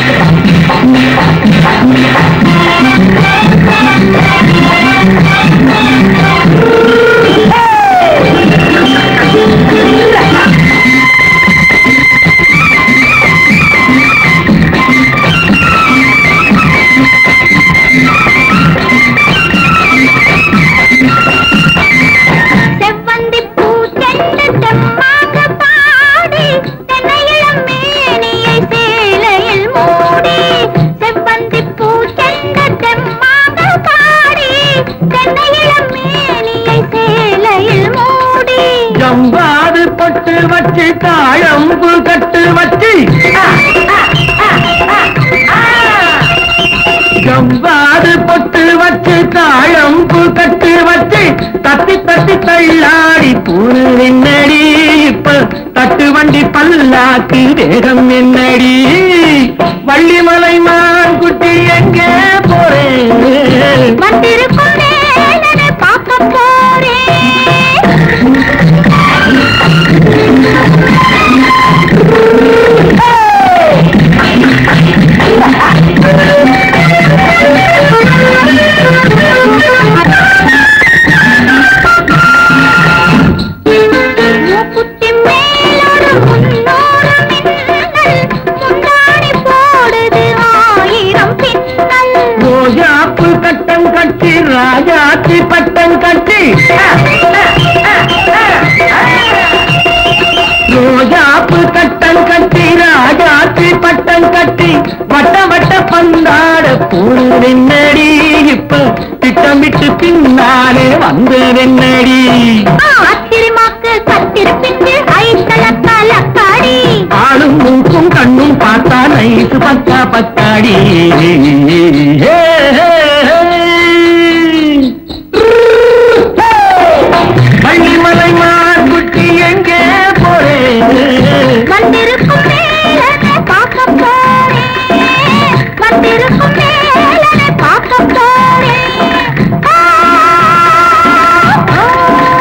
செவ்வந்தி பூ செண்டு செம்மாக பாடி தென்னையிளம் மேனியை சேலையில் மூடி செவ்வந்தி பூ செண்டு செம்மாக பாடி தென்னையிளம் மேனியை சேலையில் மூடி ஜம்பாது பட்டு வச்சு தாழம்பு கட்டு வச்சு ஜம்பாது பொட்டு வச்சு தாழம்பு கட்டு வச்சு தட்டி தட்டி தள்ளாடி பூரு என்னடி இப்ப தட்டு வண்டி பல்லாக்கு வேகம் என்னடி வள்ளிமலை மான் குட்டி எங்கே போறேன் வந்திருக்கும் வேலனை பார்க்க போறேன் மூக்குத்தி மேலோடு முன்னோடு மின்னல் முந்தாடி போடுது கட்டி ராஜாத்தி பட்டம் கட்டி ரோஜாப்பு கட்டம் கட்டி ராஜாத்தி பட்டம் கட்டி வட்ட வட்ட பந்தாட போடு வெண்ணடி இப்ப திட்டமிட்டு பின்னாலே வந்து வெண்ணடி ஆத்திரமாக்கு கத்திருப்பிண்டு ஐத்தலக்காலக்காடி ஆளும் மூக்கும் கண்ணும் பார்த்தா நைசு பக்கா பத்தாடி ஏ, ஏ, வள்ளிமலை மான்குட்டி எங்கே போறேன் வந்திருக்கும் மேலனை பார்க்க போறேன் வந்திருக்கும் மேலனை பார்க்க போறேன் ஆ, ஆ,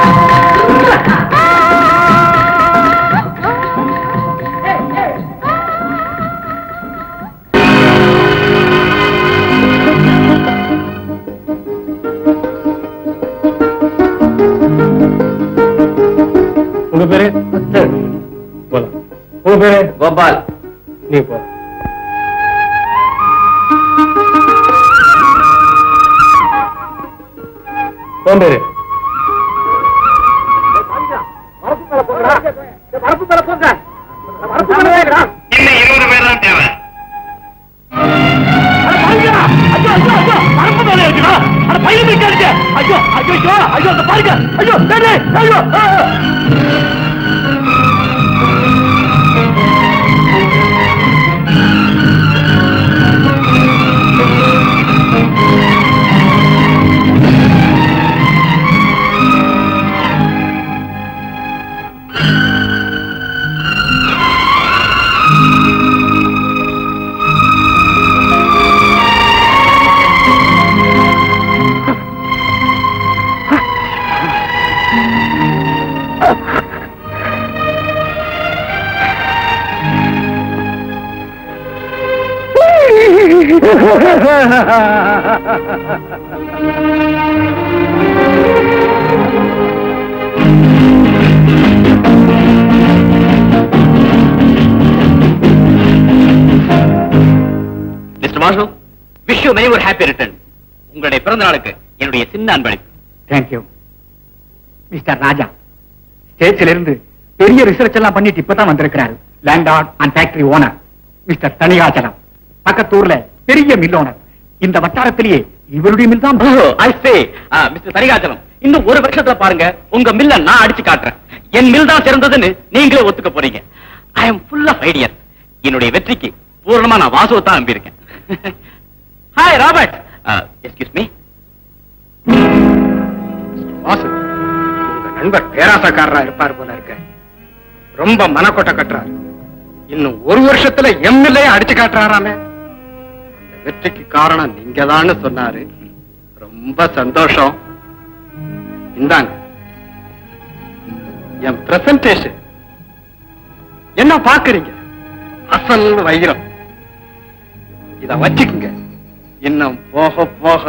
உங்க பேரு போலாம் உங்க பேரு கோபால் நீ போ உன் பேரு இன்னும் இருபது பேர் தான் தேவை mister Mashu wish you many ஒரு ஹாப்பி ரிட்டர்ன் உங்களுடைய பிறந்த நாளுக்கு என்னுடைய சின்ன அன்பளிப்பு தேங்க்யூ மிஸ்டர் ராஜா ஸ்டேட்ஸ்ல இருந்து பெரிய ரிசர்ச் எல்லாம் பண்ணிட்டு இப்பதான் வந்திருக்கிறாரு landlord and factory owner mister Thanikachalam பக்கத்தூர்ல பெரிய மில் ஓனர் இந்த வட்டாரத்திலேயே இவருடைய மில் தான் ஐ சே மிஸ்டர் தனிகாச்சலம் இன்னும் ஒரு வருஷத்துல பாருங்க உங்க மில்ல நான் அடிச்சு காட்டுறேன் என் மில் தான் சிறந்ததுன்னு நீங்களே ஒத்துக்க போறீங்க I am full of ideas என்னுடைய வெற்றிக்கு பூர்ணமா நான் வாசுவை தான் நம்பியிருக்கேன் hi Robert excuse me Vasu உங்க நண்பர் பேராசக்காரரா இருப்பார் போல இருக்க ரொம்ப மனக்கோட்டை கட்டுறாரு இன்னும் ஒரு வருஷத்துல எம்எல்ஏ அடிச்சு காட்டுறாராமே அந்த வெற்றிக்கு காரணம் நீங்க சொன்னாரு ரொம்ப சந்தோஷம் இந்தாங்க என் பிரசன்டேஷன் என்ன பாக்குறீங்க அசல் வைரம் இத வச்சுக்குங்க இன்னும் போக போக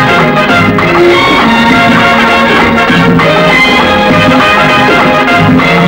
ஆ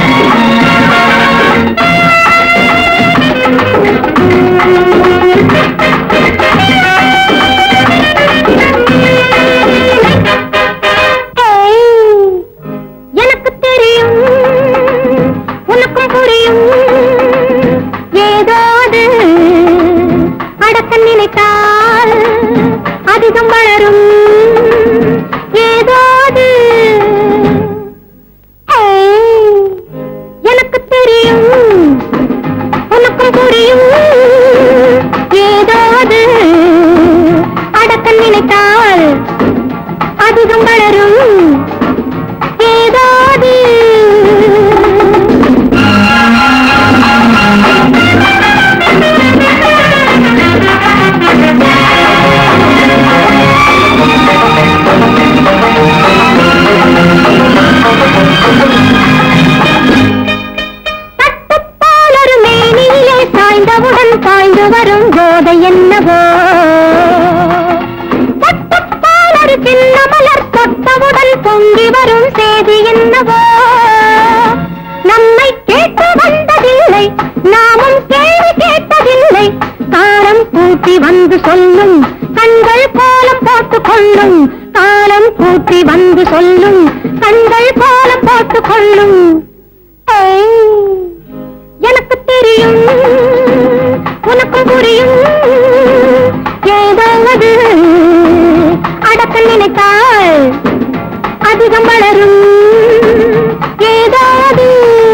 செய்தி என்னவோ நம்மை கேட்டு வந்ததில்லை நாமும் கேள்வி கேட்டதில்லை காலம் கூட்டி வந்து சொல்லும் கண்கள் கோலம் போட்டுக் கொள்ளும் காலம் கூட்டி வந்து சொல்லும் கண்கள் கோலம் போட்டுக் கொள்ளும் ஏய், எனக்கு தெரியும் உனக்கும் புரியும் ஏதோ அது அடக்க நினைத்தால் அதிகம் வளரும் ஏதோ அது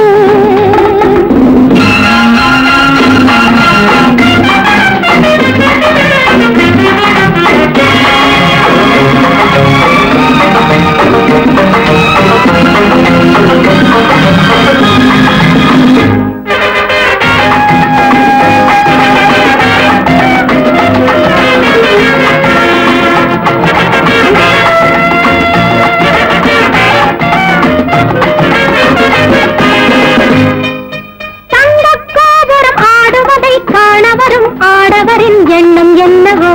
தங்கக் கோபுரம் ஆடுவதை காண வரும் ஆடவரின் எண்ணம் என்னவோ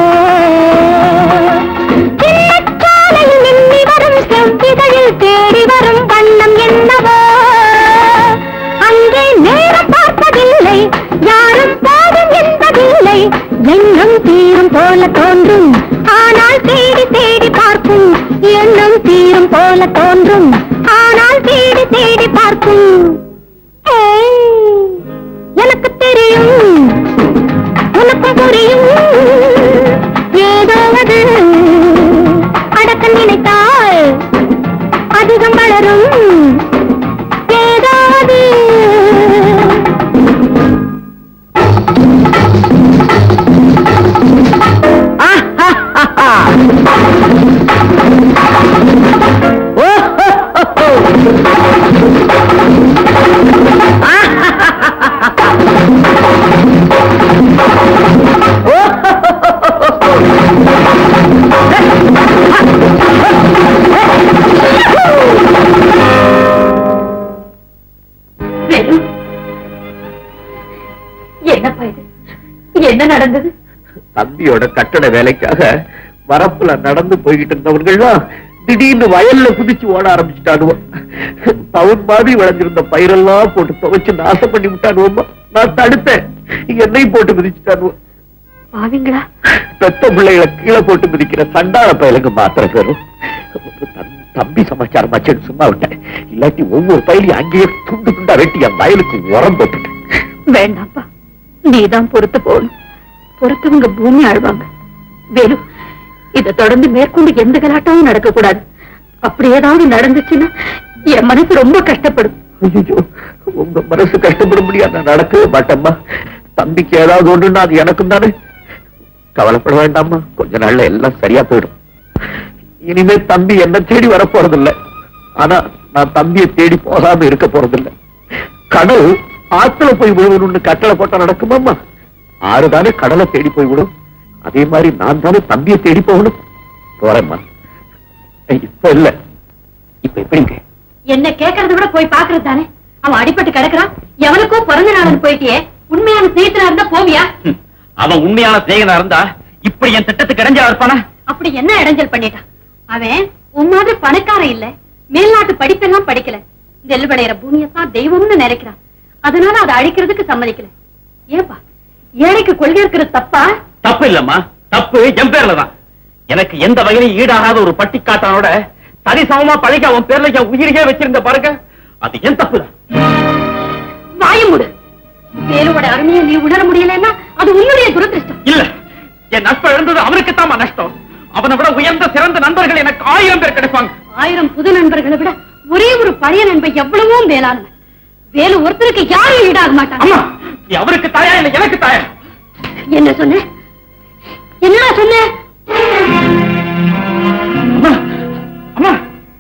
சின்னச் சாலையில் மின்னி வரும் செவ்விதழில் தேடி வரும் வண்ணம் என்னவோ அங்கே நேரம் பார்ப்பதில்லை யாரும் போதும் என்பதில்லை எண்ணம் தீரும் போல தோன்றும் ஆனால் தேடி தேடி பார்க்கும் எண்ணம் தீரும் போல தோன்றும் ஆனால் தேடி தேடி பார்க்கும் ஏய், எனக்கு தெரியும் உனக்கும் புரியும் ஏதோ அது அடக்க நினைத்தால் அதிகம் வளரும் ஏதோ அது வேலு என்னப்பா இது என்ன நடந்தது தம்பியோட கட்டட வேலைக்காக வரப்புல நடந்து போய்கிட்டு இருந்தவர்கள்லாம் திடீர்னு வயல்ல குதிச்சு ஓட ஆரம்பிச்சுட்டானுவோ பவுன் மாதிரி விளைஞ்சிருந்த பயிரெல்லாம் போட்டு துவைச்சு நாசம் பண்ணி விட்டானுவோம்மா நான் தடுத்தேன் என்னையும் போட்டு மிதிச்சுட்டானுவோ பாவிங்களா பெத்த பிள்ளைகளை கீழே போட்டு மிதிக்கிற சண்டாள பயலுக்கு மாத்திரம் பேரும் தம்- தம்பி சமாச்சாரமாச்சேன்னு சும்மா விட்டேன் இல்லாட்டி ஒவ்வொரு பயிலையும் அங்கேயே துண்டு துண்டா வெட்டி என் வயலுக்கு உரம் போட்டுட்டேன் வேண்டாம்ப்பா நீதான் பொறுத்து போகணும் பொறுத்தவங்க பூமி ஆழ்வாங்க வேலு இதை தொடர்ந்து மேற்கொண்டு எந்த கலாட்டமும் நடக்க கூடாது அப்படி ஏதாவது நடந்துச்சுன்னா என் மனசு ரொம்ப கஷ்டப்படும் ஐயோ உங்க மனசு கஷ்டப்படும்படியா நான் நடக்கவே மாட்டேம்மா தம்பிக்கு ஏதாவது ஒண்ணுன்னா அது எனக்கும் தானே கவலைப்பட வேண்டாம்மா கொஞ்ச நாள்ல எல்லாம் சரியா போயிடும் இனிமே தம்பி என்ன தேடி வர போறதில்ல ஆனா நான் தம்பியை தேடி போகாம இருக்க போறதில்ல கடல் ஆத்துல போய் விழுவணும்னு கட்டளை போட்டா நடக்குமாம்மா ஆறு தானே கடலை தேடி போய் விடும் அதே மாதிரி நான் தானே தம்பியை தேடி போகணும் போறேம்மா இப்ப இல்ல இப்ப எப்படிங்க என்ன கேட்கறத விட போய் பாக்குறது தானே அவன் அடிபட்டு கிடக்குறான் எவனுக்கோ பிறந்த நாளுன்னு போயிட்டியே உண்மையான ஸ்நேகிதனா இருந்தா போவியா ஹம், அவன் உண்மையான சிநேகனா இருந்தா இப்படி என் திட்டத்துக்கு இடைஞ்சா இருப்பானா அப்படி என்ன இடைஞ்சல் பண்ணிட்டான் அவன் உன் மாதிரி பணக்காரன் இல்ல மேல்நாட்டு படிப்பெல்லாம் படிக்கல நெல் விளையிற பூமியத்தான் தெய்வம்னு நினைக்கிறான் அதனால அதை அழிக்கிறதுக்கு சம்மதிக்கல ஏப்பா ஏழைக்கு கொள்கை இருக்கிறது தப்பா தப்பு இல்லம்மா தப்பு என் பேர்ல தான் எனக்கு எந்த வகையிலும் ஈடாகாத ஒரு பட்டிக்காட்டானோட சரி சமமா பழகி அவன் பேர்ல என் உயிரையே வச்சிருந்த பாருங்க அது என் தப்பு தான் வாய மூடு வேலுவோட அருமையை நீ உணர முடியலன்னா அது உன்னுடைய துரதிருஷ்டம் இல்ல என் நட்பு இழந்தது அவனுக்குத்தான் நஷ்டம் அவனை விட உயர்ந்த சிறந்த நண்பர்கள் எனக்கு ஆயிரம் பேர் கிடைப்பாங்க ஆயிரம் புது நண்பர்களை விட ஒரே ஒரு பழைய நண்பன் எவ்வளவோ மேலானவன் வேலு ஒருத்தருக்கு யாரும் ஈடாக மாட்டாங்க அம்மா நீ அவருக்கு தாயா இல்ல எனக்கு தாயா என்ன சொன்ன என்ன சொன்ன அம்மா அம்மா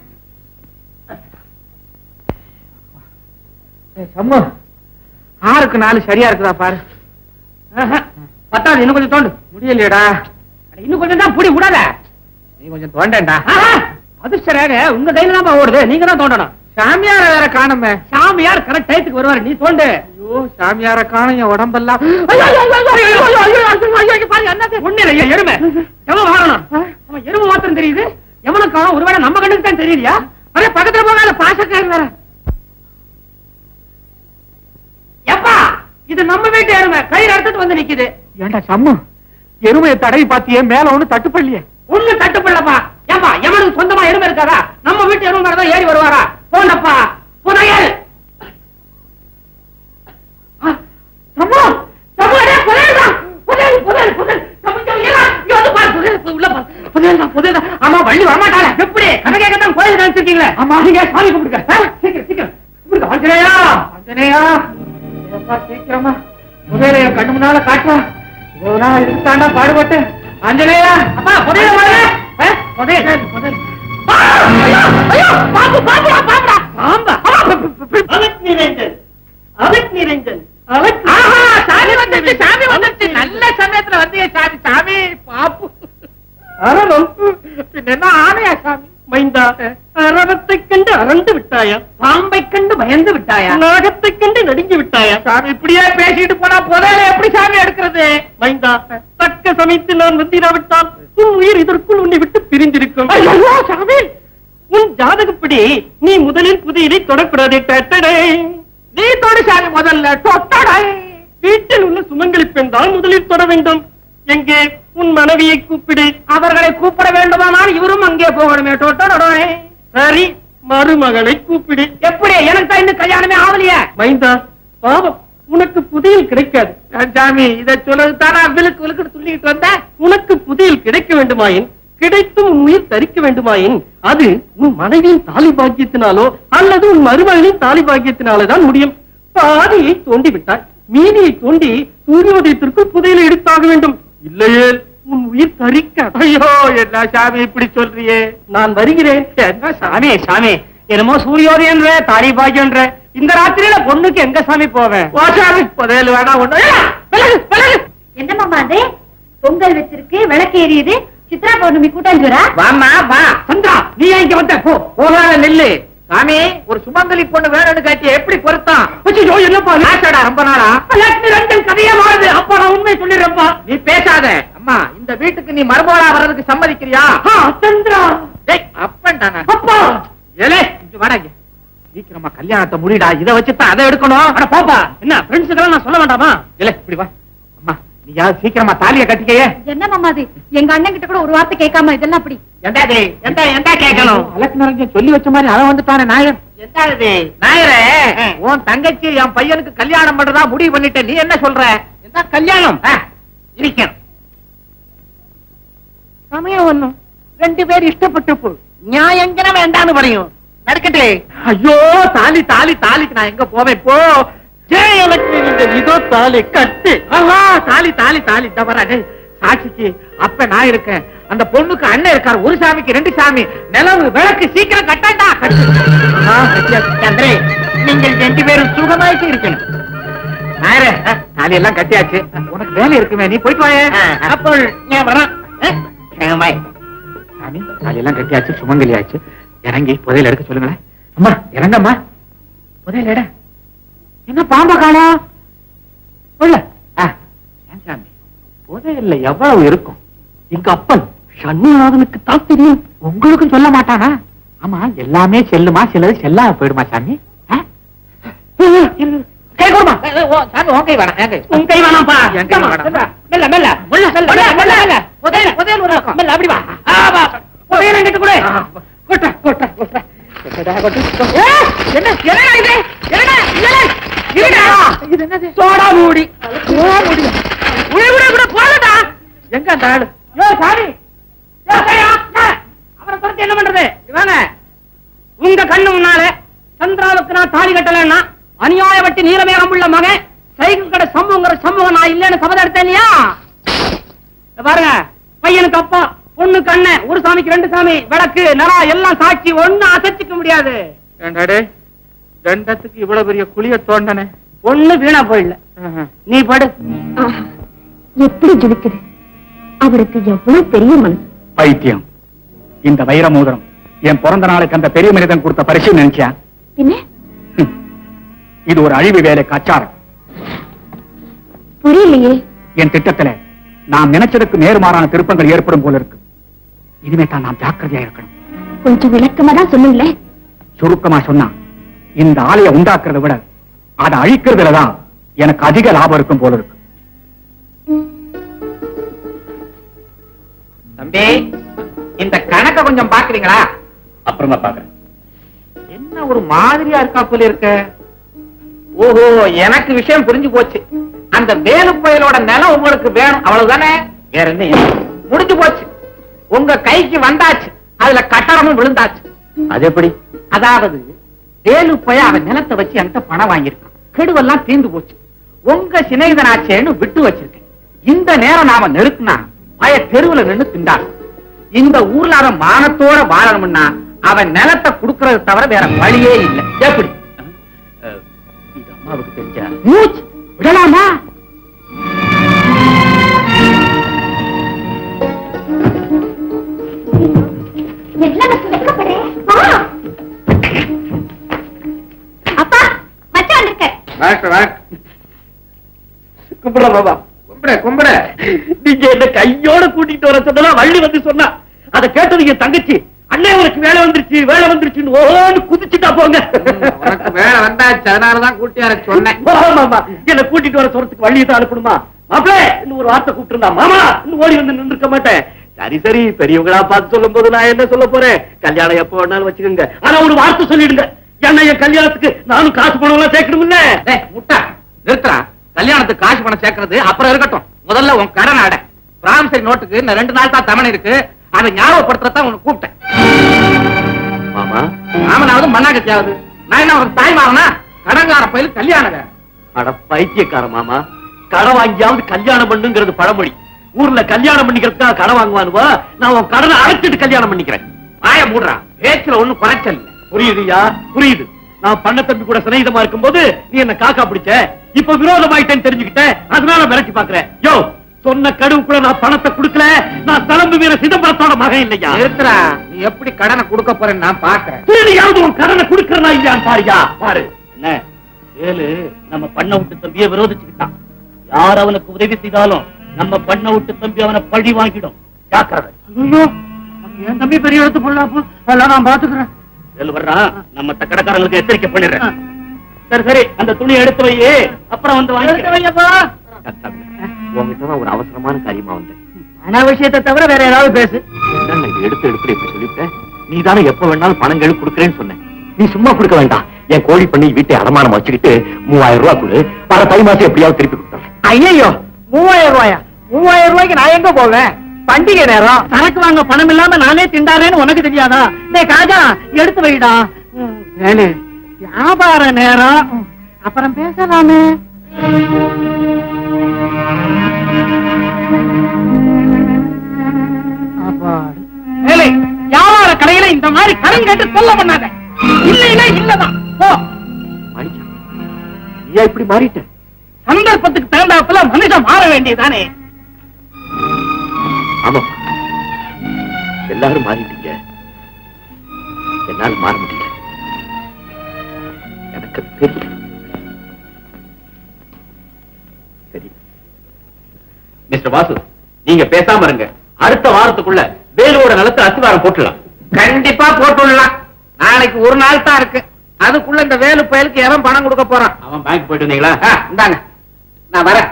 சம்மு ஆறுக்கு நாலு சரியா இருக்குதா பாரு ஆஹா, பத்தாது இன்னும் கொஞ்சம் தோண்டு முடியலையேடா அட, இன்னும் கொஞ்சம் தான் புடி விடாத நீ கொஞ்சம் தோண்டேன்டா அது சரியாக உங்க கையில தான் ஓடுது நீங்க தான் தோண்டணும் சாமியார வேற காணுமே சாமியார் கரெக்ட் டயத்துக்கு வருவாரு நீ தோண்டு ஐயோ சாமியார காணும் என் உடம்பெல்லாம் ஐயோ, ஐயோ, ஐயோ, ஐயோ, ஐயோ, ஐயோ, ஐயோ, ஐயோ, ஐயோ, ஐயோ, பாரு, என்னது? ஒண்ணு இல்லை, எருமை எவன் வாழணும் அவன் எருமை மாத்திரம் தெரியுது எவனும் காணும் ஒருவேளை நம்ம கண்ணுக்கு தான் தெரியலையா அரே பக்கத்துல போகாத பாசக்காரர் வேற எப்பா இது நம்ம வீட்டு எருமை கயிறு அறுத்துட்டு வந்து நிக்குது ஏண்டா சம்மு எருமையை தடவி பாத்தியே மேல ஒண்ணு தட்டுப்படலையே ஒண்ணு தட்டுப்படலப்பா ஏப்பா எவனுக்கு சொந்தமா எருமை இருக்காதா நம்ம வீட்டு எருமை மேல தான் ஏறி வருவாரா போண்டப்பா புதையல் ஆ, சம்மு, சம்மு, அடே, புதையல் தான். புதையல், புதையல், புதையல். சம்மு, சம்மு, ஏலா, இங்க வந்து பாரு, புதையல், உள்ள பாரு. புதையல் தான், புதையல் தான். ஆமா, வள்ளி வரமாட்டாளே. எப்படி? கதை கேட்கத்தான் கோயில் நினைச்சிருக்கீங்களே. ஆமா, நீங்க சாமி கும்பிடுங்க. ஆ, சீக்கிரம், சீக்கிரம். கும்பிடுங்க. ஆஞ்சநேயா, ஆஞ்சநேயா. ஏப்பா, சீக்கிரமா. புதையலை என் கண்ணு முன்னால காட்டுறா. இவ்வளவு நாள் இதுதாண்டா பாடுபட்டு. ஆஞ்சநேயா, அப்பா, புதையல் வாங்க. ஆ, புதையல், புதையல். ஆ, ஐயோ, ஐயோ, பாம்பு, பாம்புடா, பாம்புடா. பாம்பா? ஆ, ப- ப- ப- அவத் நிரஞ்சன் அவத் நிரஞ்சன் அவத் ஆஹா, சாமி வந்துருச்சு, சாமி வந்துருச்சு. நல்ல சமயத்துல வந்தியே சாமி, சாமி, பாப்பு. அரவம் பின்ன என்ன ஆணையா சாமி? மைந்தா அரவத்தை கண்டு அரண்டு விட்டாயா பாம்பை கண்டு பயந்து விட்டாயா நாகத்தை கண்டு நடுங்கி விட்டாயா சாமி இப்படியே பேசிட்டு போனா புதையல எப்படி சாமி எடுக்கிறது மைந்தா தக்க சமயத்தில் நான் வந்திராவிட்டால் உன் உயிர் இதற்குள் உன்னை விட்டு பிரிந்திருக்கும் ஐயோ, சாமி உன் ஜாதகப்படி நீ முதலில் புதையலை தொடக்கூடாது டட்டடே. நீ தொடு சாமி முதல்ல தொட்டடை வீட்டில் உள்ள சுமங்கலி பெண் தான் முதலில் தொட வேண்டும் எங்கே உன் மனைவியை கூப்பிடு அவர்களை கூப்பிட வேண்டுமானால் இவரும் அங்கே போகணுமே தொட்டடை சரி மருமகளை கூப்பிடு எப்படி எனக்கு தான் இன்னும் கல்யாணமே ஆகலையே மைந்தா பாவம் உனக்கு புதையல் கிடைக்காது சாமி இதை சொல்லதுதானே விழுக்கு விழுக்கு துள்ளிக்கிட்டு வந்தேன் உனக்கு புதையல் கிடைக்க வேண்டுமாயின் கிடைத்தும் உன் உயிர் தரிக்க வேண்டுமாயின் அது உன் மனைவியின் தாலி பாக்கியத்தினாலோ அல்லது உன் மருமகளின் தாலி பாக்கியத்தினாலோ தான் முடியும் பாதியை தோண்டி விட்டாய் மீதியை தோண்டி சூரியோதயத்திற்குள் புதையலை எடுத்தாக வேண்டும் இல்லையே உன் உயிர் தரிக்க ஐயோ என்ன சாமி இப்படி சொல்றியே நான் வருகிறேன் என்ன சாமி சாமி என்னமோ சூரியோதயன்ற தாலி பாக்கியன்ற இந்த ராத்திரியில பொண்ணுக்கு எங்க சாமி போவேன் ஓ சாமி புதையல் வேணா ஒண்ணு ஏய், விலகு, விலகு. என்ன மாமா அது பொங்கல் வச்சிருக்கு விளக்கு எரியுது சித்ரா பௌர்ணமி கூட்டாஞ்சோரா வாம்மா வா சந்திரா நீ ஏன் இங்க வந்த போ போகாத நெல்லு சாமி ஒரு சுமங்கலி பொண்ணு வேணும்னு கேட்டிய எப்படி பொருத்தம் ஐயோ என்னப்பா ஆசடா ரொம்ப நாளா லட்சுமி ரெண்டும் கதையா மாறுது அப்பா நான் உண்மை சொல்லிடுறப்பா நீ பேசாத அம்மா இந்த வீட்டுக்கு நீ மருமகளா வர்றதுக்கு சம்மதிக்கிறியா சந்திரா டேய் அப்பன்டானா அப்பா ஏலே இங்க வாடா இங்க. சீக்கிரமா கல்யாணத்தை முடிடா இத வச்சுதான் அதை எடுக்கணும் அட போப்பா என்ன ஃப்ரெண்ட்ஸுக்கெல்லாம் நான் சொல்ல வேண்டாமா இல்ல இப்படி வா அம்மா நீ யாரு சீக்கிரமா தாலியை கட்டிக்கையே என்ன மாமா அது எங்க அண்ணன் கிட்ட கூட ஒரு வார்த்தை கேட்காம இதெல்லாம் அப்படி எந்தா இது எந்த எந்த கேட்கணும் அலக்கு சொல்லி வச்ச மாதிரி அவன் வந்துட்டானே நாயர் எந்த இது நாயரே உன் தங்கச்சி என் பையனுக்கு கல்யாணம் பண்றதா முடிவு பண்ணிட்ட நீ என்ன சொல்ற என்ன கல்யாணம் இருக்கணும் சமயம் ஒண்ணும் ரெண்டு பேர் இஷ்டப்பட்டு போ நியாயங்கிற வேண்டான்னு பறையும் நடக்கட்டே ஐயோ தாலி தாலி தாலிக்கு நான் எங்க போவேன் போ ஜெயலட்சுமி இந்த இதோ தாலி கட்டு ஆஹா தாலி தாலி தாலி தவறா டேய் சாட்சிக்கு அப்ப நான் இருக்கேன் அந்த பொண்ணுக்கு அண்ணன் இருக்காரு ஒரு சாமிக்கு ரெண்டு சாமி நிலவு விளக்கு சீக்கிரம் கட்டாண்டா கட்டு ஆ, கட்டியாச்சு. சந்திரே நீங்கள் ரெண்டு பேரும் சுகமாயிட்டு இருக்கணும் நாயரே தாலி எல்லாம் கட்டியாச்சு உனக்கு வேலை இருக்குமே நீ போயிட்டு வாயே அப்போ நான் வரேன் சாமி தாலி எல்லாம் கட்டியாச்சு சுமங்கலி ஆச்சு இறங்கி புதையல் எடுக்க சொல்லுங்களேன் அம்மா இறங்கம்மா புதையல் எட என்ன பாம்பா காணா உள்ள ஆ, ஏன் சாமி புதையல்ல எவ்வளவு இருக்கும் எங்க அப்பன் சண்முகநாதனுக்கு தான் தெரியும் உங்களுக்கும் சொல்ல மாட்டானா ஆமா எல்லாமே செல்லுமா சிலது செல்லாம போயிடுமா சாமி ஆ? கை கொடுமா சாமி உன் கை வேணாம் என் கை உன் கை வேணாம்ப்பா என் கை வேணாம் மெல்ல மெல்ல மெல்ல மெல்ல மெல்ல மெல்ல புதையல் புதையல் ஒரு பக்கம். மெல்ல அப்படி வா ஆ, வா புதையல் என்கிட்ட கொடு கொட்ட கொட்ட கொட்ட கொட்டடா, கொட்டு. ஏய், என்ன என்னடா இது என்னடா இல்ல இருடா இது என்னது சோடா மூடி சோடா மூடி உடே உடே உடே போடா எங்க அந்த ஆளு யோ சாமி யோ கையா அவரை குறித்து என்ன பண்றது இவங்க உங்க கண்ணு முன்னாலே சந்திராவுக்கு நான் தாலி கட்டலன்னா அநியாய வட்டி நீலமேகம் உள்ள மகன் சைக்கிள் கடை சம்பவங்கிற சம்பவம் நான் இல்லைன்னு சபதம் எடுத்தேன் இல்லையா இத பாருங்க பையனுக்கு அப்பா பொண்ணுக்கு அண்ணன் ஒரு சாமிக்கு ரெண்டு சாமி விளக்கு நிலா எல்லாம் சாட்சி ஒண்ணு அசைச்சிக்க முடியாது தண்டத்துக்கு இவ்வளவு பெரிய குழிய தோண்டனே ஒண்ணு வீணா போயிடல நீ படு ஆஹா, எப்படி ஜொலிக்குது அவருக்கு எவ்வளவு பெரிய மனசு பைத்தியம் இந்த வைர மோதிரம் என் பிறந்த நாளுக்கு அந்த பெரிய மனிதன் கொடுத்த பரிசு நினைச்சியா என்ன ஹம். இது ஒரு அழிவு வேலைக்கு அச்சாரம் புரியலையே என் திட்டத்துல நாம் நினைச்சதுக்கு நேர்மாறான திருப்பங்கள் ஏற்படும் போல இருக்கு இனிமே தான் நாம் ஜாக்கிரதையா இருக்கணும் கொஞ்சம் விளக்கமா தான் சொல்லுங்களேன் சுருக்கமா சொன்னா இந்த ஆலையை உண்டாக்குறத விட அதை அழிக்கிறதுல தான் எனக்கு அதிக லாபம் இருக்கும் போல இருக்கு தம்பி இந்த கணக்க கொஞ்சம் பாக்குறீங்களா அப்புறமா பாக்குறேன் என்ன ஒரு மாதிரியா இருக்கா போல இருக்க ஓஹோ எனக்கு விஷயம் புரிஞ்சு போச்சு அந்த வேலு புயலோட நிலம் உங்களுக்கு வேணும் அவ்வளவுதானே வேற என்ன முடிஞ்சு போச்சு உங்க கைக்கு வந்தாச்சு அதுல கட்டணமும் விழுந்தாச்சு அது எப்படி அதாவது வேலு போய் அவன் நிலத்தை வச்சு என்கிட்ட பணம் வாங்கியிருக்கான் கெடுவெல்லாம் தீர்ந்து போச்சு உங்க சிநேகிதனாச்சேன்னு விட்டு வச்சிருக்கேன் இந்த நேரம் நாம நெருக்குனா பய தெருவுல நின்னு திண்டாடும் இந்த ஊர்ல அவன் மானத்தோட வாழணும்னா அவன் நிலத்தை குடுக்கறது தவிர வேற வழியே இல்லை எப்படி அஹ், இது அம்மாவுக்கு தெரிஞ்சா மூச்சு விடலாமா எல்லாம் வெக்கப்படுறேன் வா அப்பா மச்சான் வந்திருக்க கும்பிட பாபா கும்பிட கும்பிட நீங்க என்ன கையோட கூட்டிட்டு வர சொன்னா வள்ளி வந்து சொன்னா அதை கேட்டது என் தங்கச்சி அண்ணே உனக்கு வேலை வந்துருச்சு வேலை வந்துருச்சுன்னு ஓன்னு குதிச்சுட்டா போங்க உனக்கு வேலை வந்தாச்சு அதனாலதான் கூட்டி வர சொன்னேன் ஆமாமா என்ன கூட்டிட்டு வர சொல்றதுக்கு வழியை தான் அனுப்பணுமா மாப்பிள இன்னும் ஒரு வார்த்தை கூப்பிட்டு மாமா இன்னும் ஓடி வந்து நின்று மாட்டேன் சரி சரி பெரியவங்களா பார்த்து சொல்லும் போது நான் என்ன சொல்ல போறேன் கல்யாணம் எப்போ வேணாலும் வச்சுக்கோங்க ஆனா ஒரு வார்த்தை சொல்லிடுங்க என்ன என் கல்யாணத்துக்கு நானும் காசு பணம் எல்லாம் சேர்க்கணும்ல டேய், முட்டா நிறுத்துறா கல்யாணத்துக்கு காசு பணம் சேர்க்கறது அப்புறம் இருக்கட்டும் முதல்ல உன் கடன் அடை பிராமிசரி நோட்டுக்கு இன்னும் ரெண்டு நாள் தான் தவணை இருக்கு அதை ஞாபகப்படுத்துறதான் உனக்கு கூப்பிட்டேன் மாமா மாமனாவது மண்ணாகத்தியாவது நான் என்ன உனக்கு தாய் மாவனா கடங்கார பயில கல்யாணம் வேற. அட பைத்தியக்கார மாமா கடன் வாங்கியாவது கல்யாணம் பண்ணுங்கிறது பழமொழி ஊர்ல கல்யாணம் பண்ணிக்கிறதுக்காக கடன் வாங்குவானுவா நான் உன் கடனை அடைச்சிட்டு கல்யாணம் பண்ணிக்கிறேன் வாய மூடுறா பேச்சுல ஒண்ணும் குறைச்சல் இல்ல புரியுதுயா புரியுது நான் பண்ண தம்பி கூட சிநேகிதமா இருக்கும்போது நீ என்ன காக்கா பிடிச்ச இப்ப விரோதமாயிட்டேன்னு தெரிஞ்சுக்கிட்டேன் அதனால மிரட்டி பாக்குறேன் யோ சொன்ன கடுவுக்குள்ள நான் பணத்தை கொடுக்கல நான் தளம்பு வீர சிதம்பரத்தோட மகன் இல்லையா நிறுத்துறா நீ எப்படி கடனை கொடுக்க போறேன்னு நான் பாக்குறேன் திருடியாவது உன் கடனை கொடுக்கறனா இல்லையான்னு பாருயா பாரு என்ன வேலு நம்ம பண்ண விட்டு தம்பியை விரோதிச்சுக்கிட்டான் யார் அவனுக்கு உதவி செய்தாலும் நம்ம பண்ண விட்டு தம்பி அவனை பழி வாங்கிடும் ஜாக்கிரதை ஐயோ என் தம்பி பெரிய எடுத்து போடலாம் அதெல்லாம் நான் பாத்துக்கிறேன் வேலு வர்றான் நம்ம கடைக்காரங்களுக்கு எச்சரிக்கை பண்ணிடுறேன் சரி சரி அந்த துணியை எடுத்து வை அப்புறம் வந்து வாங்கிக்க உங்ககிட்ட தான் ஒரு அவசரமான காரியமா வந்தேன் ஆனா விஷயத்தை தவிர வேற ஏதாவது பேசு என்னங்க இது எடுத்து எடுத்து இப்படி சொல்லிவிட்டேன் நீ தானே எப்ப வேணாலும் பணங்கள் கொடுக்கறேன்னு சொன்னேன் நீ சும்மா கொடுக்க வேண்டாம் என் கோழி பண்ணி வீட்டை அடமானம் வச்சுக்கிட்டு மூவாயிரம் ரூபாய் கொடு வர தை மாசம் எப்படியாவது திருப்பி கொடுத்துறேன் ஐயோ மூவாயிரம் ரூபாயா மூவாயிரம் ரூபாய்க்கு நான் எங்க போவேன் பண்டிகை நேரம் சரக்கு வாங்க பணம் இல்லாம நானே திண்டாரேன்னு உனக்கு தெரியாதா டேய் காஜா எடுத்து வைடா ம், வேலு வியாபார நேரம் ம், அப்புறம் பேசலாமே அப்பாடி. வேலு வியாபார கடையில இந்த மாதிரி கடன் கேட்டு சொல்ல பண்ணாத இல்லைன்னா இல்லதான் போ மாணிக்கம் நீயா இப்படி மாறிட்ட சந்தர்ப்பத்துக்கு தகுந்தாப்புல மனுஷன் மாற வேண்டியதானே ஆமாப்பா எல்லாரும் மாறிட்டீங்க என்னால மாற முடியல எனக்கு தெரியும் தெரியும் மிஸ்டர் வாசு நீங்க பேசாம இருங்க அடுத்த வாரத்துக்குள்ள வேலோட நிலத்தை அத்திவாரம் போட்டுடலாம் கண்டிப்பா போட்டுடலாம் நாளைக்கு ஒரு நாள் தான் இருக்கு அதுக்குள்ள இந்த வேலு பயலுக்கு எவன் பணம் கொடுக்க போறான் அவன் பேங்க் போயிட்டு வந்தீங்களா ஆ, இந்தாங்க நான் வரேன்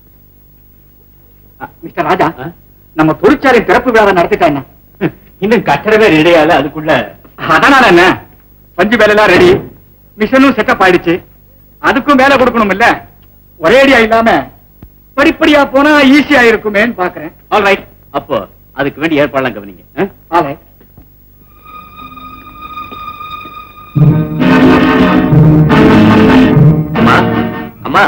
மிஸ்டர் ராஜா ஆ? நம்ம தொழிற்சாலை திறப்பு விழாவை நடத்திட்டா என்ன இன்னும் கட்டடவே ரெடியால அதுக்குள்ள அதனால என்ன பஞ்சு வேலையெல்லாம் ரெடி மிஷனும் செட்டப் ஆயிடுச்சு அதுக்கும் வேலை கொடுக்கணும் இல்ல ஒரே அடியா இல்லாம படிப்படியா போனா ஈஸியா இருக்குமேன்னு பாக்குறேன் ஆல் ரைட் அப்போ அதுக்கு வேண்டிய ஏற்பாடுலாம் கவனிங்க ஆ? ஆலை அம்மா அம்மா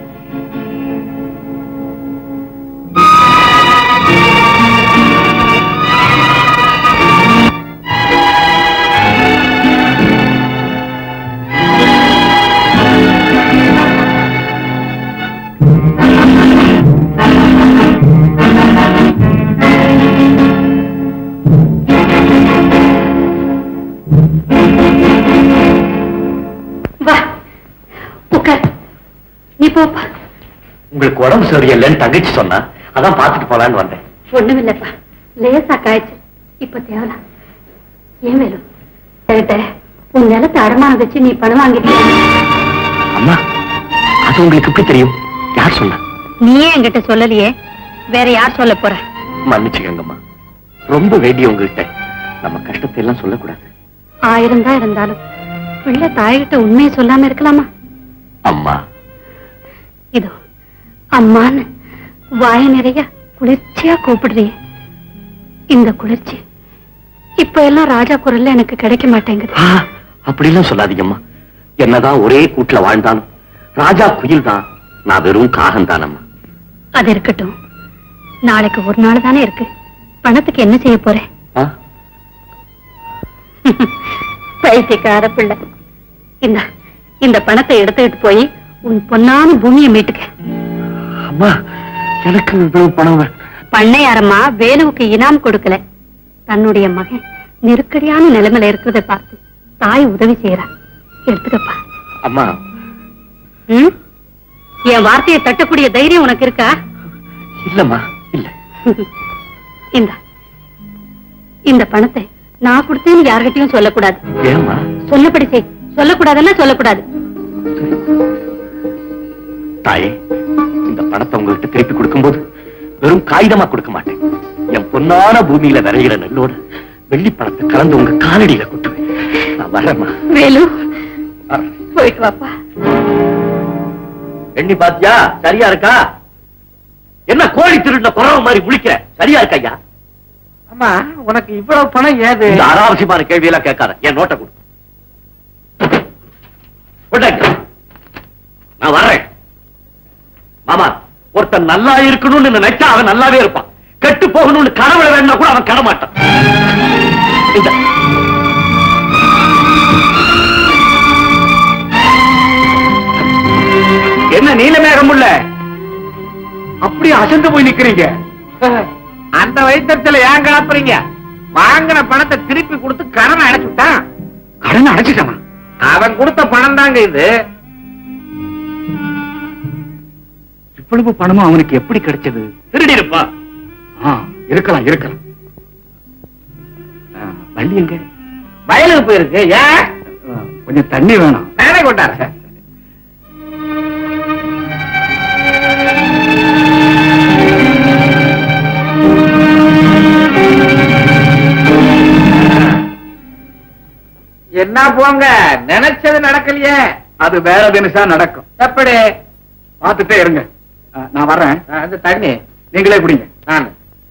வா உட்கார் நீ போப்பா உங்களுக்கு உடம்பு சரியில்லைன்னு தங்கச்சி சொன்னா அதான் பாத்துட்டு போலான்னு வந்தேன் ஒண்ணுமில்லப்பா லேசா காய்ச்சு இப்ப தேவலாம் ஏன் வேணும் என்கிட்ட உன் நிலத்தை அடமானம் வச்சு நீ பணம் வாங்கிட்டியா அம்மா அது உங்களுக்கு எப்படி தெரியும் யார் சொன்னா நீயே என்கிட்ட சொல்லலையே வேற யார் சொல்ல போற மன்னிச்சுக்கங்கம்மா ரொம்ப வேண்டிய உங்ககிட்ட நம்ம கஷ்டத்தை எல்லாம் சொல்லக்கூடாது ஆயிரம் தான் இருந்தாலும் பிள்ளை தாய்கிட்ட உண்மையை சொல்லாம இருக்கலாமா அம்மா இதோ அம்மான்னு வாய நிறைய குளிர்ச்சியா கூப்பிடுறியே இந்த குளிர்ச்சி இப்ப எல்லாம் ராஜா குரல்ல எனக்கு கிடைக்க மாட்டேங்குது ஆ, அப்படிலாம் சொல்லாதீங்கம்மா என்னதான் ஒரே கூட்டுல வாழ்ந்தாலும் ராஜா குயில் தான் நான் வெறும் காகம் தானம்மா அது இருக்கட்டும் நாளைக்கு ஒரு நாள் தானே இருக்கு பணத்துக்கு என்ன செய்ய போறேன் ஆ? பைத்தியக்கார பிள்ளை இந்த இந்த பணத்தை எடுத்துக்கிட்டு போய் உன் பொன்னான பூமியை மீட்டுக்க அம்மா எனக்கு இவ்வளவு பணம் வே- பண்ணையாரம்மா வேலுவுக்கு இனாம் கொடுக்கல தன்னுடைய மகன் நெருக்கடியான நிலைமையில இருக்கிறத பார்த்து தாய் உதவி செய்யறா எடுத்துக்கப்பா அம்மா ம்? என் வார்த்தையை தட்டக்கூடிய தைரியம் உனக்கு இருக்கா இல்லம்மா இல்ல இந்த இந்த பணத்தை நான் கொடுத்தேன்னு யார்கிட்டயும் சொல்லக்கூடாது ஏம்மா சொல்லப்படி செய் சொல்லக்கூடாதுன்னா சொல்லக்கூடாது தாயே இந்த பணத்தை உங்ககிட்ட திருப்பி கொடுக்கும்போது வெறும் காகிதமா கொடுக்க மாட்டேன் என் பொன்னான பூமியில விரைகிற நெல்லோட வெள்ளி பணத்தை கலந்து உங்க காலடியில கொட்டுவேன் நான் வரேம்மா வேலு வரேன். போயிட்டு வாப்பா எண்ணி பாத்தியா சரியா இருக்கா என்ன கோழி திருடின குறவ மாதிரி முழிக்கிற சரியா இருக்கா ஐயா அம்மா உனக்கு இவ்வளவு பணம் ஏது இந்த அனாவசியமான கேள்வி எல்லாம் கேட்காத என் நோட்டை கொடு கொண்டாங்க. நான் வர்றேன் மாமா ஒருத்தன் நல்லா இருக்கணும்னு நினைச்சா அவன் நல்லாவே இருப்பான் கெட்டு போகணும்னு கனவுல வேணா கூட அவன் கட மாட்டான் இந்த. என்ன நீலமேகம் உள்ள அப்படி அசந்து போய் நிக்கிறீங்க அந்த வைத்தியத்துல ஏன் கிளப்புறீங்க வாங்கின பணத்தை திருப்பி கொடுத்து கடனை அடைச்சுட்டான் கடன் அடைச்சிட்டானா அவன் கொடுத்த பணம் தாங்க இது இவ்வளவு பணமும் அவனுக்கு எப்படி கிடைச்சது திருடி இருப்பா இருக்கலாம் இருக்கலாம் ஆ, வள்ளி எங்க வயலுக்கு போயிருக்கு ஏன் ஆ, கொஞ்சம் தண்ணி வேணும் மேலே கொண்டாரு என்ன போங்க நினைச்சது நடக்கலையே அது வேற தினசா நடக்கும் எப்படி பார்த்துட்டே இருங்க ஆ, நான் வர்றேன் அந்த தண்ணி நீங்களே குடிங்க நான்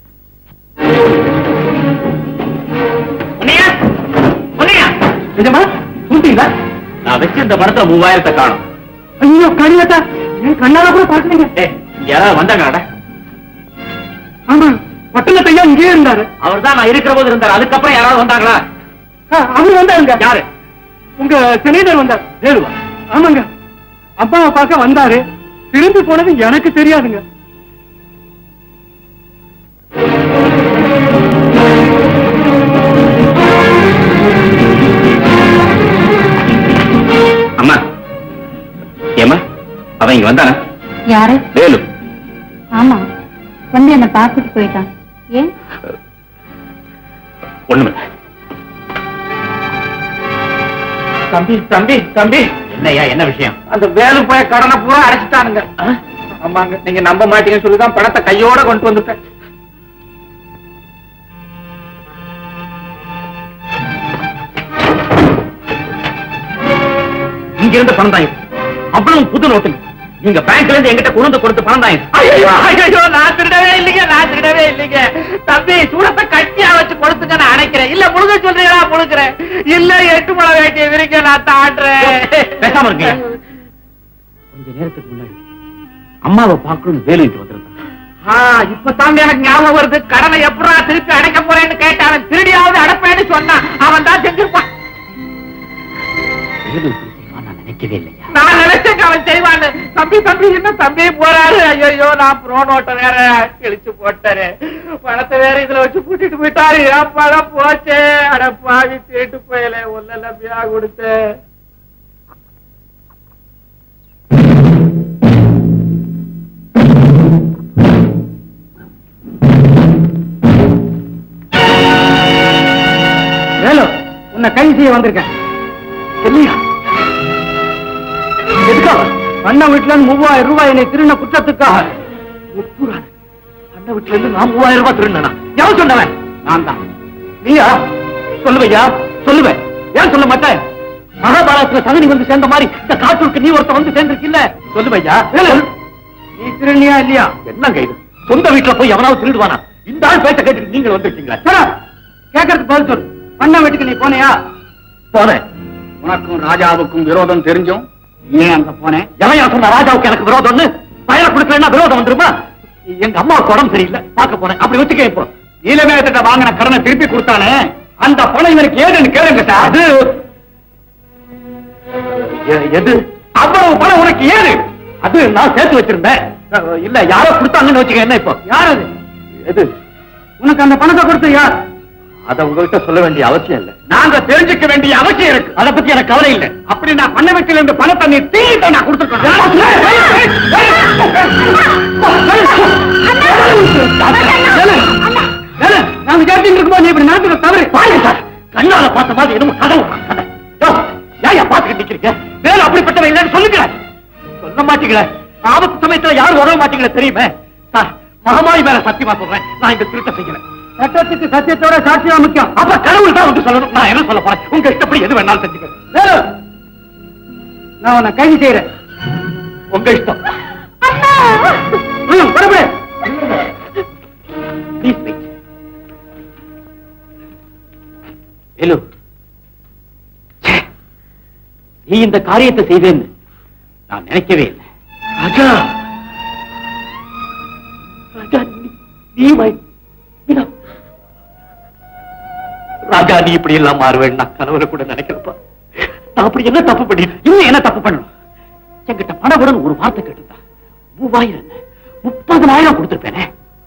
நிஜமா கூட்டீங்களா நான் வச்சு இந்த பணத்தை மூவாயிரத்தை காணும் ஐயோ கடிதத்தா என் கண்ணால கூட பாக்குறீங்க யாராவது வந்தாங்கடா ஆமா பட்டணத்தையா இங்கே இருந்தாரு அவர் தான் நான் இருக்கிற போது இருந்தாரு அதுக்கப்புறம் யாராவது வந்தாங்களா அவர் வந்தாருங்க யாரு உங்க சிநேகர் வந்தார் வேறுவா ஆமாங்க அப்பாவை பார்க்க வந்தாரு திரும்பி போனது எனக்கு தெரியாதுங்க அம்மா ஏமா அவன் இங்க வந்தானா யாரு வேலு ஆமா வந்து என்ன பார்த்துட்டு போயிட்டான் ஏன் ஒண்ணுமே தம்பி தம்பி தம்பி என்னய்யா என்ன விஷயம் அந்த வேலு போய் கடனை பூரா அடைச்சிட்டானுங்க ஆமாங்க நீங்க நம்ப மாட்டீங்கன்னு சொல்லிதான் பணத்தை கையோட கொண்டு வந்துட்டேன் இங்க இருந்த பணம் தான் இது அவ்வளவு புது நோட்டுங்க நீங்க பேங்க்ல இருந்து எங்கிட்ட கொண்டு வந்து கொடுத்த பணம் தான் இது ஐயோ ஐயோ நான் திருடவே இல்லைங்க நான் திருடவே இல்லைங்க தம்பி சூடத்தை கட்டியா வச்சு கொடுத்துங்க நான் அணைக்கிறேன் இல்ல முழுக சொல்றீங்களா முழுக்கிறேன் இல்ல எட்டு முளை வேட்டிய விரிக்க நான் தாண்டுறேன் பேசாம இருங்க கொஞ்ச நேரத்துக்கு முன்னாடி அம்மாவை பார்க்கணும்னு வேலு இங்க வந்திருந்தான் ஆ, இப்ப தாங்க எனக்கு ஞாபகம் வருது கடனை எப்படா திருப்பி அடைக்க போறேன்னு கேட்டான் திருடியாவது அடைப்பேன்னு சொன்னான் அவன் தான் செஞ்சிருப்பான் வேலு இப்படி செய்வான்னு நான் நினைக்கவே இல்லையா நான் நினைச்சேன் அவன் செய்வான்னு தம்பி தம்பி என்ன தம்பி போறாரு ஐயோ நான் ப்ரோ நோட்டை வேற கிழிச்சு போட்டாரு பணத்தை வேற இதுல வச்சு கூட்டிட்டு போயிட்டாரு என் பணம் போச்சே அட பாவி தேட்டு போயல உள்ள லம்பியா கொடுத்து வேலு உன்னை கைது செய்ய வந்திருக்கேன் இல்லையா எதுக்காக அண்ணா வீட்டுல இருந்து மூவாயிரம் ரூபாய் என்னை திருண்ண குற்றத்துக்காக முத்துரான் அண்ணன் வீட்டுல இருந்து நான் மூவாயிரம் ரூபாய் திருநனா எவன் சொன்னவன் நான் தான் நீயா சொல்லுவையா சொல்லுவேன் ஏன் சொல்ல மாட்டேன் மகாபாரதத்துல சகனி வந்து சேர்ந்த மாதிரி இந்த காட்டூருக்கு நீ ஒருத்த வந்து சேர்ந்திருக்கில்ல சொல்லுவையா நீ திருநியா இல்லையா என்னங்க இது சொந்த வீட்டுல போய் எவனாவது திருடுவானா இந்த ஆள் பேச்ச கேட்டு நீங்கள் வந்திருக்கீங்களா சரா, கேட்கறதுக்கு பதில் சொல் அண்ணா வீட்டுக்கு நீ போனியா போனேன் உனக்கும் ராஜாவுக்கும் விரோதம் தெரிஞ்சும் ஏன் அங்க போனேன் எவன் யார் சொன்ன ராஜாவுக்கு எனக்கு விரோதம்னு பயணம் கொடுக்கலன்னா விரோதம் வந்துருமா எங்க அம்மாவுக்கு உடம்பு சரியில்லை பார்க்க போனேன் அப்படி வச்சுக்க இப்போ நீலமேகத்திட்ட வாங்கின கடனை திருப்பி கொடுத்தானே அந்த பணம் இவனுக்கு ஏதுன்னு கேளுங்க சார் அது எ- எது அவ்வளவு பணம் உனக்கு ஏது அது நான் சேர்த்து வச்சிருந்தேன் அஹ், இல்ல யாரோ கொடுத்தாங்கன்னு வச்சுக்க என்ன இப்போ யார் அது எது உனக்கு அந்த பணத்தை கொடுத்து யார் அத உங்ககிட்ட சொல்ல வேண்டிய அவசியம் இல்ல நாங்க தெரிஞ்சுக்க வேண்டிய அவசியம் இருக்கு அத பத்தி எனக்கு கவலை இல்ல அப்படி நான் பண்ண வைக்கல இந்த பணத்தை நீ தீட்ட நான் கொடுத்துருக்கேன் நான் விசாரிச்சுட்டு இருக்கும்போது நீ இப்படி நடத்துக்க தவறு பாருங்க சார் கண்ணால பார்த்த மாதிரி என்னமோ கதை விடுறான், கதை யோ, ஏன் ஏன் பாத்துக்கிட்டு நிக்கிறீங்க வேலை அப்படிப்பட்டவன் இல்லைன்னு சொல்லுங்க சொல்ல மாட்டீங்களே ஆபத்து சமயத்துல யாரும் உதவ மாட்டீங்களே தெரியுமே சார் மகமாயி மேல சத்தியமா சொல்றேன் நான் இந்த திருட்ட செய்யல சட்டத்துக்கு சத்தியத்தோட சாட்சியா முக்கியம் அப்ப கடவுள் தான் வந்து சொல்லணும் நான் என்ன சொல்ல போறேன் உங்க இஷ்டப்படி எது வேணாலும் செஞ்சுக்க வேலு, நான் உன்னை கைது செய்யறேன் உங்க இஷ்டம் ம், புறப்படு. Please wait. வேலு ச்சே, நீ இந்த காரியத்தை செய்வேன்னு நான் நினைக்கவே இல்லை ராஜா ராஜா நீ- நீ மை- நீ- ராஜா நீ இப்படி எல்லாம் மாறுவேன் நான் கனவுல கூட நினைக்கிறப்பா நான் அப்படி என்ன தப்பு பண்ணிட்டேன் இன்னும் என்ன தப்பு பண்ணணும் என்கிட்ட பணவுடன் ஒரு வார்த்தை கேட்டுதா மூவாயிரம் என்ன? முப்பதனாயிரம் கொடுத்திருப்பேனே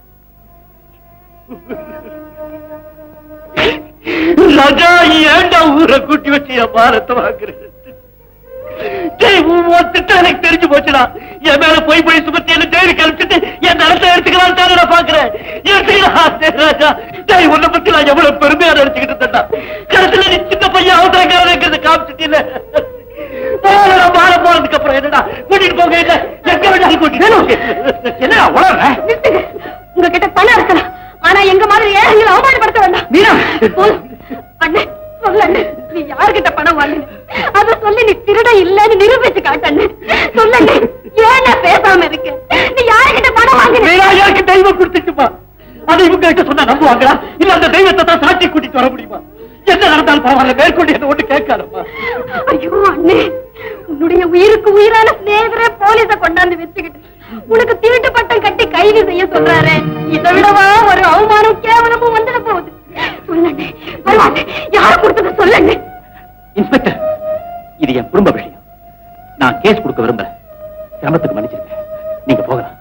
ராஜா ஏன்டா ஊரை கூட்டி வச்சு என் பாரத்தை வாங்குறது டேய், உன் உன் திட்டம் எனக்கு தெரிஞ்சு போச்சுடா என் மேல போய் போய் சுமத்தி என்ன ஜெயிலுக்கு அனுப்பிச்சிட்டு என் நிலத்தை எடுத்துக்கலாம் தானே நான் பாக்குறேன் எடுத்துக்கலாம் டேய் ராஜா டேய் உன்னை பத்தி நான் எவ்வளவு பெருமையா நினைச்சுக்கிட்டு இருந்தேன்டா கடைசியில நீ சின்ன பையன் அவசரங்கிறத காமிச்சிட்டீல போறா பார போறதுக்கு அப்புறம் என்னடா கூட்டிட்டு போங்க இல்ல எங்க வேணாலும் கூட்டிட்டு என்ன உளற உங்ககிட்ட பணம் இருக்கலாம் ஆனா எங்க மாதிரி ஏழைங்களை அவமானப்படுத்த வேண்டாம் மீனா போதும். அண்ணே சொல்லு அண்ணே நீ யார்கிட்ட பணம் வாங்கின அத சொல்லி நீ திருட இல்லன்னு நிரூபிச்சு காட்டு அண்ணே சொல்லு அண்ணே ஏன் நான் பேசாம இருக்க நீ யார்கிட்ட பணம் வாங்கின மீனா எனக்கு தெய்வம் கொடுத்துச்சுப்பா அதை இவங்க கிட்ட சொன்னா நம்புவாங்களா இல்ல அந்த தெய்வத்தை தான் சாட்சி கூட்டிட்டு வர முடியுமா என்ன நடந்தாலும் பரவாயில்ல மேற்கொண்டு என்ன ஒண்ணு கேட்காதப்பா ஐயோ அண்ணே உன்னுடைய உயிருக்கு உயிரான சிநேகிதரே போலீஸ கொண்டாந்து வச்சுக்கிட்டு உனக்கு திருட்டு பட்டம் கட்டி கைது செய்ய சொல்றாரே இதை விடவா ஒரு அவமானம் கேவலமும் வந்துட போகுது சொல்லண்ணே பரவாயில்ல யார் கொடுத்தத சொல்லண்ணே இன்ஸ்பெக்டர் இது என் குடும்ப விஷயம் நான் கேஸ் கொடுக்க விரும்பல சிரமத்துக்கு மன்னிச்சிருங்க நீங்க போகலாம்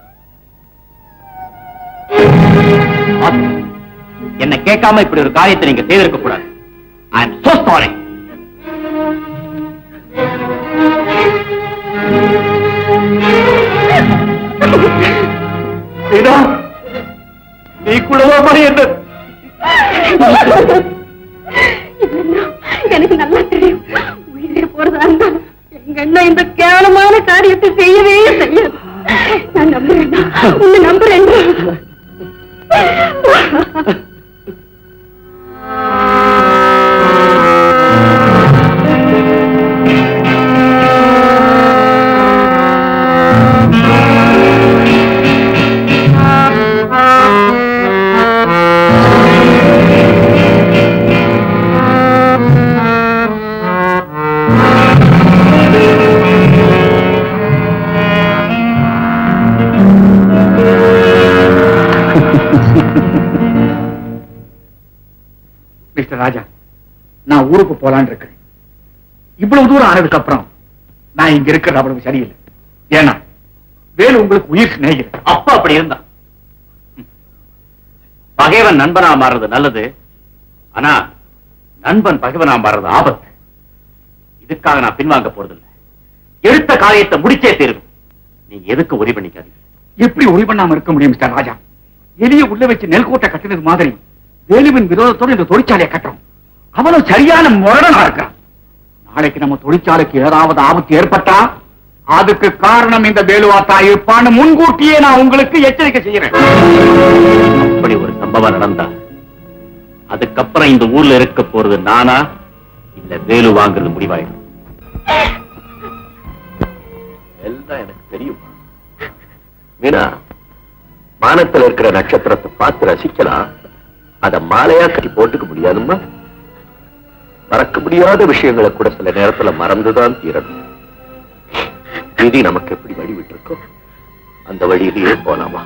ஆஃபீஸர், என்ன கேட்காம இப்படி ஒரு காரியத்தை நீங்க செய்திருக்க கூடாது ஐ எம் சோ சாரி நீ குழுவமா என்ன இல்லைன்னா, எனக்கு நல்லா தெரியும் உயிரே போறதா இருந்தாலும் எங்க அண்ணன் இந்த கேவலமான காரியத்தை செய்யவே செய்யாது நான் நம்புறேன் உன்னை நம்புறேன் மிஸ்டர் ராஜா நான் ஊருக்கு போலான்னு இருக்கேன் இவ்வளவு தூரம் ஆனதுக்கு அப்புறம் நான் இங்க இருக்கிறது அவ்வளவு சரியில்லை ஏன்னா வேலு உங்களுக்கு உயிர் சிநேகிதர் அப்பா அப்படி இருந்தான் ம். பகைவன் நண்பனா மாறுறது நல்லது ஆனா நண்பன் பகைவனா மாறுறது ஆபத்து இதுக்காக நான் பின்வாங்க போறதில்லை எடுத்த காரியத்தை முடிச்சே தீரும் நீங்க எதுக்கு உரி பண்ணிக்காதீங்க எப்படி ஒளி பண்ணாம இருக்க முடியும் மிஸ்டர் ராஜா எலிய உள்ள வச்சு நெல்கோட்டை கட்டினது மாதிரி வேலுவின் விரோதத்தோடு இந்த தொழிற்சாலையை கட்டுறோம் அவனும் சரியான முரடனா இருக்கான் நாளைக்கு நம்ம தொழிற்சாலைக்கு ஏதாவது ஆபத்து ஏற்பட்டா அதுக்கு காரணம் இந்த வேலுவாத்தா இருப்பான்னு முன்கூட்டியே நான் உங்களுக்கு எச்சரிக்கை செய்யறேன் அப்படி ஒரு சம்பவம் நடந்தா அதுக்கப்புறம் இந்த ஊர்ல இருக்க போறது நானா இல்ல வேலு வாங்குறது முடிவாயிடும் எல்லாம் எனக்கு தெரியும் மீனா வானத்துல இருக்கிற நட்சத்திரத்தை பார்த்து ரசிக்கலாம் அத மாலையா கட்டி போட்டுக்க முடியாதும்மா மறக்க முடியாத விஷயங்களை கூட சில நேரத்துல மறந்துதான் தீரணும் விதி நமக்கு எப்படி வழி விட்டிருக்கோ அந்த வழியிலேயே போலாமா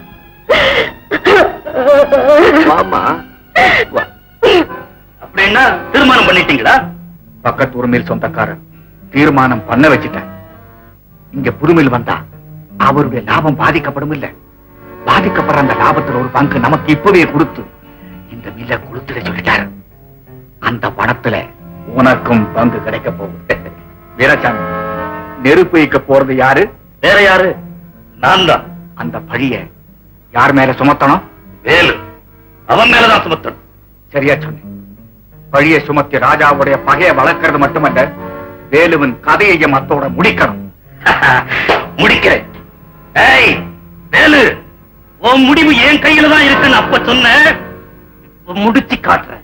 வாமா வா. அப்படின்னா திருமணம் பண்ணிட்டீங்களா பக்கத்து உரிமையில் சொந்தக்காரர் தீர்மானம் பண்ண வச்சுட்டேன் இங்க புதுமையில் வந்தா அவருடைய லாபம் பாதிக்கப்படும் இல்ல பாதிக்கப்படுற அந்த லாபத்துல ஒரு பங்கு நமக்கு இப்பவே கொடுத்து இந்த மில்ல கொடுத்துட சொல்லிட்டாரு அந்த பணத்துல உனக்கும் பங்கு கிடைக்க போகுது வீரசாமி நெருப்பு வைக்க போறது யாரு வேற யாரு நான் தான் அந்த பழிய யார் மேல சுமத்தணும் வேலு அவன் மேலதான் சுமத்தணும் சரியா சொன்னேன் பழிய சுமத்தி ராஜாவுடைய பகையை வளர்க்கறது மட்டுமல்ல வேலுவின் கதையையும் அத்தோட முடிக்கணும் முடிக்கிறேன் ஏய் வேலு உன் முடிவு என் கையில தான் இருக்குன்னு அப்ப சொன்ன இப்ப முடிச்சு காட்டுறேன்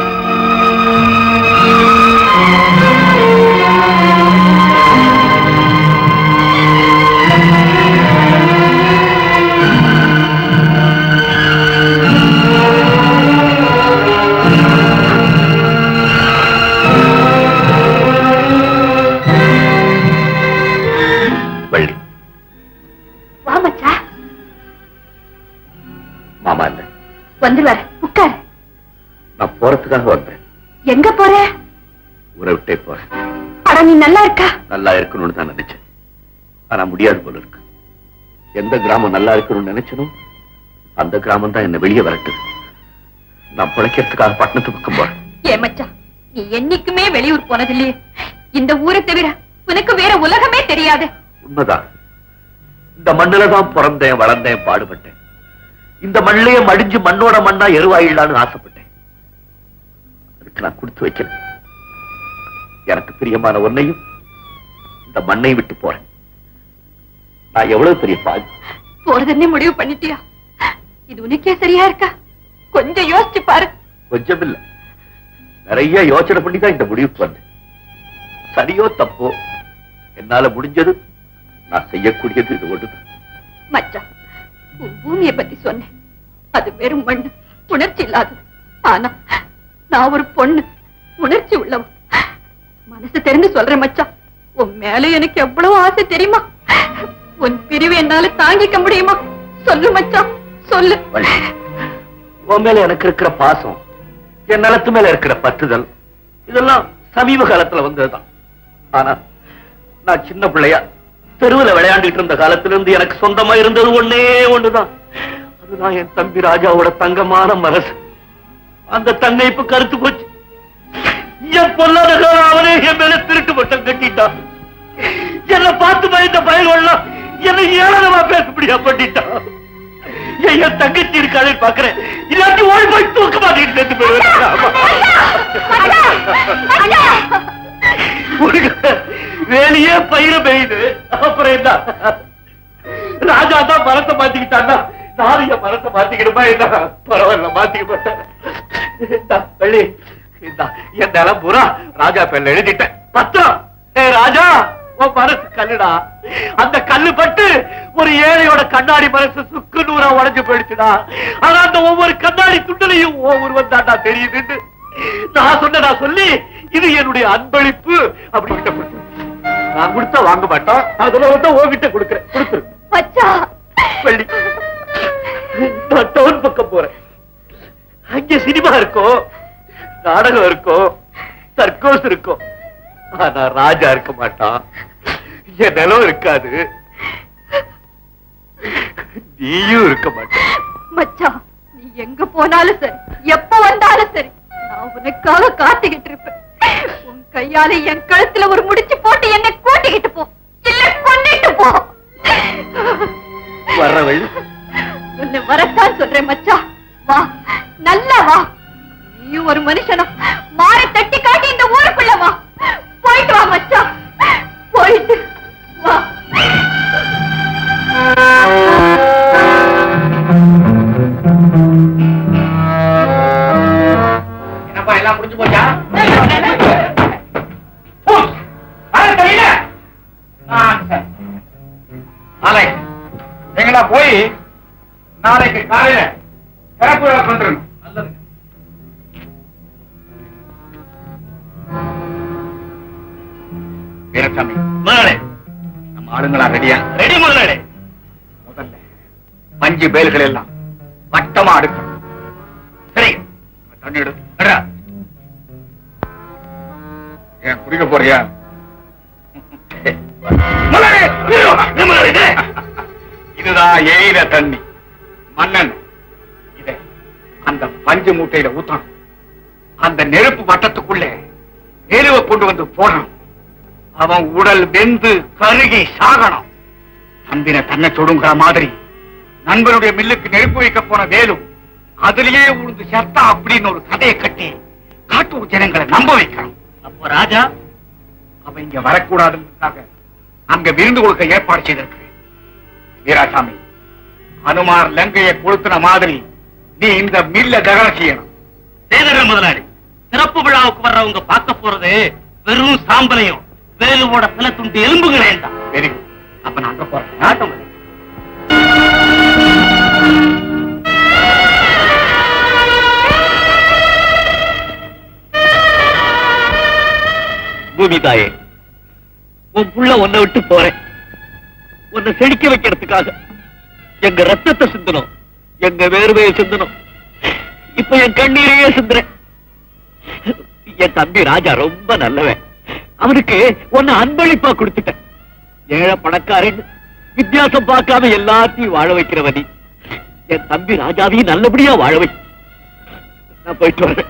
வள்ளி வா மச்சா மாமா இல்ல வந்துருவாரு உட்கார் நான் போறதுக்காக வந்தேன் எங்க போற ஊரை விட்டே போறேன் அட நீ நல்லா இருக்கா நல்லா இருக்கணும்னு தான் நினைச்சேன் ஆனா முடியாது போல இருக்கு எந்த கிராமம் நல்லா இருக்கணும்னு நினைச்சனோ அந்த கிராமம் தான் என்ன வெளியே வரட்டுது நான் பிழைக்கிறதுக்காக பட்டணத்து பக்கம் போறேன் ஏ மச்சா நீ என்னைக்குமே வெளியூர் போனதில்லையே இந்த ஊரை தவிர உனக்கு வேற உலகமே தெரியாது உண்மைதான் இந்த மண்ணுல தான் பிறந்தேன் வளர்ந்தேன் பாடுபட்டேன் இந்த மண்ணிலேயே மடிஞ்சு மண்ணோட மண்ணா எருவாயிடலான்னு ஆசைப்பட்டேன் அதுக்கு நான் கொடுத்து வைக்கிறேன் எனக்கு பிரியமான ஒன்னையும் இந்த மண்ணை விட்டு போறேன் நான் எவ்வளவு பெரிய பாதி போறதுன்னே முடிவு பண்ணிட்டியா இது உனக்கே சரியா இருக்கா கொஞ்சம் யோசிச்சு பாரு கொஞ்சம் இல்ல நிறைய யோசனை பண்ணி தான் இந்த முடிவுக்கு வந்தேன் சரியோ தப்போ என்னால முடிஞ்சது நான் செய்யக்கூடியது இது ஒன்றுதான் மச்சான் உன் பூமியை பத்தி சொன்னேன் அது வெறும் மண்ணு உணர்ச்சி இல்லாதது ஆனா நான் ஒரு பொண்ணு உணர்ச்சி உள்ளவன் மனசு தெரிந்து சொல்றேன் மச்சான் உன் மேல எனக்கு எவ்வளவு ஆசை தெரியுமா உன் பிரிவு என்னால தாங்கிக்க முடியுமா சொல்லு மச்சான் சொல்லு வள்ளி, உன் மேல எனக்கு இருக்கிற பாசம் என் நிலத்து மேல இருக்கிற பற்றுதல் இதெல்லாம் சமீப காலத்துல வந்ததுதான் ஆனா நான் சின்ன பிள்ளையா தெருவுல விளையாண்டுட்டு இருந்த காலத்துல இருந்து எனக்கு சொந்தமா இருந்தது ஒண்ணே ஒண்ணுதான் அதுதான் என் தம்பி ராஜாவோட தங்கமான மனசு அந்த தங்கை இப்ப கருத்து போச்சு என் பொல்லாத காலம் அவனே என் மேல திருட்டு மட்டும் கட்டிட்டான் என்னை பார்த்து பயந்த பயங்கள்லாம் என்னை ஏளனமா பேச முடியா பண்ணிட்டான் ஏன் என் தங்கச்சி இருக்காளே பாக்குறேன் இல்லாட்டி ஓடி போய் தூக்க மாட்டேன்னு சேர்த்து போயிடுவேன் உனக்கு வேலையே பயிர பெய்யுது அப்புறம் என்ன ராஜா தான் மரத்தை மாத்திக்கிட்டான்னா நானும் என் மரத்தை மாத்திக்கிடுமா என்ன பரவாயில்ல மாத்திக்க மாட்டேன் இந்தா, வெள்ளி இந்தா, என் நிலம் பூரா ராஜா பேர்ல எழுதிட்டேன் பத்திரம் ஏ ராஜா உன் மனசு கல்லுடா அந்த கல்லு பட்டு ஒரு ஏழையோட கண்ணாடி மனசு சுக்கு நூறா உடைஞ்சு போயிடுச்சுடா ஆனா அந்த ஒவ்வொரு கண்ணாடி துண்டுலையும் ஓ உருவம் தாண்டா தெரியுதுன்னு நான் சொன்னடா சொல்லி இது என்னுடைய அன்பளிப்பு அப்படி கிட்ட கொடுத்து நான் கொடுத்தா வாங்க மாட்டோம் அதுல வந்து உன்கிட்ட கொடுக்குறேன் கொடுத்துரு மச்சா வெள்ளி நான் டவுன் பக்கம் போறேன் அங்க சினிமா இருக்கும் நாடகம் இருக்கும் சர்க்கோஸ் இருக்கும் ஆனா ராஜா இருக்க மாட்டான் என் நிலம் இருக்காது நீயும் இருக்க மாட்டான் மச்சான் நீ எங்க போனாலும் சரி எப்ப வந்தாலும் சரி நான் உனக்காக காத்துக்கிட்டு இருப்பேன் உன் கையால என் கழுத்துல ஒரு முடிச்சு போட்டு என்னை கூட்டிக்கிட்டு போ இல்ல கொன்னிட்டு போ வர்ற வெள்ளி உன்னை வரத்தான் சொல்றேன் மச்சான் வா நல்லா வா நீயும் ஒரு மனுஷனும் மாற தட்டி காட்டி இந்த ஊருக்குள்ள வா போயிட்டு வா மச்சான் எல்லாம் போய் நாளைக்கு காலையில சிறப்பு விழா கொண்டுருங்க நல்லதுங்க வீரசாமி முதலாளி நம்ம ஆளுங்களா ரெடியா ரெடி முதலாளி முதல்ல பஞ்சு பேல்கள் எல்லாம் வட்டமா அடுக்கணும் சரி தண்ணி எடு எடுடா. ஏன் குடிக்க போறியா முதலாளி, ஐயோ, என்ன முதலாளி இது? இதுதான் எய்த தண்ணி மண்ணெண்ண இத அந்த பஞ்சு மூட்டையில ஊத்தணும் அந்த நெருப்பு வட்டத்துக்குள்ளே எருவை கொண்டு வந்து போடணும் அவன் உடல் வெந்து கருகி சாகணும் நம்பின தன்னை தொடுங்கிற மாதிரி நண்பனுடைய மில்லுக்கு நெருப்பு வைக்க போன வேலு அதுலயே உழுந்து செத்தா அப்படின்னு ஒரு கதையை கட்டி காட்டூர் ஜனங்களை நம்ப வைக்கணும் அப்போ ராஜா அவன் இங்க வரக்கூடாதுன்றதுக்காக அங்க விருந்து கொடுக்க ஏற்பாடு செய்திருக்கு வீராசாமி அனுமார் லங்கையை கொளுத்தின மாதிரி நீ இந்த மில்ல தகனம் செய்யணும் சேதரன் முதலாளி சிறப்பு விழாவுக்கு வர்றவங்க பார்க்க போறது வெறும் சாம்பலையும் வேலுவோட சில துண்டு எலும்புகளையும் தான் வெரி குட் அப்ப நான் அங்க போறேன் நாட்டம் முதலாளி. பூமி தாயே உன் புள்ள உன்னை விட்டு போறேன் உன்னை செழிக்க வைக்கிறதுக்காக எங்க ரத்தத்தை சிந்தணும் எங்க வேர்வையை சிந்தணும் இப்ப என் கண்ணீரையே சிந்துறேன் என் தம்பி ராஜா ரொம்ப நல்லவன் அவனுக்கு உன்னை அன்பளிப்பா கொடுத்துட்டேன் ஏழை பணக்காரன் வித்தியாசம் பார்க்காம எல்லாத்தையும் வாழ வைக்கிறவ நீ என் தம்பி ராஜாவையும் நல்லபடியா வாழ வை நான் போயிட்டு வரேன்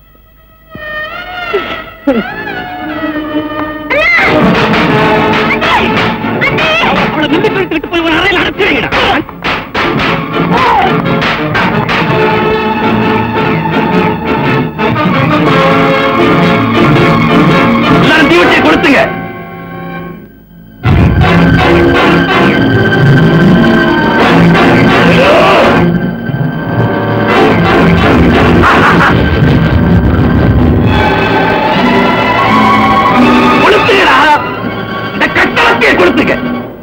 அவளை நின்று தூக்கிட்டு போய் ஒரு அறையில் அடைச்சு வைங்கடா. எல்லாரும் தீவட்டியை கொடுத்துங்க கொடுத்துங்கடா இந்த கட்டளத்தையே கொடுத்துங்க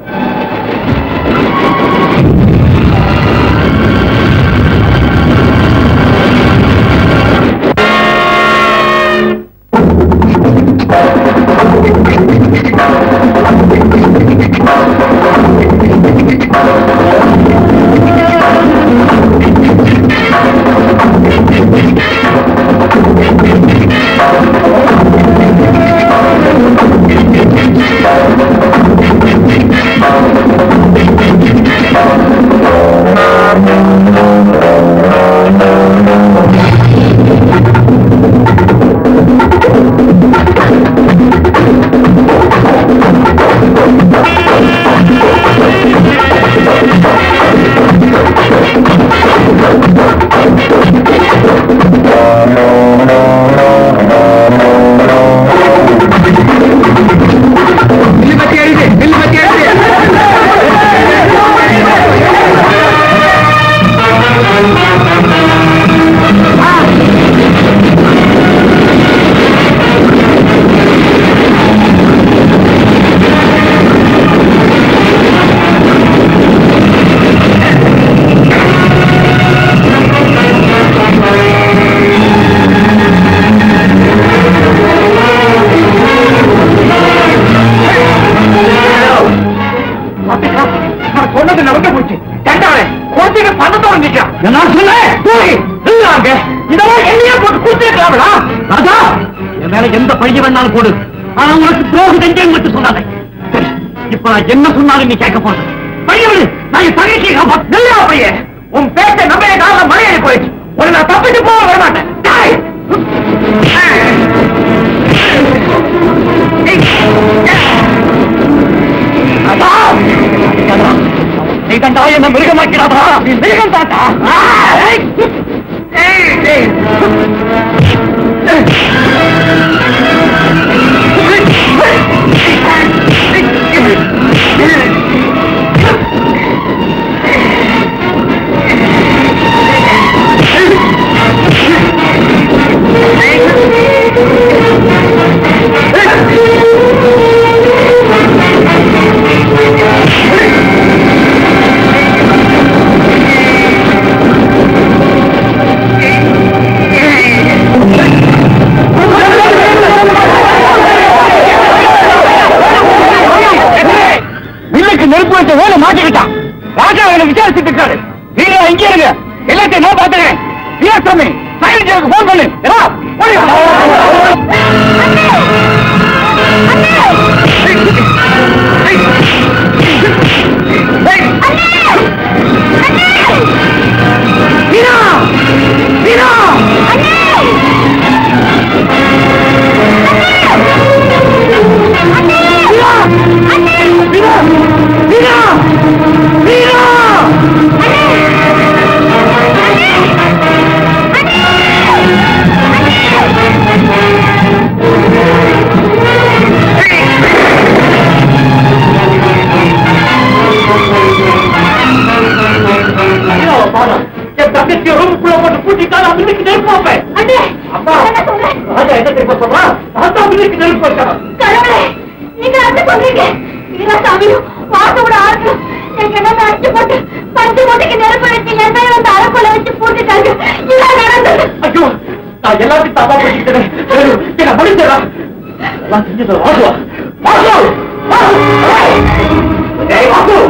நான் சொன்னது நடந்து போச்சு கேட்டாலே குழந்தைங்க பணத்தோட நிக்கிறான் நான் சொன்னேன் போய் இல்லாங்க இதெல்லாம் என்னையே போட்டு கொடுத்துருக்கலாம்டா ராஜா என் மேல எந்த பழிய வேணாலும் போடு ஆனா உனக்கு துரோகம் செஞ்சேன் மட்டும் சொல்லாத சரி, இப்ப நான் என்ன சொன்னாலும் நீ கேட்க போறது பைய விடு நான் என் தங்கச்சியை காப்பாத்து நல்லா பையன் உன் பேச்ச நம்ம கால மழையாடி போயிடுச்சு உன்னை நான் தப்பிச்சு போக வர மாட்டேன் டேய்! ராஜா! ராஜா! நீ கண்டா என்ன மிருகமாக்கிறாதா நீ மிருகம் தாத்தா வச்ச வேலை மாட்டிக்கிட்டான் ராஜா என்ன விசாரிச்சுட்டு இருக்காரு நீங்க இங்க இருங்க எல்லாத்தையும் நான் பாத்துக்கிறேன் வீரசாமி சைலஞ்சருக்கு போன் பண்ணு ஏடா, ஓடி வா. வீரா! வீரா! வீரா! வீரா! வீரா! என் தங்கச்சியை ரூமுக்குள்ள போட்டு பூட்டிட்டாலும் அவங்களுக்கு நெருப்பு வைப்பேன் அண்ணே அம்மா என்ன சொல்றேன் ராஜா என்ன தெரியுமா சொல்றான் நான் தான் அவங்களுக்கு நெருப்பு வைக்கிறேன் கடவுளே நீங்க என்ன சொல்றீங்க வீராசாமியும் வாசோட ஆட்களும் எங்க என்ன அடிச்சு போட்டு பஞ்சு மூட்டைக்கு நெருப்பு வச்சு என்ன வந்து அரைக்குள்ள வச்சு போட்டுட்டாங்க இதான் நடந்தது ஐயோ நான் எல்லாத்தையும் தப்பா பண்ணிக்கிட்டேன் என்ன முடிஞ்சதா எல்லாம் செஞ்சது வாசுவா வாசு ஏய் வாசு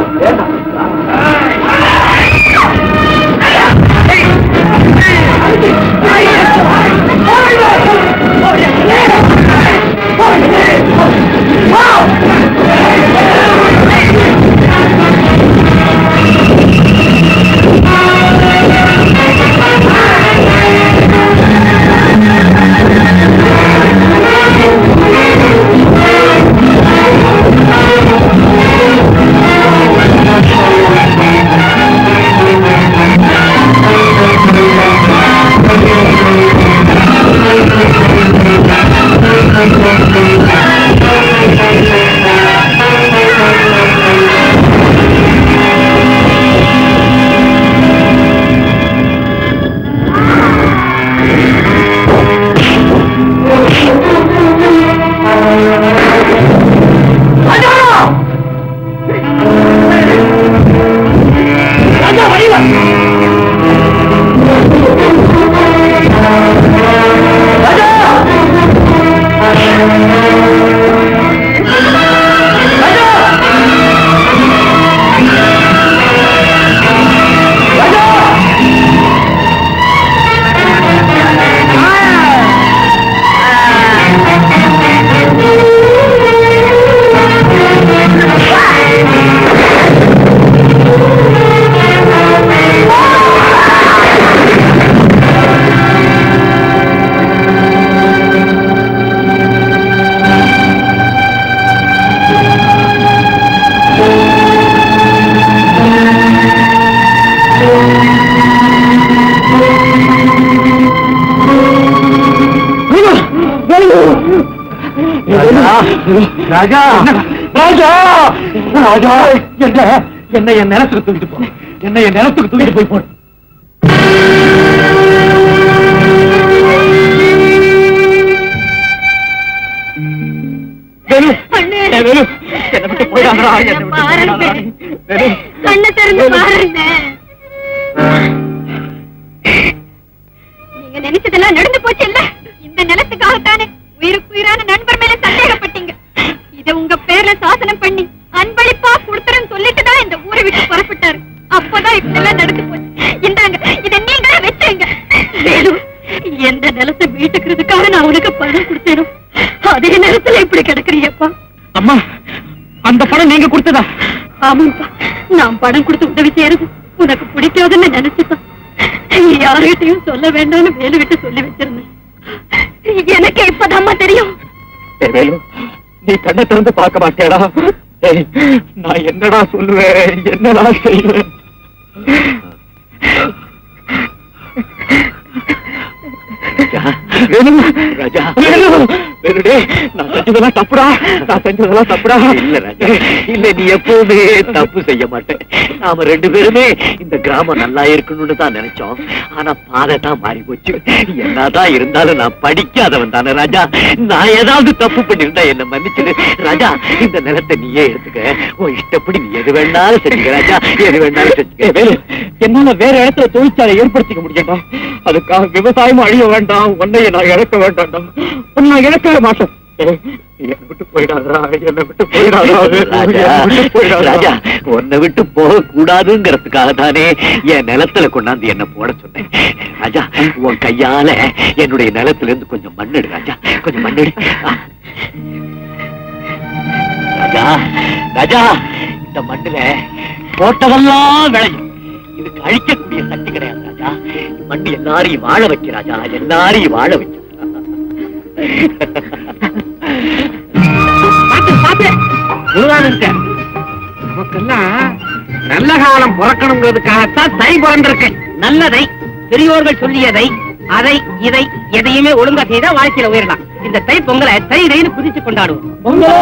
ராஜா ராஜா ராஜா என்ன என்ன என் நிலத்துக்கு தூக்கிட்டு போ என்ன என் நிலத்துக்கு தூக்கிட்டு போய் போடு வேலு, அண்ணே. ஏ வேலு, என்னை விட்டு போயிடாதடா, என்னை விட்டு பாருங்க. போயிடாதடா. வேலு, கண்ணை திறந்து பாருங்க நீங்க நினைச்சதெல்லாம் நடந்து போச்சு இல்ல இந்த நிலத்துக்காகத்தானே உயிருக்கு உயிரான நண்பர் மேல சந்தேகப்பட்டீங்க இத உங்க பேர்ல சாசனம் பண்ணி அன்பளிப்பா கொடுத்துறேன்னு சொல்லிட்டு தான் இந்த ஊரை விட்டு புறப்பட்டாரு அப்பதான் இப்படிலாம் நடந்து போச்சு இந்தாங்க இத நீங்களே வச்சுங்க வேலு எந்த நிலத்தை வீட்டுக்கிறதுக்காக நான் உனக்கு பணம் கொடுத்தேனோ அதே நேரத்துல இப்படி கிடக்குறியப்பா அம்மா அந்த பணம் நீங்க கொடுத்ததா ஆமாப்பா நான் பணம் கொடுத்து உதவி செய்யறது உனக்கு பிடிக்காதுன்னு நினைச்சுதான் யார்கிட்டயும் சொல்ல வேண்டாம்னு வேலு விட்டு சொல்லி வச்சிருந்தேன் எனக்கு இப்பதாம்மா தெரியும் ஏய் வேலு நீ கண்ணை திறந்து பார்க்க மாட்டேடா ஏய் நான் என்னடா சொல்லுவேன் என்னடா செய்வேன் வேலு ராஜா வேலு வேலு டேய் நான் செஞ்சதெல்லாம் தப்புடா நான் செஞ்சதெல்லாம் தப்புடா இல்ல ராஜா இல்ல நீ எப்பவுமே தப்பு செய்ய மாட்டேன் நாம ரெண்டு பேருமே இந்த கிராமம் நல்லா இருக்கணும்னு தான் நினைச்சோம் ஆனா பாதை தான் மாறி போச்சு என்னதான் இருந்தாலும் நான் படிக்காதவன் தானே ராஜா நான் ஏதாவது தப்பு பண்ணிருந்தா என்ன மன்னிச்சிடு ராஜா இந்த நிலத்தை நீயே எடுத்துக்க உன் இஷ்டப்படி நீ எது வேணாலும் செஞ்சுக்க ராஜா எது வேணாலும் செஞ்சுக்க வேலு என்னால வேற இடத்துல தொழிற்சாலை ஏற்படுத்திக்க முடியாதா அதுக்காக விவசாயமும் அழிய வேண்டாம் உன்னைய நான் இழக்க வேண்டாம்டா உன்னை நான் இழக்கவே மாட்டேன் ஏய், என்னை விட்டு போயிடாதா என்னை விட்டு போயிடாதா ராஜா என்னை விட்டு போயிடாதா ராஜா உன்னை விட்டு போக கூடாதுங்கிறதுக்காக தானே என் நிலத்துல கொண்டாந்து என்ன போட சொன்னேன் ராஜா உன் கையால என்னுடைய நிலத்துல இருந்து கொஞ்சம் மண்ணெடு ராஜா கொஞ்சம் மண்ணெடு ராஜா ராஜா இந்த மண்ணுல போட்டதெல்லாம் விளையும் இதுக்கு அழிக்கக்கூடிய சக்தி கிடையாது ராஜா இந்த மண்ணு எல்லாரையும் வாழ வைக்க ராஜா எல்லாரையும் வாழ வைக்க பாத்து பாத்து முருகானந்த நமக்கெல்லாம் நல்ல காலம் பிறக்கணுங்கிறதுக்காகத்தான் தை பிறந்திருக்கு நல்லதை பெரியோர்கள் சொல்லியதை அதை இதை எதையுமே ஒழுங்கா செய்தா வாழ்க்கையில உயரலாம் இந்த தை பொங்கலை தை தைன்னு குதிச்சு கொண்டாடுவோம்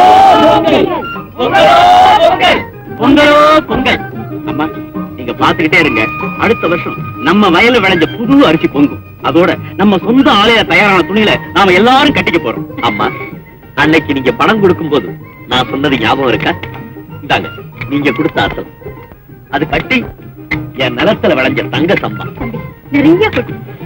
பொங்கலோ பொங்கல் அம்மா நீங்க பாத்துக்கிட்டே இருங்க அடுத்த வருஷம் நம்ம வயல்ல விளைஞ்ச புது அரிசி பொங்கும் அதோட நம்ம சொந்த ஆலய தயாரான துணியில நாம எல்லாரும் கட்டிக்க போறோம் அம்மா அன்னைக்கு நீங்க பணம் கொடுக்கும் போது நான் சொன்னது ஞாபகம் இருக்கா இந்தாங்க நீங்க கொடுத்த அசல் அது கட்டி என் நிலத்துல விளைஞ்ச தங்க சம்பா நிறைய கொடு